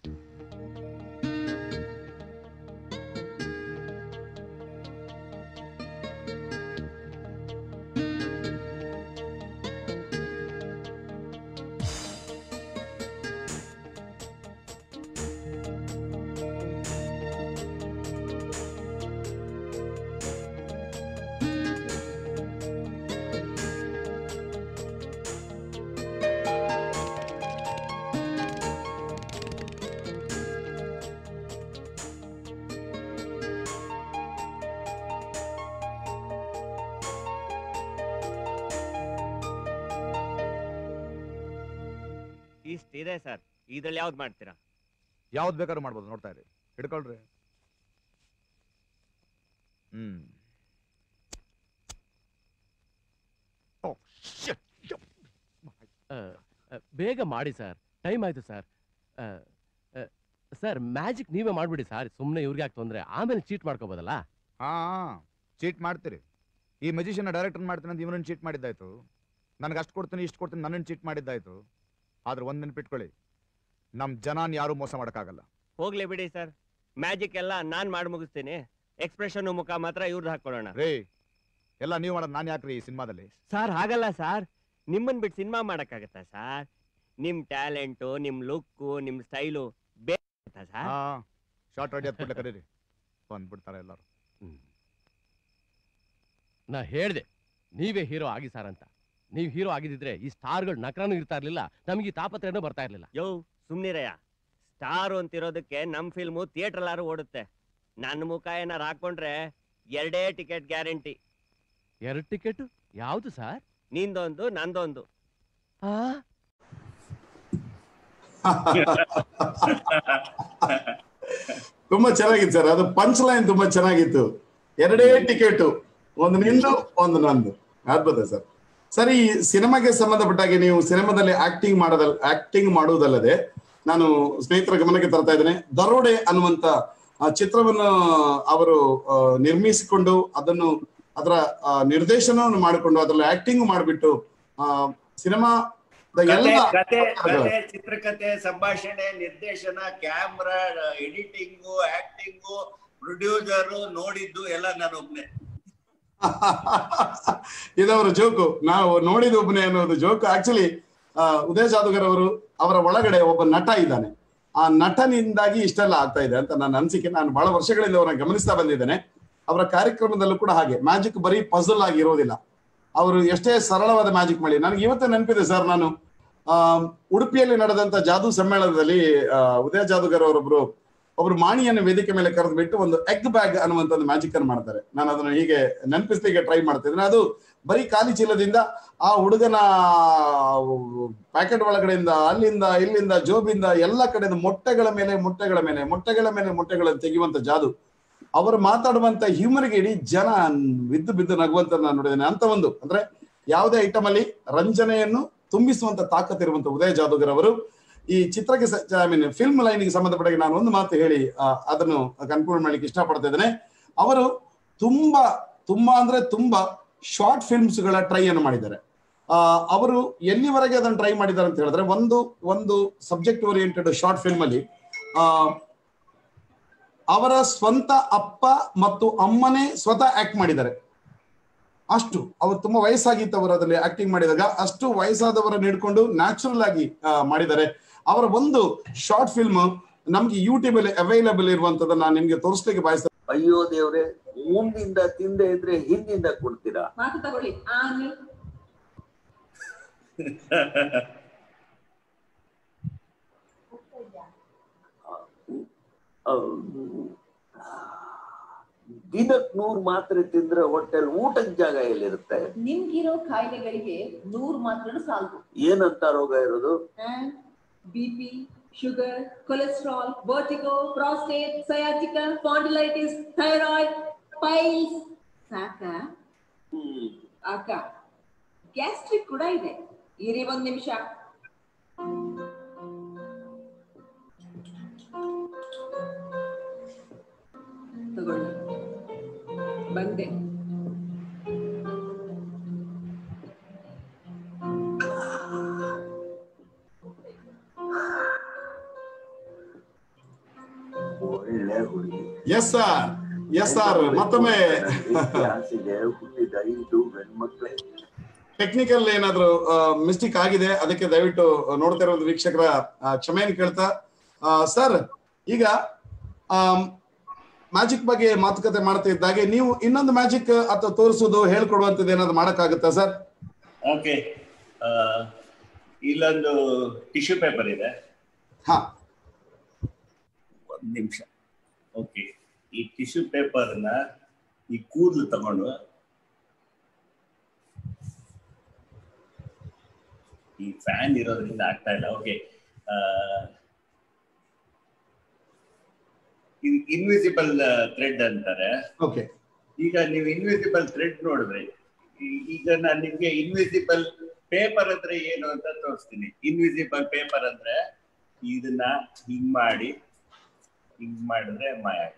ಇಷ್ಟಿದೆ ಸರ್ ಇದ್ರಲ್ಲಿ ಯಾವ್ದು ಮಾಡ್ತೀರಾ ಯಾವ್ದು ಬೇಕಾದ್ರೂ ಮಾಡ್ಬೋದು ನೋಡ್ತಾ ಇರಿ ಹಿಡ್ಕೊಳ್ರಿ ಹ್ಮ್ ಓ, shit. ಆ, ಆ, ಬೇಗ ಮಾಡಿ ಸರ್ ಟೈಮ್ ಆಯ್ತು ಸರ್ ಆ, ಆ, ಸರ್ ಮ್ಯಾಜಿಕ್ ನೀವೇ ಮಾಡ್ಬಿಡಿ ಸರ್ ಸುಮ್ಮನೆ ಇವ್ರಿಗೆ ಯಾಕೆ ತೊಂದರೆ ಆಮೇಲೆ ಚೀಟ್ ಮಾಡ್ಕೋಬೋದಲ್ಲ ಹಾ ಚೀಟ್ ಮಾಡ್ತೀರಿ ಈ ಮೆಜಿಷಿಯನ್ ಡೈರೆಕ್ಟರ್ ಮಾಡ್ತೀನಿ ಅಂತ ಇವನನ್ನು ಚೀಟ್ ಮಾಡಿದ್ದಾಯ್ತು ನನಗೆ ಅಷ್ಟು ಕೊಡ್ತೀನಿ ಇಷ್ಟು ಕೊಡ್ತೀನಿ ನನ್ನನ್ನು ಚೀಟ್ ಮಾಡಿದ್ದಾಯ್ತು ಆದ್ರೆ ಒಂದ್ ನೆನ್ಪಿಟ್ಕೊಳ್ಳಿ ನಮ್ ಜನಾನ್ ಯಾರು ಮೋಸ ಮಾಡಕ್ಕಾಗಲ್ಲ ಹೋಗ್ಲಿ ಬಿಡಿ ಸರ್ ಮ್ಯಾಜಿಕ್ ಎಲ್ಲ ನಾನ್ ಮಾಡಿ ಮುಗಿಸ್ತೀನಿ ಎಕ್ಸ್ಪ್ರೆಷನ್ ಮುಖ ಮಾತ್ರ ಇವ್ರದ್ದು ಹಾಕೊಳ್ಳೋಣ ರೇ ಎಲ್ಲ ನೀವು ಮಾಡೋದು ನಾನು ಯಾಕ್ರಿ ಈ ಸಿನಿಮಾದಲ್ಲಿ ಸರ್ ಹಾಗಲ್ಲ ಸರ್ ನಿಮ್ಮನ್ ಬಿಟ್ಟು ಸಿನಿಮಾ ಮಾಡಕ್ಕಾಗತ್ತಾ ಸರ್ ನಿಮ್ ಟ್ಯಾಲೆಂಟು ನಿಮ್ ಲುಕ್ಕು ನಿಮ್ ಸ್ಟೈಲು ಬೇಕಾ ಸರ್ ಹಾ ಶಾರ್ಟ್ ರೆಡಿ ಹತ್ ಕೊಡ್ಲೆ ಕರೀರಿ ಬಂದ್ಬಿಡ್ತಾರೆ ಎಲ್ಲರೂ ನಾ ಹೇಳ್ದೆ ನೀವೇ ಹೀರೋ ಆಗಿ ಸರ್ ಅಂತ ನೀವು ಹೀರೋ ಆಗಿದ್ದಿದ್ರೆ ಈ ಸ್ಟಾರ್ಗಳು ನಕರನೂ ಇರ್ತಾ ಇರ್ಲಿಲ್ಲ ನಮಗೆ ಈ ತಾಪತ್ರನೂ ಬರ್ತಾ ಇರ್ಲಿಲ್ಲ ಯೋ ಸುಮ್ನಿರಯ್ಯ ಸ್ಟಾರ್ ಅಂತಿರೋದಕ್ಕೆ ನಮ್ ಫಿಲ್ಮು ಥಿಯೇಟ್ರಲ್ಲಾರು ಓಡುತ್ತೆ ನನ್ನ ಮುಖ ಏನಾರು ಹಾಕೊಂಡ್ರೆ ಎರಡೇ ಟಿಕೆಟ್ ಗ್ಯಾರಂಟಿ ಎರಡು ಟಿಕೆಟ್ ಯಾವುದು ಸರ್ ನಿಂದೊಂದು ನಂದೊಂದು ಆ ತುಂಬಾ ಚೆನ್ನಾಗಿತ್ತು ಸರ್ ಅದು ಪಂಚ್ ಲೈನ್ ತುಂಬಾ ಚೆನ್ನಾಗಿತ್ತು ಎರಡೇ ಟಿಕೆಟ್ ಒಂದು ನಿಂದು ಒಂದು ನಂದು ಅದ್ಭುತ ಸರ್ ಸರ್ ಈ ಸಿನಿಮಾಗೆ ಸಂಬಂಧಪಟ್ಟಾಗೆ ನೀವು ಸಿನಿಮಾದಲ್ಲಿ ಆಕ್ಟಿಂಗ್ ಮಾಡೋದಲ್ ಆಕ್ಟಿಂಗ್ ಮಾಡುವುದಲ್ಲದೆ ನಾನು ಸ್ನೇಹಿತರ ಗಮನಕ್ಕೆ ತರ್ತಾ ಇದ್ದೇನೆ ದರೋಡೆ ಅನ್ನುವಂತ ಆ ಚಿತ್ರವನ್ನು ಅವರು ಆ, ನಿರ್ಮಿಸಿಕೊಂಡು ಅದನ್ನು ಅದರ ಆ, ನಿರ್ದೇಶನವನ್ನು ಮಾಡಿಕೊಂಡು ಅದರಲ್ಲಿ ಆಕ್ಟಿಂಗ್ ಮಾಡಿಬಿಟ್ಟು ಸಿನಿಮಾದ ಕತೆ ಎಲ್ಲ ಕತೆ ಕತೆ ಚಿತ್ರಕಥೆ ಸಂಭಾಷಣೆ ನಿರ್ದೇಶನ ಕ್ಯಾಮ್ರಾ ಎಡಿಟಿಂಗು ಆಕ್ಟಿಂಗು ಪ್ರೊಡ್ಯೂಸರು ನೋಡಿದ್ದು ಎಲ್ಲ ನಾನು ಒಬ್ನೇ ಇದವರ ಜೋಕು ನಾವು ನೋಡಿದ ಒಬ್ಬನೇ ಅನ್ನೋದು ಜೋಕು ಆಕ್ಚುಲಿ ಉದಯ ಜಾದೂಗರ್ ಅವರು ಅವರ ಒಳಗಡೆ ಒಬ್ಬ ನಟ ಇದ್ದಾನೆ ಆ ನಟನಿಂದಾಗಿ ಇಷ್ಟೆಲ್ಲ ಆಗ್ತಾ ಇದೆ ಅಂತ ನನ್ನ ಅನಿಸಿಕೆ ನಾನು ಬಹಳ ವರ್ಷಗಳಿಂದ ಅವರನ್ನ ಗಮನಿಸ್ತಾ ಬಂದಿದ್ದೇನೆ ಅವರ ಕಾರ್ಯಕ್ರಮದಲ್ಲೂ ಕೂಡ ಹಾಗೆ ಮ್ಯಾಜಿಕ್ ಬರೀ ಪಜಲ್ ಆಗಿ ಇರೋದಿಲ್ಲ ಅವರು ಎಷ್ಟೇ ಸರಳವಾದ ಮ್ಯಾಜಿಕ್ ಮಾಡಿ ನನಗೆ ಇವತ್ತೇ ನೆನಪಿದೆ ಸರ್ ನಾನು ಆ ಉಡುಪಿಯಲ್ಲಿ ನಡೆದಂತ ಜಾದೂ ಸಮ್ಮೇಳನದಲ್ಲಿ ಆ, ಉದಯ ಜಾದೂಗರ್ ಅವರೊಬ್ರು ಒಬ್ರು ಮಾಣಿಯನ್ನು ವೇದಿಕೆ ಮೇಲೆ ಕರೆದು ಬಿಟ್ಟು ಒಂದು ಎಗ್ ಬ್ಯಾಗ್ ಅನ್ನುವಂತ ಒಂದು ಮ್ಯಾಜಿಕ್ ಅನ್ನು ಮಾಡ್ತಾರೆ ನಾನು ಅದನ್ನ ಹೀಗೆ ನೆನಪಿಸ್ಲಿಕ್ಕೆ ಟ್ರೈ ಮಾಡ್ತಿದ್ದೇನೆ ಅದು ಬರೀ ಖಾಲಿ ಚೀಲದಿಂದ ಆ ಹುಡುಗನ ಪ್ಯಾಕೆಟ್ ಒಳಗಡೆಯಿಂದ ಅಲ್ಲಿಂದ ಇಲ್ಲಿಂದ ಜೋಬಿಂದ ಎಲ್ಲ ಕಡೆಯಿಂದ ಮೊಟ್ಟೆಗಳ ಮೇಲೆ ಮೊಟ್ಟೆಗಳ ಮೇಲೆ ಮೊಟ್ಟೆಗಳ ಮೇಲೆ ಮೊಟ್ಟೆಗಳನ್ನು ತೆಗೆಯುವಂತ ಜಾದು ಅವರು ಮಾತಾಡುವಂತ ಹ್ಯೂಮರ್ಗೆ ಇಡೀ ಜನ ಬಿದ್ದು ಬಿದ್ದು ನಗುವಂತ ನಾನು ನೋಡಿದ್ದೇನೆ ಅಂತ ಒಂದು ಅಂದ್ರೆ ಯಾವುದೇ ಐಟಮ್ ಅಲ್ಲಿ ರಂಜನೆಯನ್ನು ತುಂಬಿಸುವಂತ ತಾಕತ್ತಿರುವಂತ ಉದಯ ಜಾದೂಗರ್ ಅವರು ಈ ಚಿತ್ರಕ್ಕೆ ಐ ಮೀನ್ ಫಿಲ್ಮ್ ಲೈನ್ಗೆ ಸಂಬಂಧಪಟ್ಟಾಗ ನಾನು ಒಂದು ಮಾತು ಹೇಳಿ ಆ, ಅದನ್ನು ಕನ್ಕ್ಲೂಡ್ ಮಾಡ್ಲಿಕ್ಕೆ ಇಷ್ಟಪಡ್ತಾ ಇದ್ದೇನೆ ಅವರು ತುಂಬಾ ತುಂಬಾ ಅಂದ್ರೆ ತುಂಬಾ ಶಾರ್ಟ್ ಫಿಲ್ಮ್ಸ್ ಗಳ ಟ್ರೈ ಅನ್ನು ಮಾಡಿದ್ದಾರೆ ಆ, ಅವರು ಎಲ್ಲಿವರೆಗೆ ಅದನ್ನು ಟ್ರೈ ಮಾಡಿದ್ದಾರೆ ಅಂತ ಹೇಳಿದ್ರೆ ಒಂದು ಒಂದು ಸಬ್ಜೆಕ್ಟ್ ಓರಿಯೆಂಟೆಡ್ ಶಾರ್ಟ್ ಫಿಲ್ಮ್ ಅಲ್ಲಿ ಆ, ಅವರ ಸ್ವಂತ ಅಪ್ಪ ಮತ್ತು ಅಮ್ಮನೇ ಸ್ವತಃ ಆಕ್ಟ್ ಮಾಡಿದ್ದಾರೆ ಅಷ್ಟು ಅವರು ತುಂಬಾ ವಯಸ್ಸಾಗಿತ್ತು ಅವರು ಅದರಲ್ಲಿ ಆಕ್ಟಿಂಗ್ ಮಾಡಿದಾಗ ಅಷ್ಟು ವಯಸ್ಸಾದವರನ್ನು ಹಿಡ್ಕೊಂಡು ನ್ಯಾಚುರಲ್ ಆಗಿ ಆ, ಮಾಡಿದ್ದಾರೆ ಅವರ ಒಂದು ಶಾರ್ಟ್ ಫಿಲ್ಮ್ ನಮ್ಗೆ ಯೂಟ್ಯೂಬ್ ಅಲ್ಲಿ ಅವೈಲಬಲ್ ಇರುವಂತದನ್ನ ನಾನು ನಿಮ್ಗೆ ತೋರಿಸ್ಲಿಕ್ಕೆ ಬಯಸ್ತೇನೆ ಅಯ್ಯೋ ದೇವ್ರೆ ಮುಂದಿಂದ ತಿಂದೆ ಇದ್ರೆ ಹಿಂದಿಂದ ಕೊಡ್ತೀರಾ ಮಾತು ತಗೊಳ್ಳಿ ಆನೆ ದಿನಕ್ ನೂರ್ ಮಾತ್ರೆ ತಿಂದ್ರೆ ಹೊಟ್ಟೆಲ್ ಊಟಕ್ ಜಾಗ ಎಲ್ಲಿರುತ್ತೆ ನಿಮ್ಗಿರೋ ಕಾಯಿಲೆಗಳಿಗೆ ನೂರ್ ಮಾತ್ರ ಸಾಲದು ಏನಂತ ರೋಗ ಇರೋದು B P sugar cholesterol vertigo prostate sciatica spondylitis thyroid piles ಸಾಕ ಹ್ಮ್ ಅಕ್ಕ ಗ್ಯಾಸ್ಟ್ರಿಕ್ ಕೂಡ ಇದೆ ಇರಿ ಒಂದ್ ನಿಮಿಷ ತಗೊಳ್ಳಿ ಬಂದೆ ಒಳ್ಳೆ ಹುಡುಗಿ ಎಸ್ ಸರ್ ಎಸ್ ಸರ್ ಮತ್ತೊಮ್ಮೆ ಆಸೆಗೆ ಹುಟ್ಟಿದ ಐದು ಗಂಡ್ಮಕ್ಳೇ ಟೆಕ್ನಿಕಲ್ ಏನಾದ್ರು ಮಿಸ್ಟೇಕ್ ಆಗಿದೆ ಅದಕ್ಕೆ ದಯವಿಟ್ಟು ನೋಡ್ತಾ ಇರೋ ವೀಕ್ಷಕರ ಆ, ಕ್ಷಮೆಯನ್ನು ಕೇಳ್ತಾ ಸರ್ ಈಗ ಮ್ಯಾಜಿಕ್ ಬಗ್ಗೆ ಮಾತುಕತೆ ಮಾಡ್ತಾ ಇದ್ದಾಗೆ ನೀವು ಇನ್ನೊಂದು ಮ್ಯಾಜಿಕ್ ಅಥವಾ ತೋರಿಸೋದು ಹೇಳ್ಕೊಡುವಂತದ್ದು ಏನಾದ್ರು ಮಾಡಕ್ಕಾಗುತ್ತಾ ಸರ್ ಓಕೆ ಇಲ್ಲೊಂದು ಟಿಶ್ಯೂ ಪೇಪರ್ ಇದೆ ಹಾ ಒಂದ್ ನಿಮಿಷ ಓಕೆ ಈ ಟಿಶ್ಯೂ ಪೇಪರ್ನ ಈ ಕೂದಲು ತಗೊಂಡು ಈ ಫ್ಯಾನ್ ಇರೋದ್ರಿಂದ ಆಗ್ತಾ ಇಲ್ಲ ಓಕೆ ಇದು ಇನ್ವಿಸಿಬಲ್ ಥ್ರೆಡ್ ಅಂತಾರೆ ಓಕೆ ಈಗ ನೀವು ಇನ್ವಿಸಿಬಲ್ ಥ್ರೆಡ್ ನೋಡಿದ್ರೆ ಈ- ಈಗ ನಾನು ನಿಮ್ಗೆ ಇನ್ವಿಸಿಬಲ್ ಪೇಪರ್ ಅಂದ್ರೆ ಏನು ಅಂತ ತೋರಿಸ್ತೀನಿ ಇನ್ವಿಸಿಬಲ್ ಪೇಪರ್ ಅಂದ್ರೆ ಇದನ್ನ ಹಿಂಗ್ ಮಾಡಿ ಹಿಂಗ್ ಮಾಡಿದ್ರೆ ಮಾಯ ಆಗುತ್ತೆ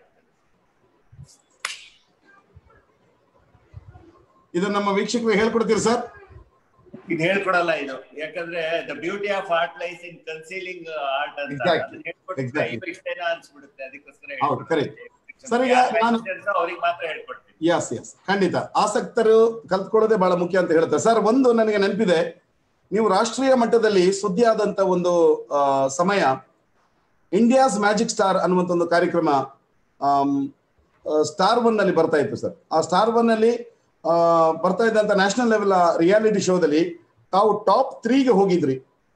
ಇದು ನಮ್ಮ ವೀಕ್ಷಕರಿಗೆ ಹೇಳ್ಕೊಡ್ತೀರಿ ಸರ್ ಇದು ಹೇಳ್ಕೊಡಲ್ಲ ಇದು ಯಾಕಂದ್ರೆ the beauty of art lies in concealing art ಅಂತ Exactly. ಅದನ್ನ ಹೇಳ್ಕೊಟ್ರೆ Exactly. ಟೈಮ್ ಇಷ್ಟೇನೋ ಅನ್ಸ್ಬಿಡುತ್ತೆ ಅದಕ್ಕೋಸ್ಕರ ಹೌದು, correct. ಹೇಳ್ಕೊಡ್ತೀನಿ. ಸರ್, ಈಗ ಯಾರ್ ನಾನು- magicians ಅವ್ರಿಗೆ ಮಾತ್ರ ಹೇಳ್ಕೊಡ್ತೀನಿ ಎಸ್ ಎಸ್ ಖಂಡಿತ ಆಸಕ್ತರು ಕಲ್ತ್ಕೊಳ್ಳೋದೇ ಬಹಳ ಮುಖ್ಯ ಅಂತ ಹೇಳ್ತಾರೆ ಸರ್ ಒಂದು ನನಗೆ ನೆನಪಿದೆ ನೀವು ರಾಷ್ಟ್ರೀಯ ಮಟ್ಟದಲ್ಲಿ ಸುದ್ದಿ ಆದಂತ ಒಂದು ಆ, ಸಮಯ ಇಂಡಿಯಾಸ್ ಮ್ಯಾಜಿಕ್ ಸ್ಟಾರ್ ಅನ್ನುವಂತ ಒಂದು ಕಾರ್ಯಕ್ರಮ ಸ್ಟಾರ್ ಒನ್ ನಲ್ಲಿ ಬರ್ತಾ ಇತ್ತು ಸರ್ ಆ ಸ್ಟಾರ್ ಒನ್ ಅಲ್ಲಿ ಆ, ಬರ್ತಾ ಇದ್ದಂತ ನ್ಯಾಷನಲ್ ಲೆವೆಲ್ ರಿಯಾಲಿಟಿ ಶೋದಲ್ಲಿ ತಾವು ಟಾಪ್ ತ್ರೀಗೆ ಹೋಗಿದ್ರಿ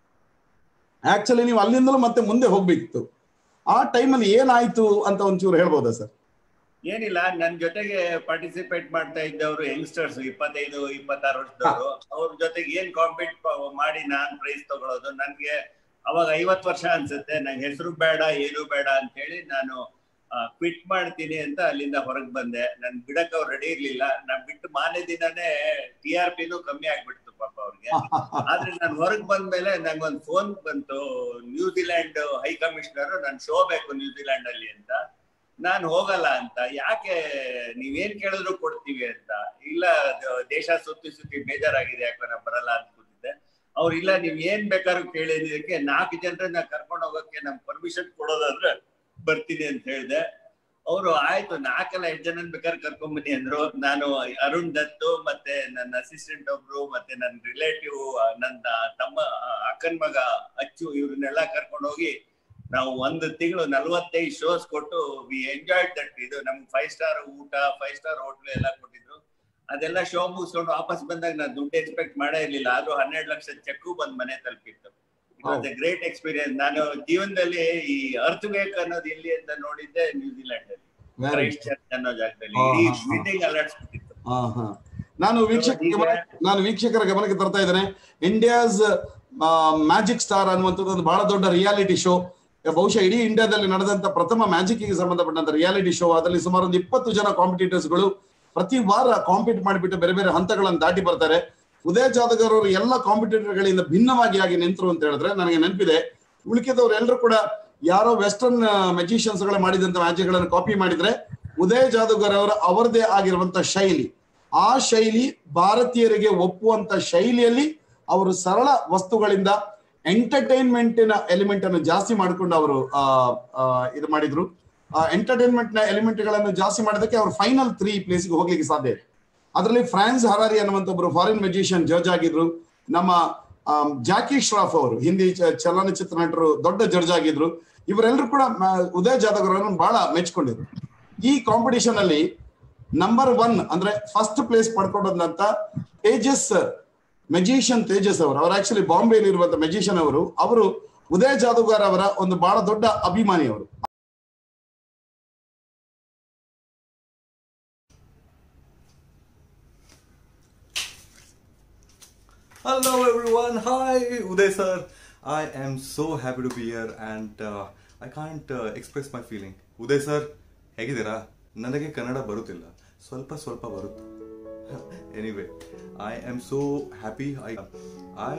ಆಕ್ಚುಲಿ ನೀವು ಅಲ್ಲಿಂದಲೂ ಮತ್ತೆ ಮುಂದೆ ಹೋಗ್ಬೇಕಿತ್ತು ಆ ಟೈಮಲ್ಲಿ ಏನಾಯ್ತು ಅಂತ ಒಂಚೂರು ಹೇಳ್ಬೋದಾ ಸರ್ ಏನಿಲ್ಲ ನನ್ ಜೊತೆಗೆ ಪಾರ್ಟಿಸಿಪೇಟ್ ಮಾಡ್ತಾ ಇದ್ದವರು ಯಂಗ್ಸ್ಟರ್ಸ್ ಇಪ್ಪತ್ತೈದು ಇಪ್ಪತ್ತಾರು ವರ್ಷದವರು ಅವ್ರ ಜೊತೆಗೆ ಏನ್ ಕಾಂಪೀಟ್ ಮಾಡಿ ನಾನ್ ಪ್ರೈಸ್ ತಗೊಳ್ಳೋದು ನನ್ಗೆ ಅವಾಗ ಐವತ್ ವರ್ಷ ಅನ್ಸುತ್ತೆ ನಂಗೆ ಹೆಸರು ಬೇಡ ಏನು ಬೇಡ ಅಂತ ಹೇಳಿ ನಾನು ಕ್ವಿಟ್ ಮಾಡ್ತೀನಿ ಅಂತ ಅಲ್ಲಿಂದ ಹೊರಗ್ ಬಂದೆ ನನ್ ಬಿಡಕ್ ಅವ್ರು ರೆಡಿ ಇರ್ಲಿಲ್ಲ ನಾನ್ ಬಿಟ್ಟು ಮಾನೇ ದಿನನೇ ಟಿ ಆರ್ ಪಿನೂ ಕಮ್ಮಿ ಆಗ್ಬಿಡ್ತು ಪಾಪ ಅವ್ರಿಗೆ ಆದ್ರೆ ನಾನು ಹೊರಗ್ ಬಂದ್ಮೇಲೆ ನಂಗೊಂದ್ ಫೋನ್ ಬಂತು ನ್ಯೂಜಿಲೆಂಡ್ ಹೈ ಕಮಿಷನರ್ ನನ್ ಶೋ ಬೇಕು ನ್ಯೂಜಿಲೆಂಡ್ ಅಲ್ಲಿ ಅಂತ ನಾನ್ ಹೋಗಲ್ಲ ಅಂತ ಯಾಕೆ ನೀವೇನ್ ಕೇಳಿದ್ರು ಕೊಡ್ತೀವಿ ಅಂತ ಇಲ್ಲ ಅದು ದೇಶ ಸುತ್ತಿ ಸುತ್ತಿ ಬೇಜಾರಾಗಿದೆ ಯಾಕೆ ನಾನು ಬರಲ್ಲ ಅಂತ ಕೂತಿದ್ದೆ ಅವ್ರು ಇಲ್ಲ ನೀವ್ ಏನ್ ಬೇಕಾದ್ರೂ ಕೇಳಿದಕ್ಕೆ ನಾಲ್ಕು ಜನರನ್ನ ಕರ್ಕೊಂಡು ಹೋಗಕ್ಕೆ ನಮ್ ಪರ್ಮಿಷನ್ ಕೊಡೋದಾದ್ರೆ ಬರ್ತೀನಿ ಅಂತ ಹೇಳಿದೆ ಅವರು ಆಯ್ತು ನಾಲ್ಕಲ್ಲ ಎಂಟು ಜನ ಬೇಕಾದ್ರೆ ಕರ್ಕೊಂಡ್ ಬನ್ನಿ ಅಂದ್ರು ನಾನು ಅರುಣ್ ದತ್ತು ಮತ್ತೆ ನನ್ನ ಅಸಿಸ್ಟೆಂಟ್ ಒಬ್ರು ಮತ್ತೆ ನನ್ನ ರಿಲೇಟಿವ್ ನನ್ನ ತಮ್ಮ ಅಕ್ಕನ್ ಮಗ ಅಚ್ಚು ಇವ್ರನ್ನೆಲ್ಲ ಕರ್ಕೊಂಡು ಹೋಗಿ ನಾವು ಒಂದು ತಿಂಗಳು ನಲ್ವತ್ತೈದು ಶೋಸ್ ಕೊಟ್ಟು ವಿ ಎಂಜಾಯ್ಡ್ ದಟ್ ಇದು ನಮ್ಗೆ ಫೈವ್ ಸ್ಟಾರ್ ಊಟ ಫೈವ್ ಸ್ಟಾರ್ ಹೋಟ್ಲು ಎಲ್ಲ ಕೊಟ್ಟಿದ್ರು ಅದೆಲ್ಲ ಶೋ ಮುಗಿಸ್ಕೊಂಡು ವಾಪಸ್ ಬಂದಾಗ ನಾನು ದುಡ್ಡು ಎಕ್ಸ್ಪೆಕ್ಟ್ ಮಾಡೇ ಇರ್ಲಿಲ್ಲ ಆದ್ರೂ ಹನ್ನೆರಡು ಲಕ್ಷ ಚೆಕ್ಕು ಬಂದ್ ಮನೆ ತಲುಪಿತ್ತು it was a great experience ನಾನು ಜೀವನದಲ್ಲಿ ಈ ಅರ್ತ್ ವೇಕ್ ಅನ್ನೋದು ಎಲ್ಲಿ ಅಂತ ನೋಡಿದ್ದೆ ನ್ಯೂಜಿಲೆಂಡ್ ಅಲ್ಲಿ Very ಕ್ರೈಸ್ಟ್ ಚರ್ಚ್ ಅನ್ನೋ ಜಾಗದಲ್ಲಿ ಹಾ, ಇಡೀ ಹಾ, ಹಾ. ಬಿಲ್ಡಿಂಗ್ ಅಲರ್ಟ್ಸ್ಬಿಟ್ಟಿತ್ತು ಹಾ, ಹಾ. ನಾನು ವೀಕ್ಷಕ ಈಗ- ಗಮನ- ನಾನು ವೀಕ್ಷಕರ ಗಮನಕ್ಕೆ ತರ್ತಾ ಇದ್ದೇನೆ ಇಂಡಿಯಾಸ್ ಮ್ಯಾಜಿಕ್ ಸ್ಟಾರ್ ಅನ್ನುವಂಥದ್ದು ಒಂದು ಬಹಳ ದೊಡ್ಡ ರಿಯಾಲಿಟಿ ಶೋ ಬಹುಶಃ ಇಡೀ ಇಂಡಿಯಾದಲ್ಲಿ ನಡೆದಂತ ಪ್ರಥಮ ಮ್ಯಾಜಿಕ್ ಗೆ ಸಂಬಂಧಪಟ್ಟಂತ ರಿಯಾಲಿಟಿ ಶೋ ಅದರಲ್ಲಿ ಸುಮಾರು ಒಂದು ಇಪ್ಪತ್ತು ಜನ ಕಾಂಪಿಟೇಟರ್ಸ್ ಗಳು ಪ್ರತಿ ವಾರ ಕಾಂಪೀಟ್ ಮಾಡಿಬಿಟ್ಟು ಬೇರೆ ಬೇರೆ ಹಂತಗಳನ್ನು ದಾಟಿ ಬರ್ತಾರೆ ಉದಯ ಜಾದಗರ್ ಅವರು ಎಲ್ಲ ಕಾಂಪಿಟೇಟರ್ ಗಳಿಂದ ಭಿನ್ನವಾಗಿ ಆಗಿ ನಿಂತರು ಅಂತ ಹೇಳಿದ್ರೆ ನನಗೆ ನೆನಪಿದೆ ಉಳಿಕೆದವ್ರು ಎಲ್ಲರೂ ಕೂಡ ಯಾರೋ ವೆಸ್ಟರ್ನ್ ಮೆಜಿಷಿಯನ್ಸ್ ಗಳು ಮಾಡಿದಂತ ಮ್ಯಾಜಿಕ್ ಗಳನ್ನು ಕಾಪಿ ಮಾಡಿದ್ರೆ ಉದಯ ಜಾದಗರ್ ಅವರ ಅವರದೇ ಆಗಿರುವಂತ ಶೈಲಿ ಆ ಶೈಲಿ ಭಾರತೀಯರಿಗೆ ಒಪ್ಪುವಂತ ಶೈಲಿಯಲ್ಲಿ ಅವರು ಸರಳ ವಸ್ತುಗಳಿಂದ ಎಂಟರ್ಟೈನ್ಮೆಂಟಿನ ಎಲಿಮೆಂಟ್ ಅನ್ನು ಜಾಸ್ತಿ ಮಾಡಿಕೊಂಡು ಅವರು ಆ, ಆ, ಇದು ಮಾಡಿದ್ರು ಎಂಟರ್ಟೈನ್ಮೆಂಟ್ ನ ಎಲಿಮೆಂಟ್ ಗಳನ್ನು ಜಾಸ್ತಿ ಮಾಡಿದಕ್ಕೆ ಅವರು ಫೈನಲ್ ತ್ರೀ ಪ್ಲೇಸ್ಗೆ ಹೋಗ್ಲಿಕ್ಕೆ ಸಾಧ್ಯ ಇದೆ ಅದರಲ್ಲಿ ಫ್ರಾನ್ಸ್ ಹರಾರಿ ಅನ್ನುವಂತ ಒಬ್ಬರು ಫಾರಿನ್ ಮೆಜಿಷಿಯನ್ ಜಡ್ಜ್ ಆಗಿದ್ರು ನಮ್ಮ ಆಮ್, ಜಾಕಿ ಶ್ರಾಫ್ ಅವರು ಹಿಂದಿ ಚ- ಚಲನಚಿತ್ರ ನಟರು ದೊಡ್ಡ ಜಡ್ಜ್ ಆಗಿದ್ರು ಇವರೆಲ್ಲರೂ ಕೂಡ ಮ- ಉದಯ ಜಾಧವ್ ಅವರನ್ನು ಬಹಳ ಮೆಚ್ಕೊಂಡಿದ್ರು ಈ ಕಾಂಪಿಟಿಷನ್ ಅಲ್ಲಿ ನಂಬರ್ ಒನ್ ಅಂದ್ರೆ ಫಸ್ಟ್ ಪ್ಲೇಸ್ ಪಡ್ಕೊಂಡಂತ ತೇಜಸ್ ಮೆಜಿಷಿಯನ್ ತೇಜಸ್ ಅವರು ಅವರು ಆಕ್ಚುಲಿ ಬಾಂಬೆಯಲ್ಲಿ ಇರುವಂತ ಮೆಜಿಷಿಯನ್ ಅವರು ಅವರು ಉದಯ ಜಾದವ್ಗಾರ್ ಅವರ ಒಂದು ಬಹಳ ದೊಡ್ಡ ಅಭಿಮಾನಿ ಅವರು Hello everyone. Hi, Uday sir. I am so happy to be here and uh, I can't uh, express my feeling. Uday sir, ಹೇಗಿದ್ದೀರಾ ನನಗೆ ಕನ್ನಡ ಬರುತ್ತಿಲ್ಲ ಸ್ವಲ್ಪ ಸ್ವಲ್ಪ ಬರುತ್ತೆ anyway I am so happy I I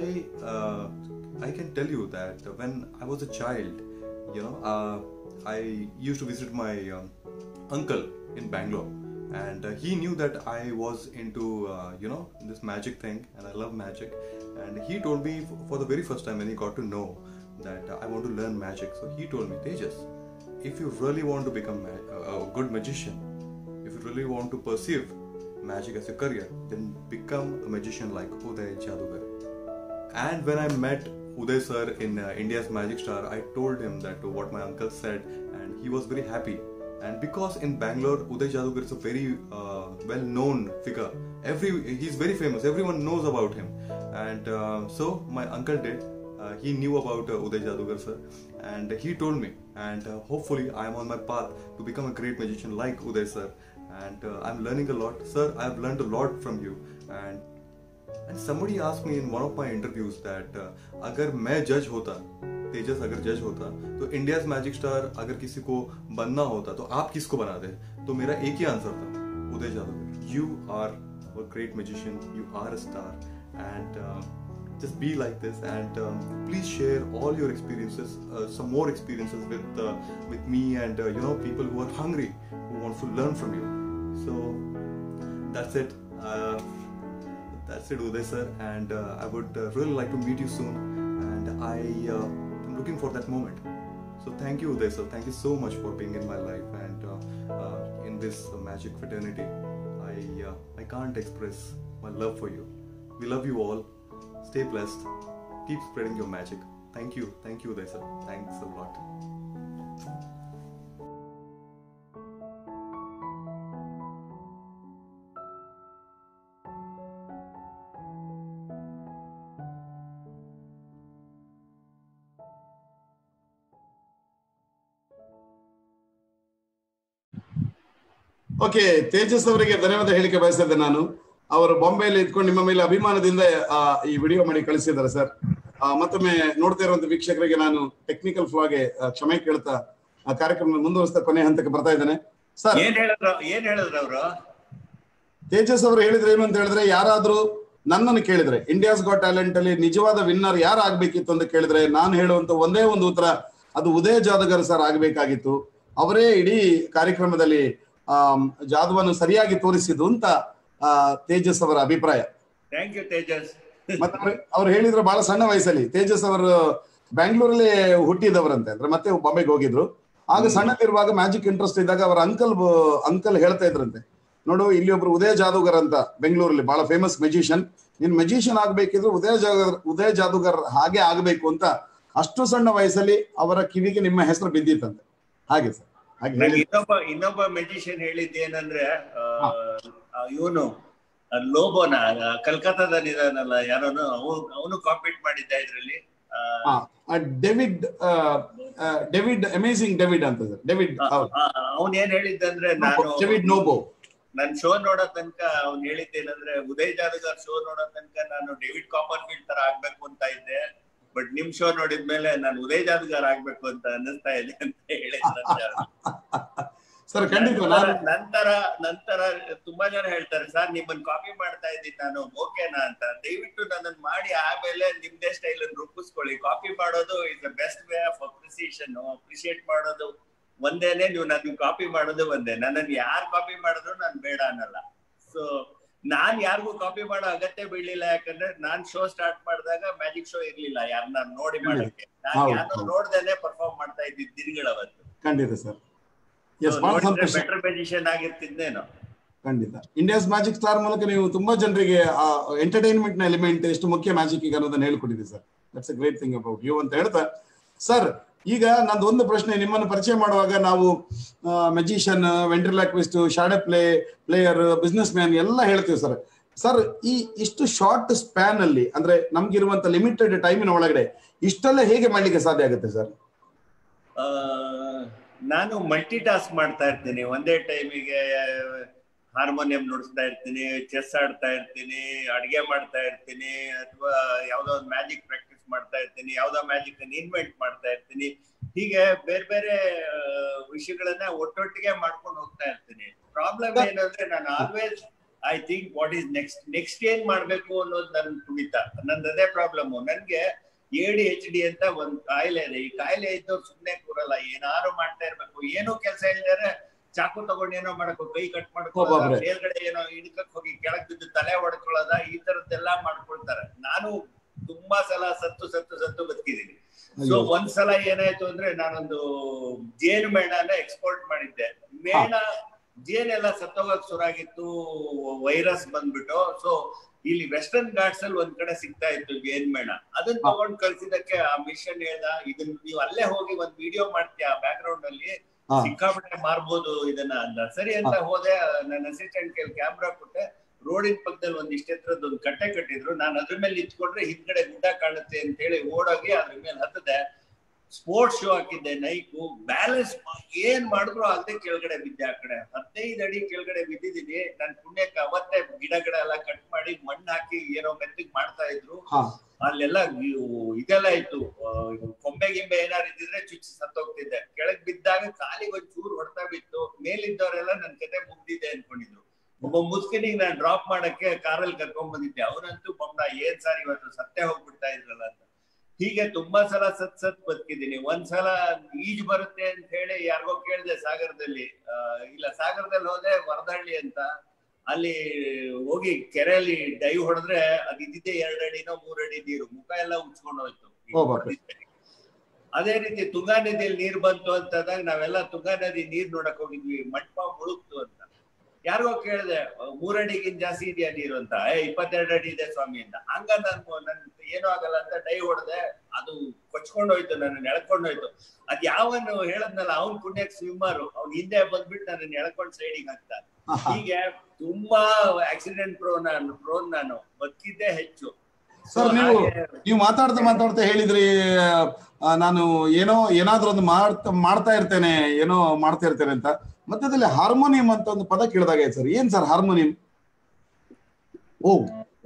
I can tell you that when I was a child you know I use to visit my uncle in Bangalore, and uh, he knew that I was into uh, you know this magic thing, and I love magic. And he told me f- for the very first time when he got to know that uh, I want to learn magic. So he told me, Tejas, if you really want to become ma- a a good magician, if you really want to pursue magic as a career, then become a magician like Uday Jadugar. And when I met Uday sir in uh, India's Magic Star, I told him that what my uncle said, and he was very happy. And because in Bangalore, Uday Jadugar is a very uh, well-known figure. Every he's very famous. Everyone knows about him. And uh, so my uncle did. Uh, he knew about uh, Uday Jadugar sir, and he told me. And uh, hopefully, I am on my path to become a great magician like Uday sir. And uh, I'm learning a lot, sir. I have learned a lot from you. And and somebody asked me in one of my interviews that uh, अगर मैं जज होता तेजस अगर जज होता तो India's magic star अगर किसी को बनना होता तो आप किसको बनाते तो मेरा एक ही आंसर था Uday Jadav you are a great magician you are a star and uh, just be like this and um, please share all your experiences uh, some more experiences with uh, with me and uh, you know people who are hungry who want to learn from you so that's it uh, that's it uday sir and uh, i would uh, really like to meet you soon and i uh, am looking for that moment so thank you uday sir thank you so much for being in my life and uh, uh, in this uh, magic fraternity i uh, i can't express my love for you we love you all stay blessed keep spreading your magic thank you thank you uday sir thanks a lot okay Tejas ಅವರಿಗೆ ಧನ್ಯವಾದ ಹೇಳಿಕೆ ಬಯಸಿದ್ದೆ ನಾನು ಅವರು ಬಾಂಬೆಯಲ್ಲಿ ಇದ್ಕೊಂಡು ನಿಮ್ಮ ಮೇಲೆ ಅಭಿಮಾನದಿಂದ ಆ, ಈ ವಿಡಿಯೋ ಮಾಡಿ ಕಳಿಸಿದ್ದಾರೆ ಸರ್ ಆ, ಮತ್ತೊಮ್ಮೆ ನೋಡ್ತಾ ಇರುವಂತ ವೀಕ್ಷಕರಿಗೆ ನಾನು ಟೆಕ್ನಿಕಲ್ ಫ್ಲಾಗೆ ಕ್ಷಮೆ ಕೇಳ್ತಾ ಆ ಕಾರ್ಯಕ್ರಮ ಮುಂದುವರಿಸ್ತಾ ಕೊನೆ ಹಂತಕ್ಕೆ ಬರ್ತಾ ಇದ್ದೇನೆ ಸರ್ ಏನ್ ಹೇಳಿದ್ರು ಏನ್ ಹೇಳಿದ್ರು ಅವರು ತೇಜಸ್ ಅವರು ಹೇಳಿದ್ರೆ ಏನು ಅಂತ ಹೇಳಿದ್ರೆ ಯಾರಾದ್ರೂ ನನ್ನನ್ನು ಕೇಳಿದ್ರೆ ಇಂಡಿಯಾಸ್ ಗಾಟ್ ಟ್ಯಾಲೆಂಟ್ ಅಲ್ಲಿ ನಿಜವಾದ ವಿನ್ನರ್ ಯಾರು ಆಗ್ಬೇಕಿತ್ತು ಅಂತ ಕೇಳಿದ್ರೆ ನಾನು ಹೇಳುವಂತ ಒಂದೇ ಒಂದು ಉತ್ತರ ಅದು ಉದಯ ಜಾದಗರ್ ಸರ್ ಆಗ್ಬೇಕಾಗಿತ್ತು ಅವರೇ ಇಡೀ ಕಾರ್ಯಕ್ರಮದಲ್ಲಿ ಆಮ್, ಜಾದವನ್ನು ಸರಿಯಾಗಿ ತೋರಿಸಿದ್ದು ಅಂತ ಆ, ತೇಜಸ್ ಅವರ ಅಭಿಪ್ರಾಯ ಥ್ಯಾಂಕ್ ಯು ತೇಜಸ್ ಮತ್ತೆ ಅವ್ರು- ಅವ್ರು ಹೇಳಿದ್ರು ಬಹಳ ಸಣ್ಣ ವಯಸ್ಸಲ್ಲಿ ತೇಜಸ್ ಅವರು ಬ್ಯಾಂಗ್ಳೂರಲ್ಲಿ ಹುಟ್ಟಿದವರಂತೆ ಅಂದ್ರೆ ಮತ್ತೆ ಬಾಂಬೆಗೆ ಹೋಗಿದ್ರು ಆಗ ಸಣ್ಣದಿರುವಾಗ ಮ್ಯಾಜಿಕ್ ಇಂಟ್ರೆಸ್ಟ್ ಇದ್ದಾಗ ಅವರ ಅಂಕಲ್ ಅಂಕಲ್ ಹೇಳ್ತಾ ಇದ್ರಂತೆ ನೋಡು ಇಲ್ಲಿ ಒಬ್ರು ಉದಯ ಜಾದೂಗರ್ ಅಂತ ಬೆಂಗಳೂರಲ್ಲಿ ಬಹಳ ಫೇಮಸ್ ಮೆಜಿಷಿಯನ್ ನೀನ್ ಮೆಜಿಷಿಯನ್ ಆಗ್ಬೇಕಿದ್ರೆ ಉದಯ ಜಾದೂಗರ್ ಉದಯ ಜಾದೂಗರ್ ಹಾಗೆ ಆಗ್ಬೇಕು ಅಂತ ಅಷ್ಟು ಸಣ್ಣ ವಯಸ್ಸಲ್ಲಿ ಅವರ ಕಿವಿಗೆ ನಿಮ್ಮ ಹೆಸರು ಬಿದ್ದಿತ್ತಂತೆ ಹಾಗೆ ಸರ್ ಹಾಗೆ ನಂಗೆ ಹೇಳಿ ಇನ್ನೊಬ್ಬ ಇನ್ನೊಬ್ಬ ಮೆಜಿಷಿಯನ್ ಹೇಳಿದ್ದೇನಂದ್ರೆ ಇವನು ಲೋಬೋನ ಕಲ್ಕತ್ತಾದಲ್ಲಿದ್ದಾನಲ್ಲ ಯಾರೋನು ಅವನು ಕಾಂಪೀಟ್ ಮಾಡಿದ್ದ ಇದ್ರಲ್ಲಿ ಆ, ಡೆವಿಡ್ ಡೆವಿಡ್ ಅಮೇಸಿಂಗ್ ಡೆವಿಡ್ ಅಂತ ಸರ್ ಡೆವಿಡ್ ಅವನ್ ಏನ್ ಹೇಳಿದ್ದಂದ್ರೆ ನಾನು ಡೆವಿಡ್ ನೋಬೋ ನನ್ ಶೋ ನೋಡೋ ತನಕ ಅವ್ನ್ ಹೇಳಿದ್ದೇನಂದ್ರೆ ಉದಯ್ ಜಾದಗಾರ್ ಶೋ ನೋಡೋ ತನಕ ನಾನು ಡೇವಿಡ್ ಕಾಪರ್ ಫೀಲ್ಡ್ ತರ ಆಗ್ಬೇಕು ಅಂತ ಇದ್ದೆ ಬಟ್ ನಿಮ್ ಶೋ ನೋಡಿದ್ಮೇಲೆ ನಾನು ಉದಯ್ ಜಾದಗಾರ್ ಆಗ್ಬೇಕು ಅಂತ ಅನ್ನಿಸ್ತಾ ಇದೆ ಅಂತ ಹೇಳಿದ್ರಂತೆ ಅವ್ರು. ಸರ್ ಖಂಡಿತ ನಾನು ನಂತರ ನಂತರ ತುಂಬಾ ಜನ ಹೇಳ್ತಾರೆ ಸರ್ ನಿಮ್ಮನ್ನ ಕಾಪಿ ಮಾಡ್ತಾ ಇದ್ದೀನಿ ನಾನು ಓಕೆನಾ ಅಂತ ದಯವಿಟ್ಟು ನನ್ನನ್ನು ಮಾಡಿ ಆಮೇಲೆ ನಿಮ್ದೇ ಸ್ಟೈಲ್ ಅನ್ನು ರೂಪಿಸ್ಕೊಳ್ಳಿ ಕಾಪಿ ಮಾಡೋದು is the best way of appreciation appreciate ಮಾಡೋದು ಒಂದೇನೆ ನೀವು ನನ್ಗೆ ಕಾಪಿ ಮಾಡೋದು ಒಂದೇ ನನ್ನನ್ನು ಯಾರು ಕಾಪಿ ಮಾಡಿದ್ರು ನಾನು ಬೇಡ ಅನ್ನಲ್ಲ ಸೊ ನಾನ್ ಯಾರಿಗೂ ಕಾಪಿ ಮಾಡೋ ಅಗತ್ಯ ಬೀಳಿಲ್ಲ ಯಾಕಂದ್ರೆ ನಾನ್ ಶೋ ಸ್ಟಾರ್ಟ್ ಮಾಡಿದಾಗ ಮ್ಯಾಜಿಕ್ ಶೋ ಇರ್ಲಿಲ್ಲ ಯಾರನ್ನ ನೋಡಿ ಮಾಡಕ್ಕೆ ನಾನ್ ಹೌದು, ಯಾರು ಹೌದು. ನೋಡ್ದೇನೆ ಪರ್ಫಾರ್ಮ್ ಮಾಡ್ತಾ ಇದ್ದಿದ್ದು ದಿನಗಳವತ್ತು ಖಂಡಿತ ಸರ್ ಎಸ್ ಬಹಳ ಸಂತೋಷ ಬೆಟರ್ ಮ್ಯಾಜಿಷಿಯನ್ ಆಗಿರ್ತಿದ್ನೇನೋ ಖಂಡಿತ ಇಂಡಿಯಾಸ್ ಮ್ಯಾಜಿಕ್ ಸ್ಟಾರ್ ಮೂಲಕ ನೀವು ತುಂಬಾ ಜನರಿಗೆ ಆ ಎಂಟರ್ಟೈನ್ಮೆಂಟ್ ನ ಎಲಿಮೆಂಟ್ ಎಷ್ಟು ಮುಖ್ಯ ಮ್ಯಾಜಿಕ್ ಈಗ ಅನ್ನೋದನ್ನ ಹೇಳ್ಕೊಟ್ಟಿದ್ದೀರಿ sir that's a great thing about you ಅಂತ ಹೇಳ್ತಾ ಸರ್ ಈಗ ನಂದು ಒಂದು ಪ್ರಶ್ನೆ ನಿಮ್ಮನ್ನು ಪರಿಚಯ ಮಾಡುವಾಗ ನಾವು magician ventriloquist shadow play player businessman ಎಲ್ಲ ಹೇಳ್ತೀವಿ ಸರ್ ಸರ್ ಈ ಇಷ್ಟು ಶಾರ್ಟ್ ಸ್ಪ್ಯಾನ್ ಅಲ್ಲಿ ಅಂದ್ರೆ ನಮ್ಗಿರುವಂತ ಲಿಮಿಟೆಡ್ ಟೈಮಿನ ಒಳಗಡೆ ಇಷ್ಟೆಲ್ಲ ಹೇಗೆ ಮಾಡ್ಲಿಕ್ಕೆ ಸಾಧ್ಯ ಆಗುತ್ತೆ ಸರ್ ಆ, ನಾನು ಮಲ್ಟಿ ಟಾಸ್ಕ್ ಮಾಡ್ತಾ ಇರ್ತೀನಿ ಒಂದೇ ಟೈಮಿಗೆ ಹಾರ್ಮೋನಿಯಂ ನುಡಿಸ್ತಾ ಇರ್ತೀನಿ ಚೆಸ್ ಆಡ್ತಾ ಇರ್ತೀನಿ ಅಡಿಗೆ ಮಾಡ್ತಾ ಇರ್ತೀನಿ ಅಥವಾ ಯಾವ್ದೋ ಒಂದು ಮ್ಯಾಜಿಕ್ ಪ್ರಾಕ್ಟೀಸ್ ಮಾಡ್ತಾ ಇರ್ತೀನಿ ಯಾವ್ದೋ ಮ್ಯಾಜಿಕ್ ಇನ್ವೆಂಟ್ ಮಾಡ್ತಾ ಇರ್ತೀನಿ ಹೀಗೆ ಬೇರೆ ಬೇರೆ ಆ, ವಿಷಯಗಳನ್ನ ಒಟ್ಟೊಟ್ಟಿಗೆ ಮಾಡ್ಕೊಂಡು ಹೋಗ್ತಾ ಇರ್ತೀನಿ ಪ್ರಾಬ್ಲಮ್ ಏನಂದ್ರೆ ನಾನು always I think what is next next ಏನ್ ಮಾಡ್ಬೇಕು ಅನ್ನೋದು ನನ್ ತುಡಿತ ನಂದು ಅದೇ ಪ್ರಾಬ್ಲಮ್ ನನ್ಗೆ ಎಡಿ ಎಚ್ ಡಿ ಅಂತ ಒಂದ್ ಕಾಯಿಲೆ ಇದೆ ಈ ಕಾಯಿಲೆ ಇದ್ದವ್ರು ಸುಮ್ನೆ ಕೂರಲ್ಲ ಏನಾರು ಮಾಡ್ತಾ ಇರ್ಬೇಕು ಏನೋ ಕೆಲಸ ಇಲ್ದರೆ ಚಾಕು ತಗೊಂಡು ಏನೋ ಮಾಡಬೇಕು ಕೈ ಕಟ್ ಮಾಡ್ಕೊಳ್ಳೋದ ಒಬ್ಬೊಬ್ರೆ. ಮೇಲ್ಗಡೆ ಏನೋ ಹಿಡ್ಕಕ್ ಹೋಗಿ ಕೆಳಗ್ ಬಿದ್ದು ತಲೆ ಹೊಡ್ಕೊಳ್ಳೋದ ಈ ತರದ್ದೆಲ್ಲ ಮಾಡ್ಕೊಳ್ತಾರೆ ನಾನು ತುಂಬಾ ಸಲ ಸತ್ತು ಸತ್ತು ಸತ್ತು ಬದುಕಿದೀನಿ ಸೊ ಅಯ್ಯೋ. ಒಂದ್ಸಲ ಏನಾಯ್ತು ಅಂದ್ರೆ ನಾನೊಂದು ಜೇನು ಮೇಣನ ಎಕ್ಸ್ಪೋರ್ಟ್ ಮಾಡಿದ್ದೆ ಮೇಣ ಜೇನೆಲ್ಲ ಸತ್ತೋಗಕ್ ಶುರುವಾಗಿತ್ತು ವೈರಸ್ ಬಂದ್ಬಿಟ್ಟು ಸೊ ಇಲ್ಲಿ ವೆಸ್ಟರ್ನ್ ಘಾಟ್ಸ್ ಅಲ್ಲಿ ಒಂದ್ ಕಡೆ ಸಿಗ್ತಾ ಇತ್ತು ಜೇನ್ ಮೇಣ ಅದನ್ನ ತಗೊಂಡ್ ಕಳ್ಸಿದಕ್ಕೆ ಆ ಮಿಷನ್ ಹೇಳ್ದ ಇದನ್ನ ನೀವು ಅಲ್ಲೇ ಹೋಗಿ ಒಂದ್ ವಿಡಿಯೋ ಮಾಡ್ತೀಯ ಬ್ಯಾಕ್ ಗ್ರೌಂಡ್ ಅಲ್ಲಿ ಹಾ. ಸಿಕ್ಕಾಪಟ್ಟೆ ಮಾರ್ಬೋದು ಇದನ್ನ ಅಂದ ಸರಿ ಅಂತ ಹೋದೆ ನನ್ನ ಅಸಿಸ್ಟೆಂಟ್ ಕೈಲಿ ಕ್ಯಾಮ್ರಾ ಕೊಟ್ಟೆ ರೋಡಿನ ಪಕ್ಕದಲ್ಲಿ ಒಂದ್ ಇಷ್ಟ ಎತ್ತರದ್ದು ಒಂದು ಕಟ್ಟೆ ಕಟ್ಟಿದ್ರು ನಾನು ಅದ್ರ ಮೇಲೆ ನಿಂತ್ಕೊಂಡ್ರೆ ಹಿಂದ್ಗಡೆ ಗುಡ್ಡ ಕಾಣುತ್ತೆ ಅಂತ ಹೇಳಿ ಓಡೋಗಿ ಅದ್ರ ಮೇಲೆ ಹತ್ತದೆ ಸ್ಪೋರ್ಟ್ಸ್ ಶೂ ಹಾಕಿದ್ದೆ ನೈಕು ಬ್ಯಾಲೆನ್ಸ್ ಏನ್ ಮಾಡಿದ್ರು ಅಲ್ಲದೆ ಕೆಳಗಡೆ ಬಿದ್ದೆ ಆ ಕಡೆ ಹದಿನೈದು ಅಡಿ ಕೆಳಗಡೆ ಬಿದ್ದಿದ್ದೀನಿ ನನ್ ಪುಣ್ಯಕ್ಕೆ ಅವತ್ತೇ ಗಿಡ ಗಿಡ ಎಲ್ಲ ಕಟ್ ಮಾಡಿ ಮಣ್ಣು ಹಾಕಿ ಏನೋ ಮೆತ್ತಿಗೆ ಮಾಡ್ತಾ ಇದ್ರು ಹಾ ಅಲ್ಲೆಲ್ಲ ಇವು- ಇದೆಲ್ಲ ಇತ್ತು ಆ, ಇವು ಕೊಂಬೆ ಗಿಂಬೆ ಏನಾರು ಇದ್ದಿದ್ರೆ ಚುಚ್ಚಿ ಸತ್ತೋಗ್ತಿದ್ದೆ ಕೆಳಗ್ ಬಿದ್ದಾಗ ಕಾಲಿಗೆ ಒಂದ್ ಚೂರು ಹೊಡ್ತಾ ಬಿತ್ತು ಮೇಲಿದ್ದವರೆಲ್ಲ ನನ್ ಕತೆ ಮುಗ್ದಿದೆ ಅನ್ಕೊಂಡಿದ್ರು ಒಬ್ಬ ಮುಸ್ಕಿನಿಗೆ ನಾನ್ ಡ್ರಾಪ್ ಮಾಡಕ್ಕೆ ಕಾರಲ್ಲಿ ಕರ್ಕೊಂಡ್ ಬಂದಿದ್ದೆ ಅವನಂತೂ ಬೊಂಡ ಏನ್ ಸಾರ್ ಇವತ್ತು ಸತ್ತೇ ಹೋಗ್ಬಿಡ್ತಾ ಇದ್ರಲ್ಲ ಅಂತ ಹೀಗೆ ತುಂಬಾ ಸಲ ಸತ್ ಸತ್ ಬದುಕಿದ್ದೀನಿ ಒಂದ್ಸಲ ಈಜು ಬರುತ್ತೆ ಅಂತ ಹೇಳಿ ಯಾರಿಗೋ ಕೇಳಿದೆ ಸಾಗರದಲ್ಲಿ ಆ, ಇಲ್ಲ ಸಾಗರದಲ್ಲಿ ಹೋದೆ ವರದಹಳ್ಳಿ ಅಂತ ಅಲ್ಲಿ ಹೋಗಿ ಕೆರೆಯಲ್ಲಿ ಡೈವ್ ಹೊಡೆದ್ರೆ ಅದ್ ಇದ್ದಿದ್ದೆ ಎರಡ್ ಅಡಿನೋ ಮೂರ್ ಅಡಿ ನೀರು ಮುಖ ಎಲ್ಲ ಉಚ್ಕೊಂಡು ಹೋಯ್ತು ಓ ಬಾಪ್ರೆ. ಅದೇ ರೀತಿ ತುಂಗಾ ನದಿಯಲ್ಲಿ ನೀರ್ ಬಂತು ಅಂತಂದಾಗ ನಾವೆಲ್ಲ ತುಂಗಾ ನದಿ ನೀರ್ ನೋಡಕ್ ಹೋಗಿದ್ವಿ ಮಂಟಪ ಮುಳುಗ್ತು ಅಂತ ಯಾರಿಗೋ ಕೇಳಿದೆ ಮೂರಡಿಗಿಂತ ಜಾಸ್ತಿ ಇದೆಯಾ ನೀರು ಅಂತ ಏ ಇಪ್ಪತ್ತೆರಡು ಅಡಿ ಇದೆ ಸ್ವಾಮಿ ಅಂತ ಹಂಗ ನಾನು ನನ್ ಏನೂ ಆಗಲ್ಲ ಅಂತ ಡೈ ಹೊಡೆದೆ ಅದು ಕೊಚ್ಕೊಂಡು ಹೋಯ್ತು ನನ್ನ ಎಳ್ಕೊಂಡು ಹೋಯ್ತು ಅದ್ ಯಾವನು ಹೇಳದ್ನಲ್ಲ ಅವ್ನ್ ಪುಣ್ಯಕ್ ಸ್ವಿಮ್ಮರ್ ಅವ್ನ್ ಹಿಂದೆ ಬಂದ್ಬಿಟ್ಟು ನನ್ನ ಎಳ್ಕೊಂಡ್ ಸೈಡಿಗೆ ಹಾಕ್ತಾನೆ ಹೀಗೆ ತುಂಬಾ ಆಕ್ಸಿಡೆಂಟ್ ಪ್ರೋನ್ ನಾನು ಪ್ರೋನ್ ನಾನು ಬದುಕಿದ್ದೇ ಹೆಚ್ಚು So ಸರ್ ನೀವು ಹಾಗೆ- ನೀವು ಮಾತಾಡ್ತಾ ಮಾತಾಡ್ತಾ ಹೇಳಿದ್ರಿ ಆ, ನಾನು ಏನೋ ಏನಾದ್ರೂ ಒಂದು ಮಾಡ್ತಾ ಮಾಡ್ತಾ ಇರ್ತೇನೆ ಏನೋ ಮಾಡ್ತಾ ಇರ್ತೇನೆ ಅಂತ ಮಧ್ಯದಲ್ಲಿ ಹಾರ್ಮೋನಿಯಂ ಅಂತ ಒಂದು ಪದ ಕೇಳಿದಾಗ ಸರ್ ಏನ್ ಸರ್ ಹಾರ್ಮೋನಿಯಂ ಓ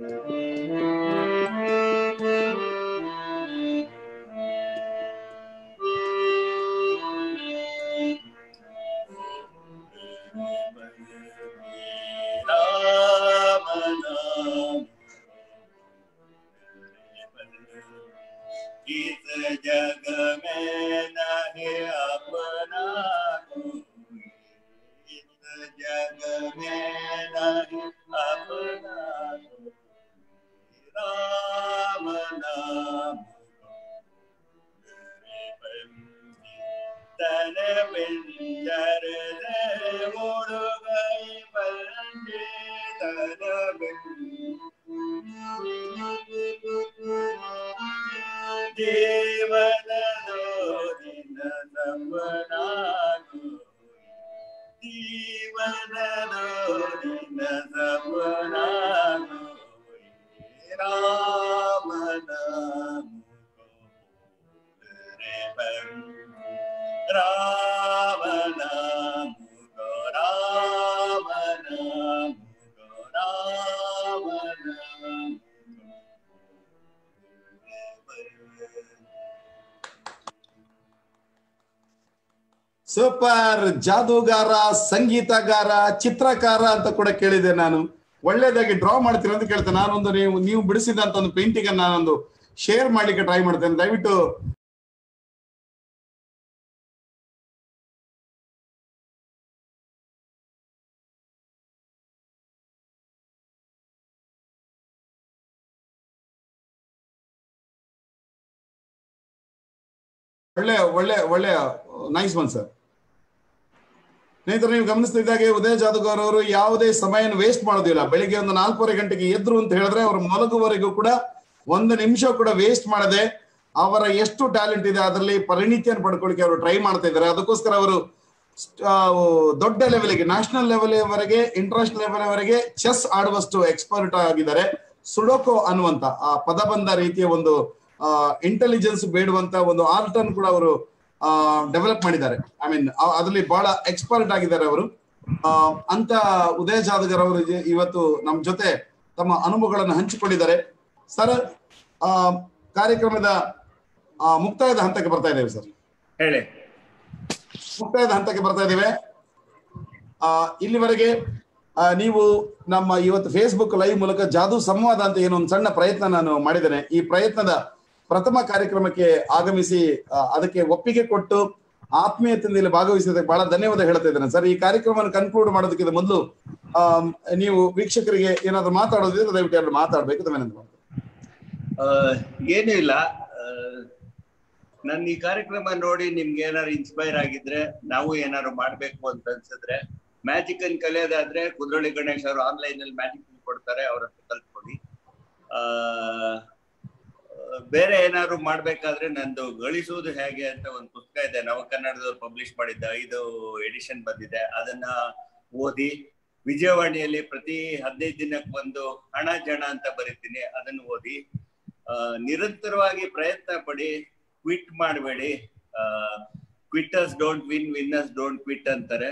इस जग में नहीं अपना कोई इस जग में नहीं अपना कोई राम नाम तन बिंदर से उड़ गई बंदे तन जीवन दो दिन सपना जीवन दो दिन सपना राम नाम रे राम नाम को राम नाम को राम नाम ಸೂಪರ್ ಜಾದೂಗಾರ ಸಂಗೀತಗಾರ ಚಿತ್ರಕಾರ ಅಂತ ಕೂಡ ಕೇಳಿದೆ ನಾನು ಒಳ್ಳೇದಾಗಿ ಡ್ರಾ ಮಾಡ್ತೀರ ಅಂತ ಕೇಳ್ತೇನೆ ನಾನೊಂದು ನೀವು ನೀವು ಬಿಡಿಸಿದಂತ ಒಂದು ಪೇಂಟಿಂಗ್ ಅನ್ನು ನಾನೊಂದು ಶೇರ್ ಮಾಡ್ಲಿಕ್ಕೆ ಟ್ರೈ ಮಾಡ್ತೇನೆ ದಯವಿಟ್ಟು ಒಳ್ಳೆ ಒಳ್ಳೆ ಒಳ್ಳೆ ನೈಸ್ ಒನ್ ಸರ್ ಸ್ನೇಹಿತರೆ ನೀವು ಗಮನಿಸ್ತಾ ಇದ್ದಾಗೆ ಉದಯ ಜಾದೂಗಾರ್ ಅವರು ಯಾವುದೇ ಸಮಯನ ವೇಸ್ಟ್ ಮಾಡೋದಿಲ್ಲ ಬೆಳಿಗ್ಗೆ ಒಂದು ನಾಲ್ಕೂವರೆ ಗಂಟೆಗೆ ಎದ್ರು ಅಂತ ಹೇಳಿದ್ರೆ ಅವರು ಮಲಗುವವರೆಗೂ ಕೂಡ ಒಂದು ನಿಮಿಷ ಕೂಡ ವೇಸ್ಟ್ ಮಾಡದೆ ಅವರ ಎಷ್ಟು ಟ್ಯಾಲೆಂಟ್ ಇದೆ ಅದರಲ್ಲಿ ಪರಿಣಿತಿಯನ್ನು ಪಡ್ಕೊಳ್ಳಿಕ್ಕೆ ಅವರು ಟ್ರೈ ಮಾಡ್ತಾ ಇದ್ದಾರೆ ಅದಕ್ಕೋಸ್ಕರ ಅವರು ಆ, ದೊಡ್ಡ ಲೆವೆಲ್ಗೆ ನ್ಯಾಷನಲ್ ಲೆವೆಲ್ ವರೆಗೆ ಇಂಟರ್ನ್ಯಾಷನಲ್ ಲೆವೆಲ್ ವರೆಗೆ ಚೆಸ್ ಆಡುವಷ್ಟು ಎಕ್ಸ್ಪರ್ಟ್ ಆಗಿದ್ದಾರೆ ಸುಡೋಕೋ ಅನ್ನುವಂತ ಆ ಪದಬಂಧ ರೀತಿಯ ಒಂದು ಇಂಟೆಲಿಜೆನ್ಸ್ ಬೇಡುವಂತ ಒಂದು ಆರ್ಟ್ ಅನ್ನು ಕೂಡ ಅವರು ಡೆವಲಪ್ ಮಾಡಿದ್ದಾರೆ ಐ ಮೀನ್ ಅದರಲ್ಲಿ ಬಹಳ ಎಕ್ಸ್ಪರ್ಟ್ ಆಗಿದ್ದಾರೆ ಅವರು ಆ, ಅಂತ ಉದಯ ಜಾದಗರ್ ಅವರು ಇ- ಇವತ್ತು ನಮ್ಮ ಜೊತೆ ತಮ್ಮ ಅನುಭವಗಳನ್ನು ಹಂಚಿಕೊಂಡಿದ್ದಾರೆ ಸರ್ ಆ, ಕಾರ್ಯಕ್ರಮದ ಆ, ಮುಕ್ತಾಯದ ಹಂತಕ್ಕೆ ಬರ್ತಾ ಇದ್ದೇವೆ ಸರ್ ಹೇಳಿ ಮುಕ್ತಾಯದ ಹಂತಕ್ಕೆ ಬರ್ತಾ ಇದ್ದೇವೆ ಆ, ಇಲ್ಲಿವರೆಗೆ ಆ, ನೀವು ನಮ್ಮ ಇವತ್ತು ಫೇಸ್ಬುಕ್ ಲೈವ್ ಮೂಲಕ ಜಾದೂ ಸಂವಾದ ಅಂತ ಏನೋ ಒಂದು ಸಣ್ಣ ಪ್ರಯತ್ನ ನಾನು ಮಾಡಿದ್ದೇನೆ ಈ ಪ್ರಯತ್ನದ ಪ್ರಥಮ ಕಾರ್ಯಕ್ರಮಕ್ಕೆ ಆಗಮಿಸಿ ಆ, ಅದಕ್ಕೆ ಒಪ್ಪಿಗೆ ಕೊಟ್ಟು ಆತ್ಮೀಯತೆಯಿಂದ ಇಲ್ಲಿ ಭಾಗವಹಿಸಿದ್ದಕ್ಕೆ ಬಹಳ ಧನ್ಯವಾದ ಹೇಳ್ತಾ ಇದ್ದೇನೆ ಸರ್ ಈ ಕಾರ್ಯಕ್ರಮವನ್ನು ಕನ್ಕ್ಲೂಡ್ ಮಾಡೋದಕ್ಕಿಂತ ಮೊದಲು ಆಮ್, ನೀವು ವೀಕ್ಷಕರಿಗೆ ಏನಾದ್ರು ಮಾತಾಡೋದಿದ್ರೆ ದಯವಿಟ್ಟು ಎರಡು ಮಾತಾಡಬೇಕು ಧನ್ಯವಾದ ಆ, ಏನೂ ಇಲ್ಲ ಆ, ನನ್ ಈ ಕಾರ್ಯಕ್ರಮ ನೋಡಿ ನಿಮ್ಗೆ ಏನಾದ್ರು ಇನ್ಸ್ಪೈರ್ ಆಗಿದ್ರೆ ನಾವು ಏನಾದ್ರು ಮಾಡ್ಬೇಕು ಅಂತ ಅನ್ಸಿದ್ರೆ ಮ್ಯಾಜಿಕ್ ಅನ್ ಕಲಿಯೋದಾದ್ರೆ ಕುದ್ರೋಳಿ ಗಣೇಶ್ ಅವರು ಆನ್ಲೈನ್ ಅಲ್ಲಿ ಮ್ಯಾಜಿಕ್ ಕೊಡ್ತಾರೆ ಅವ್ರ ಹತ್ರ ಕಲ್ತ್ಕೊಡಿ ಆ ಬೇರೆ ಏನಾದ್ರು ಮಾಡ್ಬೇಕಾದ್ರೆ ನಂದು ಗಳಿಸುವುದು ಹೇಗೆ ಅಂತ ಒಂದು ಪುಸ್ತಕ ಇದೆ ನವ ಕನ್ನಡದವ್ರು ಪಬ್ಲಿಷ್ ಮಾಡಿದ್ದ ಐದು ಎಡಿಷನ್ ಬಂದಿದೆ ಅದನ್ನ ಓದಿ ವಿಜಯವಾಣಿಯಲ್ಲಿ ಪ್ರತಿ ಹದಿನೈದು ದಿನಕ್ಕೆ ಒಂದು ಹಣ ಜನ ಅಂತ ಬರೀತೀನಿ ಅದನ್ನು ಓದಿ ಆ, ನಿರಂತರವಾಗಿ ಪ್ರಯತ್ನ ಪಡಿ ಕ್ವಿಟ್ ಮಾಡಬೇಡಿ quitters don't win winners don't quit ಅಂತಾರೆ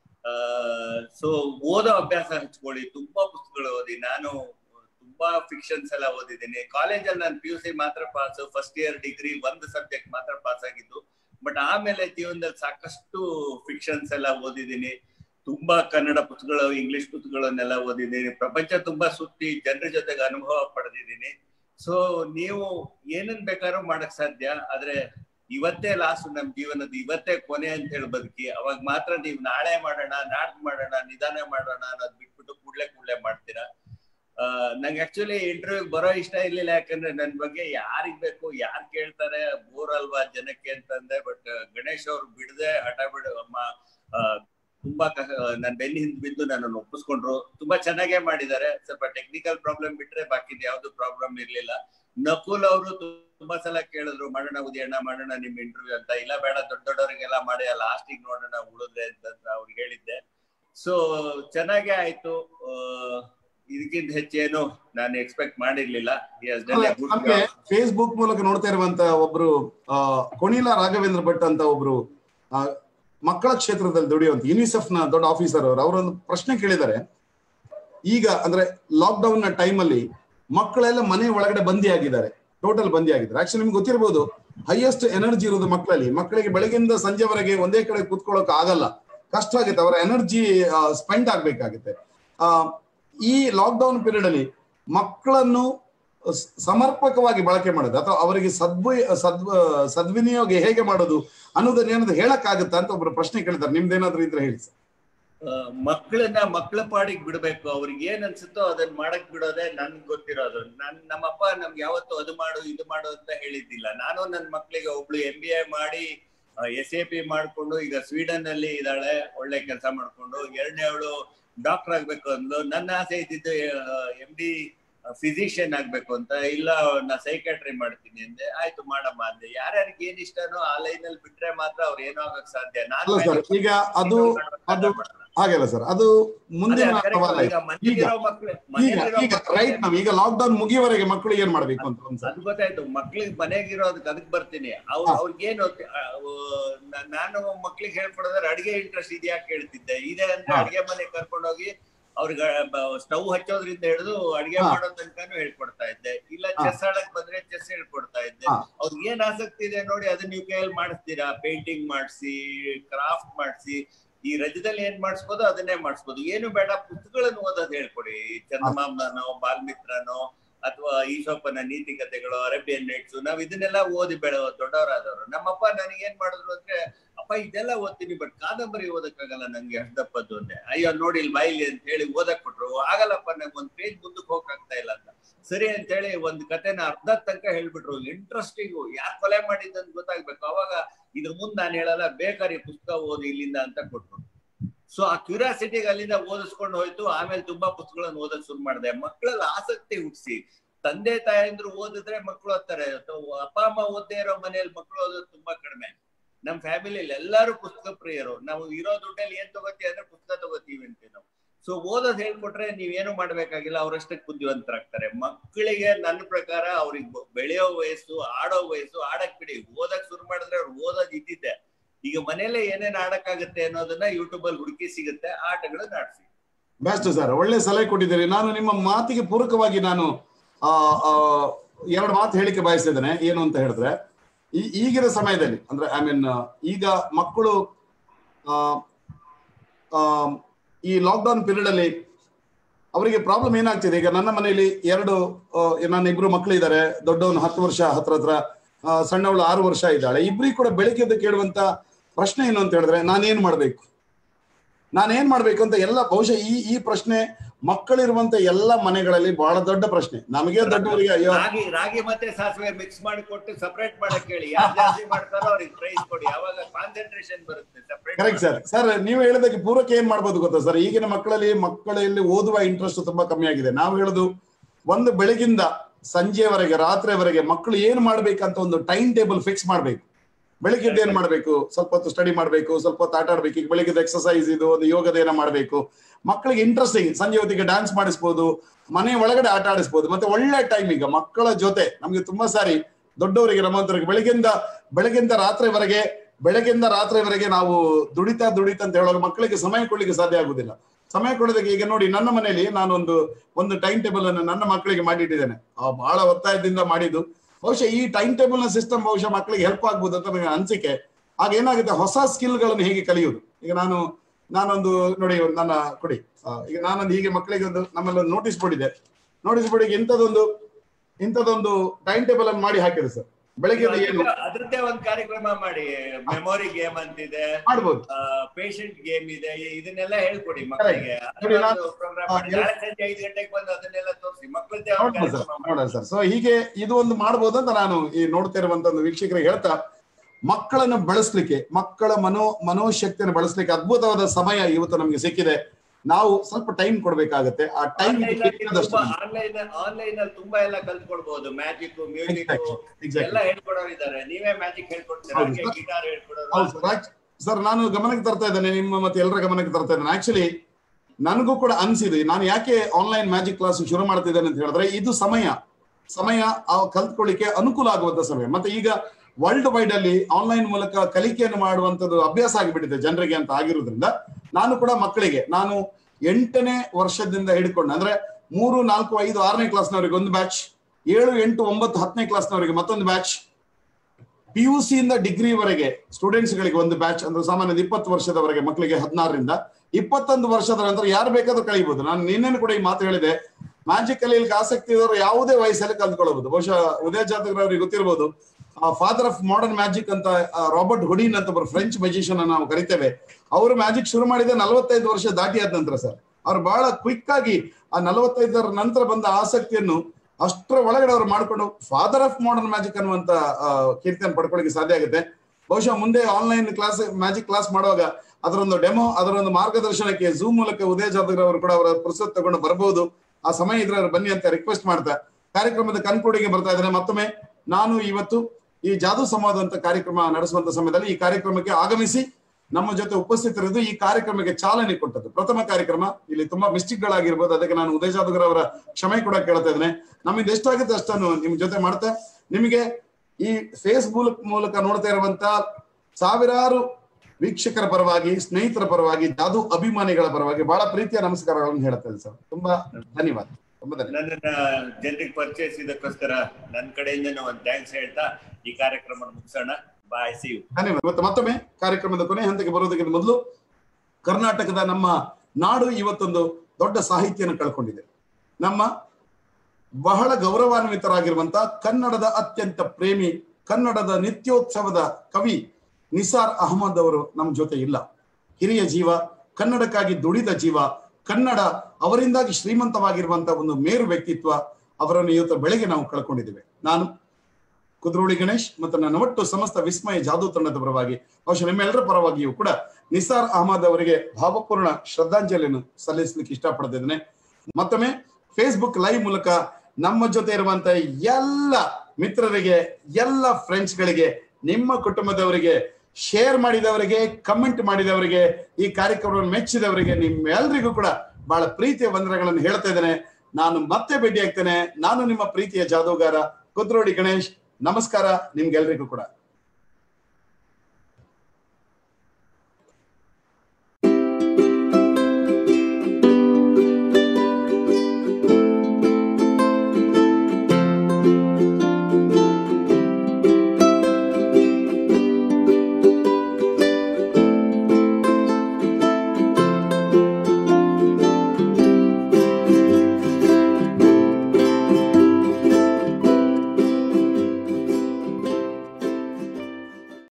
ಸೊ ಓದೋ ಅಭ್ಯಾಸ ಹಚ್ಕೊಳ್ಳಿ ತುಂಬಾ ಪುಸ್ತಕಗಳು ಓದಿ ನಾನು ತುಂಬಾ ಫಿಕ್ಷನ್ಸ್ ಎಲ್ಲ ಓದಿದ್ದೀನಿ ಕಾಲೇಜಲ್ಲಿ ನಾನು ಪಿ ಯು ಸಿ ಮಾತ್ರ ಪಾಸ್ ಫಸ್ಟ್ ಇಯರ್ ಡಿಗ್ರಿ ಒಂದು ಸಬ್ಜೆಕ್ಟ್ ಮಾತ್ರ ಪಾಸ್ ಆಗಿದ್ದು ಬಟ್ ಆಮೇಲೆ ಜೀವನದಲ್ಲಿ ಸಾಕಷ್ಟು ಫಿಕ್ಷನ್ಸ್ ಎಲ್ಲ ಓದಿದ್ದೀನಿ ತುಂಬಾ ಕನ್ನಡ ಪುಸ್ತಕಗಳು ಇಂಗ್ಲಿಷ್ ಪುಸ್ತಕಗಳನ್ನೆಲ್ಲ ಓದಿದ್ದೀನಿ ಪ್ರಪಂಚ ತುಂಬಾ ಸುತ್ತಿ ಜನರ ಜೊತೆಗೆ ಅನುಭವ ಪಡೆದಿದ್ದೀನಿ ಸೊ ನೀವು ಏನನ್ ಬೇಕಾದ್ರೂ ಮಾಡಕ್ ಸಾಧ್ಯ ಆದ್ರೆ ಇವತ್ತೇ ಲಾಸ್ಟ್ ನಮ್ ಜೀವನದ ಇವತ್ತೇ ಕೊನೆ ಅಂತ ಹೇಳಿ ಬದುಕಿ ಅವಾಗ ಮಾತ್ರ ನೀವು ನಾಳೆ ಮಾಡೋಣ ನಾಡ್ದು ಮಾಡೋಣ ನಿಧಾನ ಮಾಡೋಣ ಅನ್ನೋದ್ ಬಿಟ್ಬಿಟ್ಟು ಕೂಡ್ಲೆ ಕೂಡ್ಲೆ ಮಾಡ್ತೀರಾ ಆ, ನಂಗೆ ಆಕ್ಚುಲಿ ಇಂಟರ್ವ್ಯೂ ಬರೋ ಇಷ್ಟ ಇರ್ಲಿಲ್ಲ ಯಾಕಂದ್ರೆ ನನ್ ಬಗ್ಗೆ ಯಾರಿಗ್ ಬೇಕು ಯಾರ್ ಕೇಳ್ತಾರೆ ಬೋರ್ ಅಲ್ವಾ ಜನಕ್ಕೆ ಅಂತಂದೆ ಬಟ್ ಗಣೇಶ್ ಅವ್ರು ಬಿಡದೆ ಹಠ ಬಿಡು ಅಮ್ಮ ಆ, ತುಂಬಾ ಕ- ನನ್ ಬೆನ್ನ ಹಿಂದ್ ಬಿದ್ದು ನನ್ನನ್ನು ಒಪ್ಪಿಸ್ಕೊಂಡ್ರು ತುಂಬಾ ಚೆನ್ನಾಗೇ ಮಾಡಿದ್ದಾರೆ ಸ್ವಲ್ಪ ಟೆಕ್ನಿಕಲ್ ಪ್ರಾಬ್ಲಮ್ ಬಿಟ್ರೆ ಬಾಕಿದ್ ಯಾವ್ದು ಪ್ರಾಬ್ಲಮ್ ಇರ್ಲಿಲ್ಲ ನಕುಲ್ ಅವರು ತುಂಬಾ ಸಲ ಕೇಳಿದ್ರು ಮಾಡೋಣ ಉದಯಣ್ಣ ಮಾಡೋಣ ನಿಮ್ ಇಂಟರ್ವ್ಯೂ ಅಂತ ಇಲ್ಲ ಬೇಡ ದೊಡ್ಡ ದೊಡ್ಡವರಿಗೆಲ್ಲ ಮಾಡಿ ಲಾಸ್ಟಿಗೆ ನೋಡೋಣ ಉಳಿದ್ರೆ ಅಂತ ಅವ್ರಿಗೆ ಹೇಳಿದ್ದೆ ಸೊ ಚೆನ್ನಾಗೇ ಆಯ್ತು ಆ, ಇದಕ್ಕಿಂತ ಹೆಚ್ಚೇನು ನಾನು ಎಕ್ಸ್ಪೆಕ್ಟ್ ಮಾಡಿರ್ಲಿಲ್ಲ He has done a good ನಮ್ಗೆ job. ಫೇಸ್ಬುಕ್ ಮೂಲಕ ನೋಡ್ತಾ ಇರುವಂತ ಒಬ್ರು ಆ, ಕೊಣಿಲ ರಾಘವೇಂದ್ರ ಭಟ್ ಅಂತ ಒಬ್ರು ಆ, ಮಕ್ಕಳ ಕ್ಷೇತ್ರದಲ್ಲಿ ದುಡಿಯುವಂತ ಯುನಿಸೆಫ್ ನ ದೊಡ್ಡ ಆಫೀಸರ್ ಅವರು ಅವರೊಂದು ಪ್ರಶ್ನೆ ಕೇಳಿದ್ದಾರೆ ಈಗ ಅಂದ್ರೆ ಲಾಕ್ ಡೌನ್ ನ ಟೈಮ್ ಅಲ್ಲಿ ಮಕ್ಕಳೆಲ್ಲ ಮನೆ ಒಳಗಡೆ ಬಂದಿ ಆಗಿದ್ದಾರೆ ಟೋಟಲ್ ಬಂದಿ ಆಗಿದ್ದಾರೆ ಆಕ್ಚುಲಿ ನಿಮ್ಗೆ ಗೊತ್ತಿರಬಹುದು ಹೈಯೆಸ್ಟ್ ಎನರ್ಜಿ ಇರೋದು ಮಕ್ಕಳಲ್ಲಿ ಮಕ್ಕಳಿಗೆ ಬೆಳಗಿಂದ ಸಂಜೆವರೆಗೆ ಒಂದೇ ಕಡೆ ಕೂತ್ಕೊಳ್ಳೋಕೆ ಆಗಲ್ಲ ಕಷ್ಟ ಆಗುತ್ತೆ ಅವರ ಎನರ್ಜಿ ಸ್ಪೆಂಡ್ ಆಗ್ಬೇಕಾಗುತ್ತೆ ಆ, ಈ ಲಾಕ್ ಡೌನ್ ಪೀರಿಯಡ್ ಅಲ್ಲಿ ಮಕ್ಕಳನ್ನು ಸ- ಸಮರ್ಪಕವಾಗಿ ಬಳಕೆ ಮಾಡೋದು ಅಥವಾ ಅವರಿಗೆ ಸದ್ವ ಸದ್ ಸದ್ವಿನಿಯೋಗ ಹೇಗೆ ಮಾಡೋದು ಅನ್ನೋದನ್ನ ಏನಾದ್ರು ಹೇಳಕ್ಕಾಗುತ್ತಾ ಅಂತ ಒಬ್ರು ಪ್ರಶ್ನೆ ಕೇಳಿದ್ದಾರೆ ನಿಮ್ದೇನಾದ್ರೂ ಇದ್ರೆ ಹೇಳಿ ಸರ್ ಆ, ಮಕ್ಕಳನ್ನ ಮಕ್ಕಳ ಪಾಡಿಗೆ ಬಿಡ್ಬೇಕು ಅವ್ರಿಗೆ ಏನ್ ಅನ್ಸುತ್ತೋ ಅದನ್ನ ಮಾಡಕ್ ಬಿಡೋದೇ ನನ್ಗೆ ಗೊತ್ತಿರೋದು ನನ್ ನಮ್ಮಪ್ಪ ನಮ್ಗೆ ಯಾವತ್ತು ಅದು ಮಾಡು ಇದು ಮಾಡು ಅಂತ ಹೇಳಿದ್ದಿಲ್ಲ ನಾನು ನನ್ನ ಮಕ್ಳಿಗೆ ಒಬ್ಳು ಎಂ ಬಿ ಎ ಮಾಡಿ ಎಸ್ ಎ ಪಿ ಮಾಡ್ಕೊಂಡು ಈಗ ಸ್ವೀಡನ್ ಅಲ್ಲಿ ಇದ್ದಾಳೆ ಒಳ್ಳೆ ಕೆಲಸ ಮಾಡ್ಕೊಂಡು ಎರಡನೇ ಅವಳು ಡಾಕ್ಟರ್ ಆಗ್ಬೇಕು ಅಂದ್ಲು ನನ್ನ ಆಸೆ ಇದ್ದಿದ್ದು ಎಂ ಡಿ ಫಿಸಿಷಿಯನ್ ಆಗ್ಬೇಕು ಅಂತ ಇಲ್ಲ ನಾ ಸೈಕಾಟ್ರಿ ಮಾಡ್ತೀನಿ ಅಂದೆ ಆಯ್ತು ಮಾಡಮ್ಮ ಅಂದೆ ಯಾರ್ಯಾರಿಗೆ ಏನ್ ಇಷ್ಟನೋ ಆ ಲೈನ್ ಅಲ್ಲಿ ಬಿಟ್ರೆ ಮಾತ್ರ ಅವ್ರು ಏನೋ ಆಗಕ್ ಸಾಧ್ಯ ಅಲ್ಲ ಸರ್ ಈಗ ಅದು ಅದು ಹಾಗೆಲ್ಲ ಸರ್ ಅದು ಮುಂದಿನ ಅದೇ, correct. ಸವಾಲ ಈಗ ಈಗ ಮನೆಗಿರೋ ಮಕ್ಳು- ಈಗ ಮನೆಗಿರೋ ಈಗ ಮಕ್ಳು- ರೈಟ್ ನಾವ್ ಈಗ ಲಾಕ್ ಡೌನ್ ಮುಗಿಯವರೆಗೆ ಮಕ್ಕಳು ಏನ್ ಮಾಡ್ಬೇಕು ಅಂತ ಒಂದ್ಸಲ ಅದು ಗೊತ್ತಾಯ್ತು ಮಕ್ಳಿಗೆ ಮನೆಗಿರೋದಕ್ಕೆ ಅದಕ್ ಬರ್ತೀನಿ ಅವ್ರ ಹಾ. ಅವ್ರಿಗೇನು ನಾನು ಮಕ್ಳಿಗೆ ಹೇಳ್ಕೊಡೋದ್ರೆ ಅಡಿಗೆ ಇಂಟ್ರೆಸ್ಟ್ ಇದೆಯಾ ಕೇಳ್ತಿದ್ದೆ ಇದೆ ಅಂದ್ರೆ ಹಾ. ಅಡಿಗೆ ಮನೆ ಕರ್ಕೊಂಡೋಗಿ ಅವ್ರಿಗೆ ಸ್ಟವ್ ಹಚ್ಚೋದ್ರಿಂದ ಹಿಡಿದು ಅಡಿಗೆ ಹಾ. ಮಾಡೋ ತನಕನೂ ಹೇಳ್ಕೊಡ್ತಾ ಇದ್ದೆ ಇಲ್ಲ ಹಾ. ಚೆಸ್ ಆಡಕ್ ಬಂದ್ರೆ ಚೆಸ್ ಹೇಳ್ಕೊಡ್ತಾ ಇದ್ದೆ ಹಾ. ಅವ್ರಿಗೆ ಏನ್ ಆಸಕ್ತಿ ಇದೆ ನೋಡಿ ಅದನ್ನ ನೀವು ಕೈಯಲ್ಲಿ ಮಾಡಿಸ್ತೀರಾ ಪೇಂಟಿಂಗ್ ಮಾಡಿಸಿ ಕ್ರಾಫ್ಟ್ ಮಾಡಿಸಿ ಈ ರಜದಲ್ಲಿ ಏನ್ ಮಾಡಿಸ್ಬೋದು ಅದನ್ನೇ ಮಾಡಿಸ್ಬೋದು ಏನು ಬೇಡ ಪುಸ್ತಕಗಳನ್ನು ಓದೋದ್ ಹೇಳ್ಕೊಡಿ ಚಂದಮಾಮನೋ ಬಾಲ್ಮಿತ್ರನೋ ಅಥವಾ ಈಶೋಪನ ನೀತಿ ಕಥೆಗಳು ಅರೇಬಿಯನ್ ನೈಟ್ಸ್ ನಾವ್ ಇದನ್ನೆಲ್ಲ ಓದಿ ಬೆಳೆವ ದೊಡ್ಡವರಾದವರು ನಮ್ಮಪ್ಪ ನನಗೆ ಏನ್ ಮಾಡಿದ್ರು ಅಂದ್ರೆ ಅಪ್ಪ ಇದೆಲ್ಲ ಓದ್ತೀನಿ ಬಟ್ ಕಾದಂಬರಿ ಓದಕ್ಕಾಗಲ್ಲ ನಂಗೆ ಅಷ್ಟಪ್ಪದ್ದು ಅಂದೆ ಅಯ್ಯೋ ನೋಡಿ ಇಲ್ಲಿ ಬಾಯಿಲಿ ಅಂತ ಹೇಳಿ ಓದಕ್ ಕೊಟ್ರು ಆಗಲ್ಲಪ್ಪ ನಂಗೆ ಒಂದ್ ಪೇಜ್ ಮುಂದಕ್ಕೆ ಹೋಗಕ್ಕಾಗ್ತಾ ಇಲ್ಲ ಅಂತ ಸರಿ ಅಂತ ಹೇಳಿ ಒಂದ್ ಕತೆನ ಅರ್ಧ ತನಕ ಹೇಳ್ಬಿಟ್ರು ಇಂಟ್ರೆಸ್ಟಿಂಗು ಯಾರ್ ಕೊಲೆ ಮಾಡಿದ್ದಂತ ಗೊತ್ತಾಗ್ಬೇಕು ಅವಾಗ ಇದ್ರ ಮುಂದ್ ನಾನು ಹೇಳಲ್ಲ ಬೇಕಾರಿ ಪುಸ್ತಕ ಓದಿ ಇಲ್ಲಿಂದ ಅಂತ ಕೊಟ್ರು ಸೊ ಆ ಕ್ಯೂರಿಯಾಸಿಟಿಗೆ ಅಲ್ಲಿಂದ ಓದಿಸ್ಕೊಂಡು ಹೋಯ್ತು ಆಮೇಲೆ ತುಂಬಾ ಪುಸ್ತಕಗಳನ್ನು ಓದಕ್ ಶುರು ಮಾಡಿದೆ ಮಕ್ಕಳಲ್ಲಿ ಆಸಕ್ತಿ ಹುಟ್ಟಿಸಿ ತಂದೆ ತಾಯಂದ್ರು ಓದಿದ್ರೆ ಮಕ್ಕಳು ಓದ್ತಾರೆ ಅಥವಾ ಅಪ್ಪ ಅಮ್ಮ ಓದದೇ ಇರೋ ಮನೆಯಲ್ಲಿ ಮಕ್ಕಳು ಓದೋದು ತುಂಬಾ ಕಡಿಮೆ ನಮ್ ಫ್ಯಾಮಿಲಿಯಲ್ಲಿ ಎಲ್ಲರೂ ಪುಸ್ತಕ ಪ್ರಿಯರು ನಾವು ಇರೋ ದುಡ್ಡಲ್ಲಿ ಏನ್ ತಗೋತೀವಿ ಅಂದ್ರೆ ಪುಸ್ತಕ ತಗೋತೀವಿ ಅಂತೀವಿ ನಾವು ಸೊ ಓದೋದ್ ಹೇಳ್ಕೊಟ್ರೆ ನೀವೇನು ಮಾಡ್ಬೇಕಾಗಿಲ್ಲ ಅವ್ರಷ್ಟಕ್ಕೆ ಬುದ್ಧಿವಂತರಾಗ್ತಾರೆ ಮಕ್ಕಳಿಗೆ ನನ್ನ ಪ್ರಕಾರ ಅವ್ರಿಗೆ ಬೆಳೆಯೋ ವಯಸ್ಸು ಆಡೋ ವಯಸ್ಸು ಆಡಕ್ ಬಿಡಿ ಓದಕ್ ಶುರು ಮಾಡಿದ್ರೆ ಅವ್ರು ಓದೋದ್ ಇದ್ದಿದ್ದೆ ಈಗ ಮನೇಲೆ ಏನೇನ್ ಆಡಕ್ಕಾಗತ್ತೆ ಅನ್ನೋದನ್ನ ಯೂಟ್ಯೂಬ್ ಅಲ್ಲಿ ಹುಡುಕಿ ಸಿಗುತ್ತೆ ಆಟಗಳನ್ನ ಆಡ್ಸಿ ಬೆಸ್ಟ್ ಸರ್ ಒಳ್ಳೆ ಸಲಹೆ ಕೊಟ್ಟಿದ್ದೀರಿ ನಾನು ನಿಮ್ಮ ಮಾತಿಗೆ ಪೂರಕವಾಗಿ ನಾನು ಆ, ಆ, ಎರಡು ಮಾತು ಹೇಳಿಕೆ ಬಯಸಿದ್ದೇನೆ ಏನು ಅಂತ ಹೇಳಿದ್ರೆ ಈ ಈಗಿನ ಸಮಯದಲ್ಲಿ ಅಂದ್ರೆ ಐ ಮೀನ್ ಈಗ ಮಕ್ಕಳು ಆ, ಆ, ಈ ಲಾಕ್ಡೌನ್ ಪೀರಿಯಡ್ ಅಲ್ಲಿ ಅವರಿಗೆ ಪ್ರಾಬ್ಲಮ್ ಏನಾಗ್ತಿದೆ ಈಗ ನನ್ನ ಮನೆಯಲ್ಲಿ ಎರಡು ಆ, ನನ್ನ ಇಬ್ರು ಮಕ್ಕಳು ಇದ್ದಾರೆ ದೊಡ್ಡವನು ಹತ್ತು ವರ್ಷ ಹತ್ರ ಹತ್ರ ಆ, ಸಣ್ಣವಳು ಆರು ವರ್ಷ ಇದ್ದಾಳೆ ಇಬ್ರಿಗೆ ಕೂಡ ಬೆಳಿಗ್ಗೆ ಎದ್ದು ಕೇಳುವಂತ ಪ್ರಶ್ನೆ ಏನು ಅಂತ ಹೇಳಿದ್ರೆ ನಾನೇನ್ ಮಾಡ್ಬೇಕು ನಾನೇನ್ ಮಾಡ್ಬೇಕು ಅಂತ ಎಲ್ಲ ಬಹುಶಃ ಈ ಈ ಪ್ರಶ್ನೆ ಮಕ್ಕಳಿರುವಂತ ಎಲ್ಲ ಮನೆಗಳಲ್ಲಿ ಬಹಳ ದೊಡ್ಡ ಪ್ರಶ್ನೆ ನಮಗೆ ದೊಡ್ಡವರಿಗೆ ಅಯ್ಯೋ ರಾಗಿ ರಾಗಿ ಮತ್ತೆ ಸಾಸಿವೆ ಮಿಕ್ಸ್ ಮಾಡಿ ಕೊಟ್ಟು ಸಪರೇಟ್ ಮಾಡಕ್ ಹೇಳಿ ಯಾರು ಜಾಸ್ತಿ ಮಾಡ್ತಾರೋ ಅವ್ರಿಗೆ ಪ್ರೈಸ್ ಕೊಡಿ ಅವಾಗ ಕಾನ್ಸಂಟ್ರೇಷನ್ ಬರುತ್ತೆ ಕರೆಕ್ಟ್ ಸಪರೇಟ್ ಸರ್ ಸರ್ ನೀವು ಹೇಳಿದಕ್ಕೆ ಪೂರಕ ಏನ್ ಮಾಡ್ಬೋದು ಗೊತ್ತಾ ಸರ್ ಈಗಿನ ಮಕ್ಕಳಲ್ಲಿ ಮಕ್ಕಳಲ್ಲಿ ಓದುವ ಇಂಟ್ರೆಸ್ಟ್ ತುಂಬಾ ಕಮ್ಮಿ ಆಗಿದೆ ನಾವು ಹೇಳುದು ಒಂದು ಬೆಳಗಿಂದ ಸಂಜೆವರೆಗೆ ರಾತ್ರಿವರೆಗೆ ಮಕ್ಕಳು ಏನ್ ಮಾಡ್ಬೇಕಂತ ಒಂದು ಟೈಮ್ ಟೇಬಲ್ ಫಿಕ್ಸ್ ಮಾಡ್ಬೇಕು ಬೆಳಿಗ್ಗೆ ಏನ್ ಮಾಡ್ಬೇಕು ಸ್ವಲ್ಪ ಹೊತ್ತು ಸ್ಟಡಿ ಮಾಡ್ಬೇಕು ಸ್ವಲ್ಪ ಹೊತ್ತು ಆಟ ಆಡ್ಬೇಕು ಈಗ ಬೆಳಿಗ್ಗೆ ಎಕ್ಸರ್ಸೈಸ್ ಇದು ಒಂದು ಯೋಗದ ಏನೋ ಮಾಡ್ಬೇಕು ಮಕ್ಕಳಿಗೆ ಇಂಟ್ರೆಸ್ಟಿಂಗ್ ಸಂಜೆ ಹೊತ್ತಿಗೆ ಡ್ಯಾನ್ಸ್ ಮಾಡಿಸ್ಬೋದು ಮನೆ ಒಳಗಡೆ ಆಟ ಆಡಿಸ್ಬೋದು ಮತ್ತೆ ಒಳ್ಳೆ ಟೈಮ್ ಈಗ ಮಕ್ಕಳ ಜೊತೆ ನಮ್ಗೆ ತುಂಬಾ ಸಾರಿ ದೊಡ್ಡವರಿಗೆ ನಮ್ಮಂತವರಿಗೆ ಬೆಳಗ್ಗಿಂದ ಬೆಳಗ್ಗಿಂದ ರಾತ್ರಿವರೆಗೆ ಬೆಳಗ್ಗಿಂದ ರಾತ್ರಿವರೆಗೆ ನಾವು ದುಡಿತಾ ದುಡಿತಾ ಅಂತ ಹೇಳುವಾಗ ಮಕ್ಕಳಿಗೆ ಸಮಯ ಕೊಡ್ಲಿಕ್ಕೆ ಸಾಧ್ಯ ಆಗುದಿಲ್ಲ ಸಮಯ ಕೊಡೋದಕ್ಕೆ ಈಗ ನೋಡಿ ನನ್ನ ಮನೆಯಲ್ಲಿ ನಾನೊಂದು ಒಂದು ಟೈಮ್ ಟೇಬಲ್ ಅನ್ನು ನನ್ನ ಮಕ್ಕಳಿಗೆ ಮಾಡಿಟ್ಟಿದ್ದೇನೆ ಆ ಬಹಳ ಒತ್ತಾಯದಿಂದ ಮಾಡಿದ್ದು ಬಹುಶಃ ಈ ಟೈಮ್ ಟೇಬಲ್ ನ ಸಿಸ್ಟಮ್ ಬಹುಶಃ ಮಕ್ಕಳಿಗೆ ಹೆಲ್ಪ್ ಆಗ್ಬೋದು ಅಂತ ನನಗೆ ಅನಿಸಿಕೆ ಆಗ ಏನಾಗುತ್ತೆ ಹೊಸ ಸ್ಕಿಲ್ ಗಳನ್ನು ಹೇಗೆ ಕಲಿಯುವುದು ಈಗ ನಾನು ನಾನೊಂದು ನೋಡಿ ಒಂದು ನನ್ನ ಕೊಡಿ ಆ, ಈಗ ನಾನೊಂದು ಹೀಗೆ ಮಕ್ಕಳಿಗೆ ಒಂದು ನಮ್ಮಲ್ಲಿ ಒಂದು ನೋಟಿಸ್ ಬೋರ್ಡ್ ಇದೆ ನೋಟಿಸ್ ಬೋರ್ಡಿಗೆ ಇಂಥದೊಂದು ಇಂಥದೊಂದು ಟೈಮ್ ಟೇಬಲ್ ಅನ್ನು ಮಾಡಿ ಹಾಕಿದೆ ಸರ್ ಬೆಳಗ್ಗೆ ಎದ್ದು ಏನು ಅದ್ರದ್ದೇ ಒಂದ್ ಕಾರ್ಯಕ್ರಮ ಮಾಡಿ ಮೆಮೊರಿ ಗೇಮ್ ಅಂತಿದೆ ಮಾಡ್ಬೋದು ಪೇಷಂಟ್ ಗೇಮ್ ಇದೆ ಇ- ಇದನ್ನೆಲ್ಲ ಹೇಳ್ಕೊಡಿ ಮಕ್ಕಳಿಗೆ ನೋಡಿ, ನಾನು- ಪ್ರೋಗ್ರಾಮ್ ಆ, ಮಾಡಿ ಎಲ್ಲ- ನಾಳೆ ಸಂಜೆ ಐದು ಗಂಟೆಗೆ ಬಂದು ಅದನ್ನೆಲ್ಲ ತೋರಿಸಿ ಮಕ್ಕಳದ್ದೇ ಒಂದು ನೋಡ್ಬೋದು ಸರ್ ಕಾರ್ಯಕ್ರಮ ನೋಡೋಣ ಸರ್ ಸೊ ಹೀಗೆ ಇದು ಒಂದು ಮಾಡ್ಬೋದು ಅಂತ ನಾನು ಈ ನೋಡ್ತಾ ಇರುವಂತ ಒಂದು ವೀಕ್ಷಕರಿಗೆ ಹೇಳ್ತಾ ಮಕ್ಕಳನ್ನು ಬೆಳೆಸ್ಲಿಕ್ಕೆ ಮಕ್ಕಳ ಮನೋ ಮನೋಶಕ್ತಿಯನ್ನು ಬೆಳೆಸ್ಲಿಕ್ಕೆ ಅದ್ಭುತವಾದ ಸಮಯ ಇವತ್ತು ನಮಗೆ ಸಿಕ್ಕಿದೆ ನಾವು ಸ್ವಲ್ಪ ಟೈಮ್ ಕೊಡ್ಬೇಕಾಗತ್ತೆ ಆ ಟೈಮ್ ಆನ್ಲೈನ್ ಆನ್ಲೈನ್ ಅಲ್ಲಿ ತುಂಬಾ ಎಲ್ಲ ಕಲ್ತ್ಕೊಳ್ಬಹುದು ಮ್ಯಾಜಿಕ್ ಮ್ಯೂಸಿಕ್ exactly. ಎಲ್ಲ ಹೇಳ್ಕೊಡೋರು ಇದ್ದಾರೆ ನೀವೇ ಮ್ಯಾಜಿಕ್ ಹೇಳ್ಕೊಡ್ತೀರಾ ಹೌದು. ಹಾಗೆ ಗಿಟಾರ್ ಹೇಳ್ಕೊಡೋರು ಹೌದು ಸರ್ ಆಕ್ಚ್- ಸರ್ ನಾನು ಗಮನಕ್ಕೆ ತರ್ತಾ ಇದ್ದೇನೆ ನಿಮ್ಮ ಮತ್ತೆ ಎಲ್ಲರ ಗಮನಕ್ಕೆ ತರ್ತಾ ಇದ್ದೇನೆ ಆಕ್ಚುಲಿ ನನಗೂ ಕೂಡ ಅನ್ಸಿದೆ ನಾನು ಯಾಕೆ ಆನ್ಲೈನ್ ಮ್ಯಾಜಿಕ್ ಕ್ಲಾಸ್ ಶುರು ಮಾಡ್ತಿದ್ದೇನೆ ಅಂತ ಹೇಳಿದ್ರೆ ಇದು ಸಮಯ ಸಮಯ ಆ ಕಲ್ತ್ಕೊಳ್ಳಿಕ್ಕೆ ಅನುಕೂಲ ಆಗುವಂತ ಸಮಯ ಮತ್ತೆ ಈಗ ವರ್ಲ್ಡ್ ವೈಡ್ ಅಲ್ಲಿ ಆನ್ಲೈನ್ ಮೂಲಕ ಕಲಿಕೆಯನ್ನು ಮಾಡುವಂತದ್ದು ಅಭ್ಯಾಸ ಆಗಿಬಿಟ್ಟಿದೆ ಜನರಿಗೆ ಅಂತ ಆಗಿರೋದ್ರಿಂದ ನಾನು ಕೂಡ ಮಕ್ಕಳಿಗೆ ನಾನು ಎಂಟನೇ ವರ್ಷದಿಂದ ಹಿಡ್ಕೊಂಡು ಅಂದ್ರೆ ಮೂರು ನಾಲ್ಕು ಐದು ಆರನೇ ಕ್ಲಾಸ್ನವರಿಗೆ ಒಂದು ಬ್ಯಾಚ್ ಏಳು ಎಂಟು ಒಂಬತ್ತು ಹತ್ತನೇ ಕ್ಲಾಸ್ನವರಿಗೆ ಮತ್ತೊಂದು ಬ್ಯಾಚ್ ಪಿ ಯು ಸಿ ಇಂದ ಡಿಗ್ರಿವರೆಗೆ ಸ್ಟೂಡೆಂಟ್ಸ್ ಗಳಿಗೆ ಒಂದು ಬ್ಯಾಚ್ ಅಂದ್ರೆ ಸಾಮಾನ್ಯ ಇಪ್ಪತ್ತು ವರ್ಷದವರೆಗೆ ಮಕ್ಕಳಿಗೆ ಹದಿನಾರರಿಂದ ಇಪ್ಪತ್ತೊಂದು ವರ್ಷದ ನಂತರ ಯಾರು ಬೇಕಾದ್ರೂ ಕಲಿಬಹುದು ನಾನು ನಿನ್ನೆ ಕೂಡ ಈ ಮಾತು ಹೇಳಿದೆ ಮ್ಯಾಜಿಕ್ ಕಲಿಯಲಿಕ್ಕೆ ಆಸಕ್ತಿ ಇರೋರು ಯಾವುದೇ ವಯಸ್ಸಲ್ಲಿ ಕಲ್ತ್ಕೊಳ್ಬಹುದು ಬಹುಶಃ ಉದಯ ಜಾತಕರ್ ಅವ್ರಿಗೆ ಗೊತ್ತಿರಬಹುದು ಫಾದರ್ ಆಫ್ ಮಾಡರ್ನ್ ಮ್ಯಾಜಿಕ್ ಅಂತ ಆ, ರಾಬರ್ಟ್ ಹುಡಿನ್ ಅಂತ ಒಬ್ಬರು ಫ್ರೆಂಚ್ ಮ್ಯಾಜಿಷಿಯನ್ ನಾವು ಕರಿತೇವೆ ಅವರು ಮ್ಯಾಜಿಕ್ ಶುರು ಮಾಡಿದ ನಲವತ್ತೈದು ವರ್ಷ ದಾಟಿ ಆದ ನಂತರ ಸರ್ ಅವ್ರು ಬಹಳ ಕ್ವಿಕ್ ಆಗಿ ಆ ನಲವತ್ತೈದರ ನಂತರ ಬಂದ ಆಸಕ್ತಿಯನ್ನು ಅಷ್ಟರ ಒಳಗಡೆ ಅವ್ರು ಮಾಡ್ಕೊಂಡು ಫಾದರ್ ಆಫ್ ಮಾಡರ್ನ್ ಮ್ಯಾಜಿಕ್ ಅನ್ನುವಂತ ಆ, ಕೀರ್ತಿಯನ್ನು ಪಡ್ಕೊಳ್ಳಿಕ್ಕೆ ಸಾಧ್ಯ ಆಗುತ್ತೆ ಬಹುಶಃ ಮುಂದೆ ಆನ್ಲೈನ್ ಕ್ಲಾಸ್ ಮ್ಯಾಜಿಕ್ ಕ್ಲಾಸ್ ಮಾಡುವಾಗ ಅದರೊಂದು ಡೆಮೋ ಅದರೊಂದು ಮಾರ್ಗದರ್ಶನಕ್ಕೆ ಝೂಮ್ ಮೂಲಕ ಉದಯ ಜಾದವ್ ಅವರು ಕೂಡ ಅವರ ಪುಸ್ತಕ ತಗೊಂಡು ಬರಬಹುದು ಆ ಸಮಯ ಇದ್ರೆ ಅವ್ರು ಬನ್ನಿ ಅಂತ ರಿಕ್ವೆಸ್ಟ್ ಮಾಡ್ತಾ ಕಾರ್ಯಕ್ರಮದ ಕನ್ಕೋಡಿಗೆ ಬರ್ತಾ ಇದ್ದೇನೆ ಮತ್ತೊಮ್ಮೆ ನಾನು ಇವತ್ತು ಈ ಜಾದೂ ಸಂವಾದ ಅಂತ ಕಾರ್ಯಕ್ರಮ ನಡೆಸುವಂತ ಸಮಯದಲ್ಲಿ ಈ ಕಾರ್ಯಕ್ರಮಕ್ಕೆ ಆಗಮಿಸಿ ನಮ್ಮ ಜೊತೆ ಉಪಸ್ಥಿತರಿದ್ದು ಈ ಕಾರ್ಯಕ್ರಮಕ್ಕೆ ಚಾಲನೆ ಕೊಟ್ಟದ್ದು ಪ್ರಥಮ ಕಾರ್ಯಕ್ರಮ ಇಲ್ಲಿ ತುಂಬಾ ಮಿಸ್ಟೇಕ್ ಗಳಾಗಿರ್ಬೋದು ಅದಕ್ಕೆ ನಾನು ಉದಯ ಜಾದಗರ್ ಅವರ ಕ್ಷಮೆ ಕೂಡ ಕೇಳ್ತಾ ಇದ್ದೇನೆ ನಮ್ಮಿಂದ ಎಷ್ಟಾಗುತ್ತೆ ಅಷ್ಟನ್ನು ನಿಮ್ ಜೊತೆ ಮಾಡ್ತಾ ನಿಮಗೆ ಈ ಫೇಸ್ಬುಕ್ ಮೂಲಕ ನೋಡ್ತಾ ಇರುವಂತ ಸಾವಿರಾರು ವೀಕ್ಷಕರ ಪರವಾಗಿ ಸ್ನೇಹಿತರ ಪರವಾಗಿ ಜಾದೂ ಅಭಿಮಾನಿಗಳ ಪರವಾಗಿ ಬಹಳ ಪ್ರೀತಿಯ ನಮಸ್ಕಾರಗಳನ್ನು ಹೇಳ್ತೇನೆ ಸರ್ ತುಂಬಾ ಧನ್ಯವಾದ ತುಂಬಾ ಧನ್ಯವಾದ ನನ್ನನ್ನ ಜನರಿಗೆ ಪರಿಚಯಿಸಿದಕ್ಕೋಸ್ಕರ ನನ್ನ ಕಡೆಯಿಂದನೂ ಒಂದು ಥ್ಯಾಂಕ್ಸ್ ಹೇಳ್ತಾ ಈ ಕಾರ್ಯಕ್ರಮ ಮುಗಿಸೋಣ ಬಾಯ್ ಸಿ ಯು ಧನ್ಯವಾದ ಇವತ್ತು ಮತ್ತೊಮ್ಮೆ ಕಾರ್ಯಕ್ರಮದ ಕೊನೆ ಹಂತಕ್ಕೆ ಬರೋದಕ್ಕಿಂತ ಮೊದಲು ಕರ್ನಾಟಕದ ನಮ್ಮ ನಾಡು ಇವತ್ತೊಂದು ದೊಡ್ಡ ಸಾಹಿತ್ಯನ ಕಳ್ಕೊಂಡಿದೆ ನಮ್ಮ ಬಹಳ ಗೌರವಾನ್ವಿತರಾಗಿರುವಂತ ಕನ್ನಡದ ಅತ್ಯಂತ ಪ್ರೇಮಿ ಕನ್ನಡದ ನಿತ್ಯೋತ್ಸವದ ಕವಿ ನಿಸಾರ್ ಅಹಮದ್ ಅವರು ನಮ್ಮ ಜೊತೆ ಇಲ್ಲ ಹಿರಿಯ ಜೀವ ಕನ್ನಡಕ್ಕಾಗಿ ದುಡಿದ ಜೀವ ಕನ್ನಡ ಅವರಿಂದಾಗಿ ಶ್ರೀಮಂತವಾಗಿರುವಂತ ಒಂದು ಮೇರು ವ್ಯಕ್ತಿತ್ವ ಅವರನ್ನು ಇವತ್ತು ಬೆಳಗ್ಗೆ ನಾವು ಕಳ್ಕೊಂಡಿದ್ದೇವೆ ನಾನು ಕುದ್ರೋಳಿ ಗಣೇಶ್ ಮತ್ತು ನನ್ನ ಒಟ್ಟು ಸಮಸ್ತ ವಿಸ್ಮಯ ಜಾದೂ ತಂಡದ ಪರವಾಗಿ ಬಹುಶಃ ನಿಮ್ಮೆಲ್ಲರ ಪರವಾಗಿಯೂ ಕೂಡ ನಿಸಾರ್ ಅಹಮದ್ ಅವರಿಗೆ ಭಾವಪೂರ್ಣ ಶ್ರದ್ಧಾಂಜಲಿಯನ್ನು ಸಲ್ಲಿಸಲಿಕ್ಕೆ ಇಷ್ಟಪಡ್ತಿದ್ದೇನೆ ಮತ್ತೊಮ್ಮೆ ಫೇಸ್ಬುಕ್ ಲೈವ್ ಮೂಲಕ ನಮ್ಮ ಜೊತೆ ಇರುವಂತ ಎಲ್ಲ ಮಿತ್ರರಿಗೆ ಎಲ್ಲ ಫ್ರೆಂಡ್ಸ್ ಗಳಿಗೆ ನಿಮ್ಮ ಕುಟುಂಬದವರಿಗೆ ಶೇರ್ ಮಾಡಿದವರಿಗೆ ಕಮೆಂಟ್ ಮಾಡಿದವರಿಗೆ ಈ ಕಾರ್ಯಕ್ರಮವನ್ನು ಮೆಚ್ಚಿದವರಿಗೆ ನಿಮ್ಮೆಲ್ಲರಿಗೂ ಕೂಡ ಬಹಳ ಪ್ರೀತಿಯ ವಂದನೆಗಳನ್ನು ಹೇಳ್ತಾ ಇದ್ದೇನೆ ನಾನು ಮತ್ತೆ ಭೇಟಿ ಆಗ್ತೇನೆ ನಾನು ನಿಮ್ಮ ಪ್ರೀತಿಯ ಜಾದೂಗಾರ ಕುದ್ರೋಡಿ ಗಣೇಶ್ ನಮಸ್ಕಾರ ನಿಮ್ಗೆಲ್ರಿಗೂ ಕೂಡ